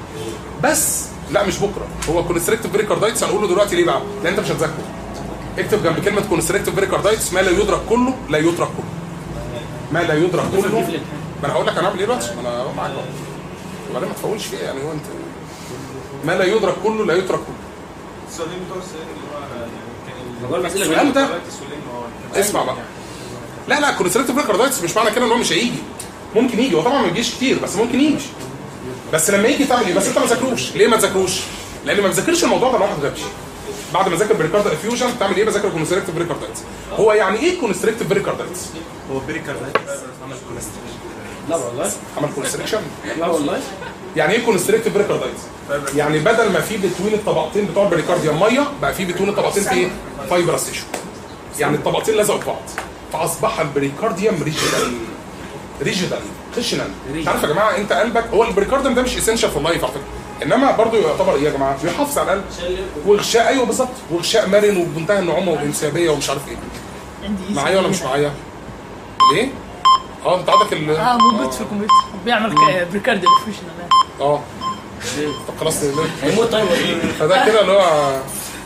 بس لا مش بكره هو كونستريكتيف بريكاردايتس هنقوله دلوقتي ليه بقى؟ لان انت مش هتذاكره اكتب جنب كلمه كونستريكتيف بريكاردايتس ما لا يدرك كله لا يترك كله ما لا يدرك كله ما انا هقول لك انا هعمل ايه دلوقتي ما انا معاك اهو وبعدين ما تفولش فيها يعني هو انت ما لا يدرك كله لا يترك كله السؤالين بتوع السؤال اللي هو يعني موضوع المسألة السؤال ده السؤالين هو اسمع بقى لا لا كونستريكتيف بريكاردايتس مش معنى كده ان هو مش هيجي ممكن يجي هو طبعا ما بيجيش كتير بس ممكن يجي بس لما يجي تعمل ايه بس انت ما تذاكروش ليه ما تذاكروش لان ما بذاكرش الموضوع ده لوحده غبي بعد ما ذاكر بريكارد افيوجن بتعمل ايه بذاكر كونستريكتيف بريكاردايتس هو يعني ايه كونستريكتيف بريكاردايتس هو بريكاردايتس عمل كوليسترول لا والله عمل كونستريكشن لا والله يعني ايه كونستريكتيف بريكاردايتس يعني بدل ما في بتوين الطبقتين بتوع البريكارديوم ميه بقى في بتوين الطبقتين في ايه فايبرس تيشو يعني الطبقتين لزقوا في بعض فاصبح البريكارديوم ريجيدال ريجيدال خشنا انت عارف يا جماعه انت قلبك هو البريكارديوم ده مش اسينشال في اللايف على فكره انما برضه يعتبر ايه يا جماعه بيحافظ على القلب وغشاء ايوه بالظبط وغشاء مرن وبمنتهى النعومه والانسيابيه ومش عارف ايه عندي معايا ولا مش معايا؟ ليه؟ اه انت عندك ال اه موجود في الكمبيوتر بيعمل بريكارد ريفريشن اه طب خلاص ليه؟ هيموت طيب ولا ايه؟ فده كده اللي هو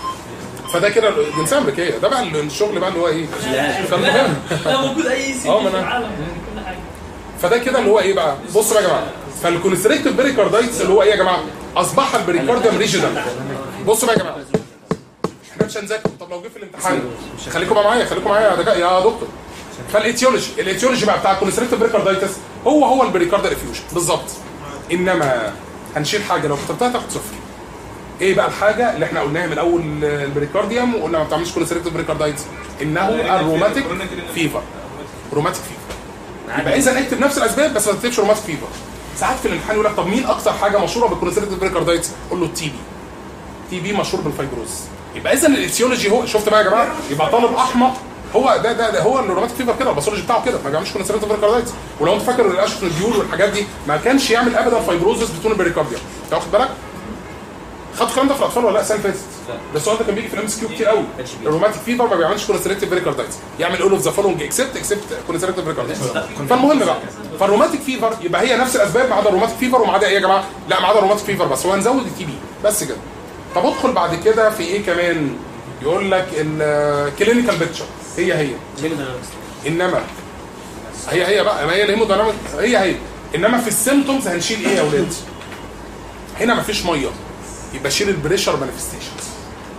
فده كده الجنسيه الامريكيه ده بقى الشغل بقى اللي هو ايه؟ فالمهم لا موجود اي سي اه، ما في أنا- العالم كل حاجه فده كده اللي هو ايه بقى؟ بصوا بقى يا جماعه فالكونستريكتيف بريكاردايتس اللي هو ايه يا جماعه؟ اصبح البريكارديوم ريجيدال بصوا بقى يا جماعه احنا مش هنذاكر طب لو جه في الامتحان خليكم بقى معايا خليكم معايا يا دكا- يا دكتور فالايتيولوجي الايتيولوجي بقى بتاع الكونستريكتيف بريكاردايتس هو هو البريكاردال افيوجن بالظبط انما هنشيل حاجه لو كتبتها تاخد صفر ايه بقى الحاجه اللي احنا قلناها من اول البريكارديوم وقلنا ما بتعملش كونستريكتيف بريكاردايتس انه الروماتيك فيفر روماتيك فيفر يبقى اذا اكتب نفس الاسباب بس ما تكتبش روماتيك فيفر ساعات في الامتحان يقول لك طب مين اكثر حاجه مشهوره بالكونستريكتيف بريكاردايتس قول له التي بي تي بي مشهور بالفيبروز يبقى اذا الايتيولوجي هو شفت بقى يا جماعه يبقى طالب احمق هو ده ده, ده هو الروماتيك فيفر كده الباثولوجي بتاعه كده ما بيعملش كونستريكتيف بريكاردايتس ولو انت فاكر الاشف الديول والحاجات دي ما كانش يعمل ابدا فيبروزس بتون البريكارديوم انت واخد بالك خدت الكلام ده في الاطفال ولا لا السنه اللي فاتت ده السؤال ده كان بيجي في الام اس كيو كتير قوي الروماتيك فيفر ما بيعملش كونستريكتيف بريكاردايتس يعمل اول اوف ذا فولوينج اكسبت اكسبت كونستريكتيف بريكاردايتس فالمهم بقى فالروماتيك فيفر يبقى هي نفس الاسباب ما عدا الروماتيك فيفر وما عدا ايه يا جماعه لا ما عدا الروماتيك فيفر بس هو هنزود التي بي بس كده طب ادخل بعد كده في ايه كمان يقول لك الكلينيكال بيكتشر هي هي انما هي هي بقى ما هي الهيموديناميك هي هي انما في السيمتومز هنشيل ايه يا اولاد هنا مفيش ميه يبقى شيل البريشر مانيفستيشنز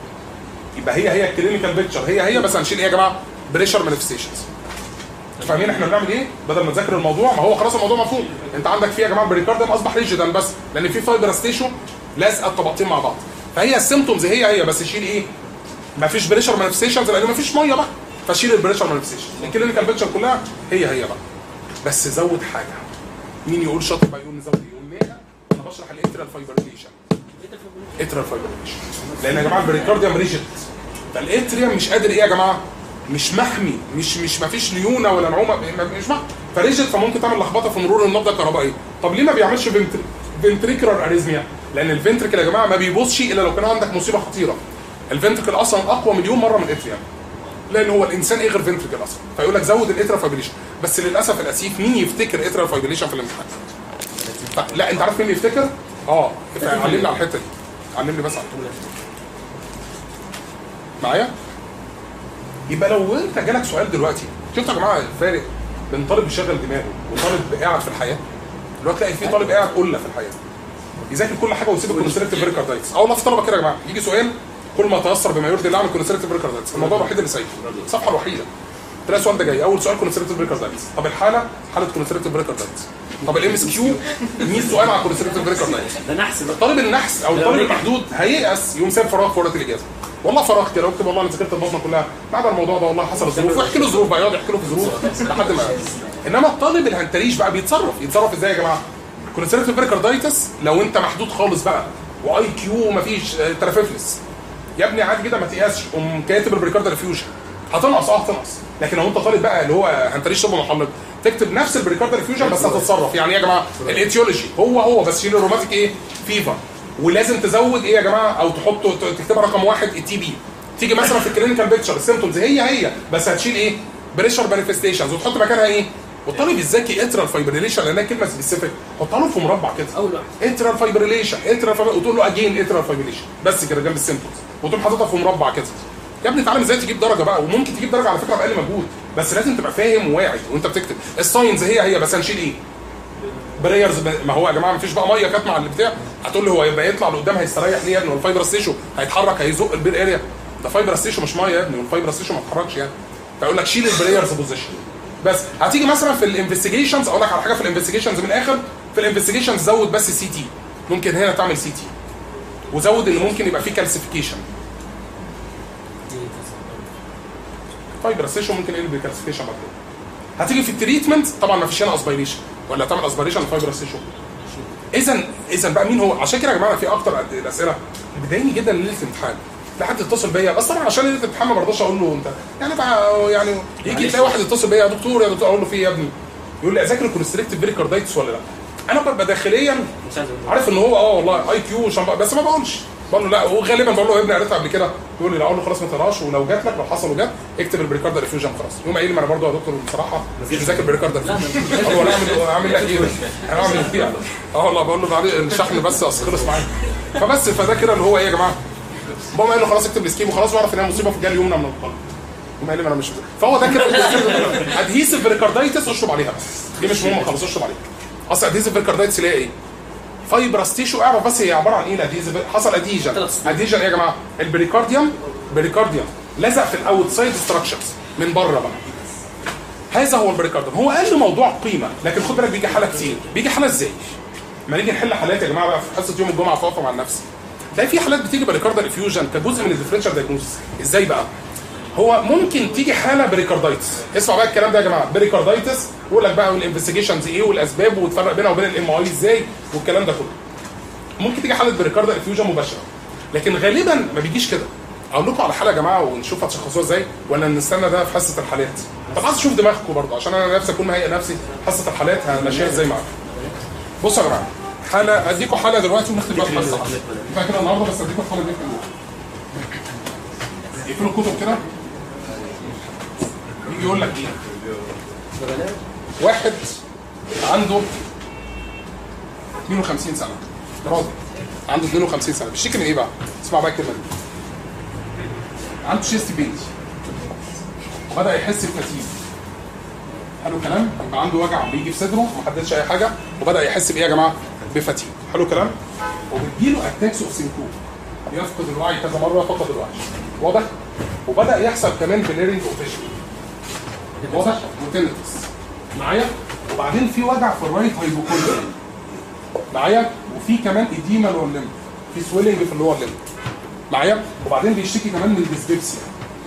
يبقى هي هي الكلينيكال بيكتشر هي هي بس هنشيل ايه يا جماعه بريشر مانيفستيشنز فاهمين احنا بنعمل ايه بدل ما تذاكر الموضوع ما هو خلاص الموضوع مفهوم انت عندك فيه يا جماعه البريكارديوم اصبح ريجيدال بس لان في فايبرس تيشو لازقه الطبقتين مع بعض فهي السيمتومز هي هي بس شيل ايه مفيش بريشر مانيفستيشنز لان مفيش ميه بقى فشيل البريشر مانيفستيشن الكلينيكال بيكتشر كلها هي هي بقى بس زود حاجه مين يقول شاطر بقى يقول نزود ايه يقول ليه انا بشرح الاترال فايبريليشن اترال فايبريليشن لان يا جماعه البريكارديوم ريجيد فالاتريوم مش قادر ايه يا جماعه مش محمي مش مش ما فيش ليونه ولا نعومه م- مش محمي فريجيد فممكن تعمل لخبطه في مرور النبضه الكهربائيه طب ليه ما بيعملش فنتري فنتريكولار اريزميا لان الفنتريكل يا جماعه ما بيبصش الا لو كان عندك مصيبه خطيره الفنتريكل اصلا اقوى مليون مره من الاتريوم لان هو الانسان ايه غير فنتريكل اصلا فيقول لك زود الاترال فايبريشن بس للاسف الاسيف مين يفتكر اترال فايبريشن في الامتحان ف- لا انت عارف مين اللي يفتكر اه علمني على الحته دي علمني بس على طول معايا يبقى لو انت جالك سؤال دلوقتي شفتوا يا جماعه الفارق بين طالب بيشغل دماغه وطالب قاعد في الحياه دلوقتي تلاقي في طالب قاعد قله في الحياه يذاكر كل حاجه ويسيب الكونستريكتيف بريكاردايتس اه والله في طلبه كده يا جماعه يجي سؤال كل ما تيسر بما يرضي الله اعمل كونستريكتيف بريكاردايتس الموضوع الوحيد اللي سايبه الصفحه الوحيده تلاقي السؤال ده جاي اول سؤال كونستريكتيف بريكاردايتس طب الحاله حاله كونستريكتيف بريكاردايتس طب الام اس كيو 100 سؤال على كونستريكتيف بريكاردايتس ده نحس بقى طالب النحس او الطالب المحدود هييأس يوم ساب فراغ في ورقه الاجازه والله فراغ كده واكتب والله انا ذاكرت البطنه كلها بعد الموضوع ده والله حصل الظروف واحكي له ظروف بقى يقعد يحكي له في ظروف لحد ما انما الطالب الهنتريش بقى بيتصرف يتصرف ازاي يا جماعه كونستريكتيف بريكاردايتس لو انت محدود خالص بقى واي كيو مفيش آه، ترافيفلس يا ابني عادي جدا ما تيأسش قوم كاتب البريكاردال فيوجن هتنقص اه هتنقص لكن لو انت طالب بقى اللي هو هنتريش طب محلق تكتب نفس البريكاردال فيوجن بس هتتصرف يعني ايه يا جماعه الايتيولوجي هو هو بس شيل الروماتيك ايه فيفر ولازم تزود ايه يا جماعه او تحطه ت- تكتبها رقم واحد التي بي تيجي مثلا في الكلينيكال بيكتشر السيمتومز هي هي بس هتشيل ايه بريشر مانيفستيشنز وتحط مكانها ايه والطالب الذكي اترال فايبريليشن لانها كلمه سبيسيفيك حطها له في مربع كده اول واحد اترال فايبريليشن اترال فايبر وتقول له اجين اترال فايبريليشن بس كده جنب السيمبتومز وتقوم حاططها في مربع كده يا ابني اتعلم ازاي تجيب درجه بقى وممكن تجيب درجه على فكره باقل مجهود بس لازم تبقى فاهم وواعي وانت بتكتب الساينز هي هي بس هنشيل ايه بريرز ما هو يا جماعه مفيش بقى ميه كاتمه على البتاع هتقول لي هو يبقى يطلع لقدام هيستريح ليه يا ابني والفايبرس تيشو هيتحرك هيزق البير اريا ده فايبرس تيشو مش ميه يا ابني والفايبرس تيشو ما اتحركش يعني فيقول لك شيل البريرز بوزيشن بس هتيجي مثلا في الانفستيجيشنز اقول لك على حاجه في الانفستيجيشنز من الاخر في الانفستيجيشنز زود بس سي تي ممكن هنا تعمل سي تي وزود ان ممكن يبقى فيه كالسيفيكيشن فايبرسيشن ممكن يقلب بكالسيفيكيشن بعد كده هتيجي في التريتمنت طبعا ما فيش هنا اسبيريشن ولا هتعمل اسبيريشن فايبرسيشن اذا اذا بقى مين هو عشان كده يا جماعه في اكتر الاسئله اللي بتضايقني جدا ليله الامتحان لا حد يتصل بيا بس طبعا عشان ليله الامتحان ما برضاش اقول له انت يعني بقى يعني يجي تلاقي واحد يتصل بيا يا دكتور يا دكتور اقول له في ايه يا ابني يقول لي اذاكر كونستريكتيف بريكاردايتس ولا لا انا ببقى داخليا مش عايز اقول عارف ان هو اه والله اي كيو وشمبا بس ما بقولش بقول له لا وغالبا بقول له يا ابني قريتها قبل كده يقول لي لا اقول له خلاص ما تقراش ولو جات لك لو حصل وجات اكتب البريكاردا ريفيوجن خلاص يقوم قايل لي ما انا برضه يا دكتور بصراحه مش مذاكر بريكاردا ريفيوجن هو انا اعمل اعمل لك ايه انا اعمل ايه فيها اه والله بقول له بعد الشحن بس اصل خلص معايا فبس فده كده اللي هو ايه يا جماعه بقوم قايل له خلاص اكتب السكيم وخلاص واعرف ان هي مصيبه في الجهه اليمنى من القلب يقوم قايل لي ما انا مش فهو ده كده ادهيسيف بريكاردايتس اشرب عليها بس دي مش مهمه خالص اشرب عليها اصل ادهيسيف بريكاردايتس اللي هي ايه؟ فايبرس تيشو اعرف بس هي عباره عن ايه الاديزيف حصل اديجن اديجن ايه يا جماعه البريكارديوم بريكارديوم لزق في الاوت سايد ستراكشرز من بره بقى هذا هو البريكارديوم هو اقل موضوع قيمه لكن خد بالك بيجي حاله كتير بيجي حاله ازاي ما نيجي نحل حالات يا جماعه بقى في حصه يوم الجمعه فاقفه مع نفسي تلاقي في حالات بتيجي بريكاردال افيوجن كجزء من الديفرنشال دايجنوستس ازاي بقى هو ممكن تيجي حاله بريكاردايتس اسمع بقى الكلام ده يا جماعه بريكاردايتس يقول لك بقى الانفستيجيشنز ايه والاسباب وتفرق بينها وبين الام اي ازاي والكلام ده كله ممكن تيجي حاله بريكاردال افيوجن مباشره لكن غالبا ما بيجيش كده اقول لكم على حاله يا جماعه ونشوف هتشخصوها ازاي ولا نستنى ده في حصه الحالات طب عايز اشوف دماغكم برضه عشان انا نفسي اكون مهيئ نفسي حصه الحالات همشيها ازاي معاكم بصوا يا جماعه حاله اديكم حاله دلوقتي ونختم بقى الحصه كفايه كده النهارده بس اديكم الحاله دي في الأول. يقفلوا الكتب كده يجي يقول لك ايه واحد عنده 52 سنه راضي عنده 52 سنه بيشتكي من ايه بقى؟ اسمع بقى الكلمه دي عنده شيست بين وبدا يحس بفتيج حلو الكلام يبقى عنده وجع بيجي في صدره ما حددش اي حاجه وبدا يحس بايه يا جماعه؟ بفتيج حلو الكلام وبتجيله اتاكس اوف سينكوب يفقد الوعي كذا مره فقد الوعي واضح وبدا يحصل كمان بليرنج اوفيشن واضح وتنتس معايا وبعدين في وجع في الرايت هايبوكوندريا معايا وفي كمان اديما لور ليمب في سويلنج في اللور ليمب معايا وبعدين بيشتكي كمان من الديسبيبسيا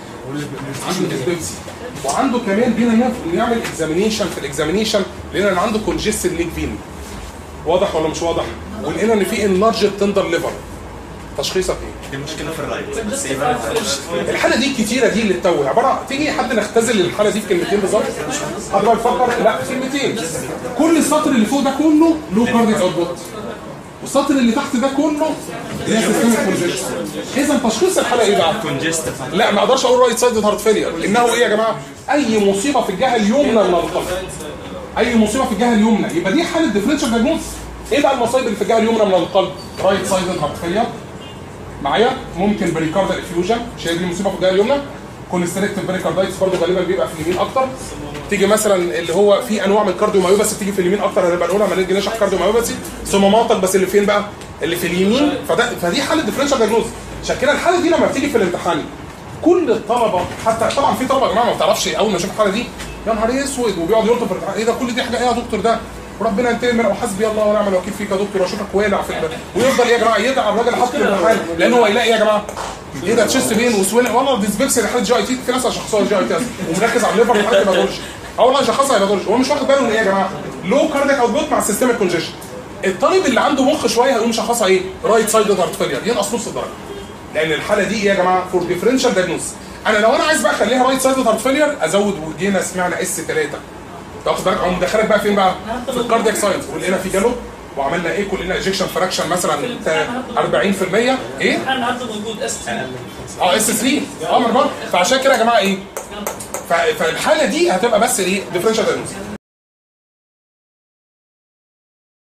عنده ديسبيبسيا وعنده كمان بينا نف- نعمل اكزامينيشن في الاكزامينيشن لقينا ان عنده كونجستد ليك فين واضح ولا مش واضح ولقينا ان في انلارج تندر ليفر تشخيصك ايه المشكله في الرايت بس هي بقى الحاله دي الكتيره دي اللي تتوه عباره تيجي حد نختزل الحاله دي في كلمتين بالظبط حد بقى يفكر لا في كلمتين كل السطر اللي فوق ده كله له كارديك اوتبوت والسطر اللي تحت ده كله هي سيستمك كونجيشن اذا تشخيص الحاله ايه بقى؟ كونجست لا ما اقدرش اقول رايت سايد هارت فيلير انه ايه يا جماعه؟ اي مصيبه في الجهه اليمنى من القلب اي مصيبه في الجهه اليمنى يبقى دي حاله ديفرنشال دايجنوز ايه بقى المصايب اللي في الجهه اليمنى من القلب؟ رايت سايد هارت فيلير معايا ممكن بريكاردال افيوجن مش هي دي المصيبه في الجهه اليمنى كونستريكتيف بريكاردايتس برضه غالبا بيبقى في اليمين اكتر تيجي مثلا اللي هو في انواع من الكارديومايوباثي بتيجي في اليمين اكتر هنبقى نقولها لما نيجي نشرح كارديومايوباثي صماماتك بس اللي فين بقى؟ اللي في اليمين فده فدي حاله ديفرنشال دايجنوز عشان كده الحاله دي لما بتيجي في الامتحان كل الطلبه حتى طبعا في طلبه يا جماعه ما بتعرفش اول ما يشوف الحاله دي يا نهار اسود وبيقعد يلطف في الامتحان ايه ده كل دي حاجه ايه يا دكتور ده وربنا ينتقم منه وحسبي الله ونعم الوكيل فيك يا دكتور واشوفك والع في البلد ويفضل ايه يا جماعه يدعى الراجل حاطط في الامتحان لان هو يلاقي ايه يا جماعه ايه ده تشيست بين وسويل والله ديسبيكس اللي حاله جي اي تي في ناس شخصها جي اي تي ومركز على الليفر لحد ما يقولش اه والله شخصها ما يقولش هو مش واخد باله ان ايه يا جماعه لو كاردياك اوتبوت مع السيستميك كونجيشن الطالب اللي عنده مخ شويه هيقوم شخصها ايه رايت سايد هارت فيلير ينقص نص الدرجه لان الحاله دي ايه يا جماعه فور ديفرنشال دايجنوز انا لو انا عايز بقى اخليها رايت سايد هارت فيلير ازود وجينا سمعنا اس 3 تاخد بالك او مدخلك بقى فين بقى في الكاردياك ساينس ولقينا في جالوب وعملنا ايه كلنا ايجكشن فراكشن مثلا تا- 40% ايه انا النهارده موجود اس اه اس 3 اه من بره فعشان كده يا جماعه ايه ف- فالحاله دي هتبقى بس ايه ديفرنشال دايجنوز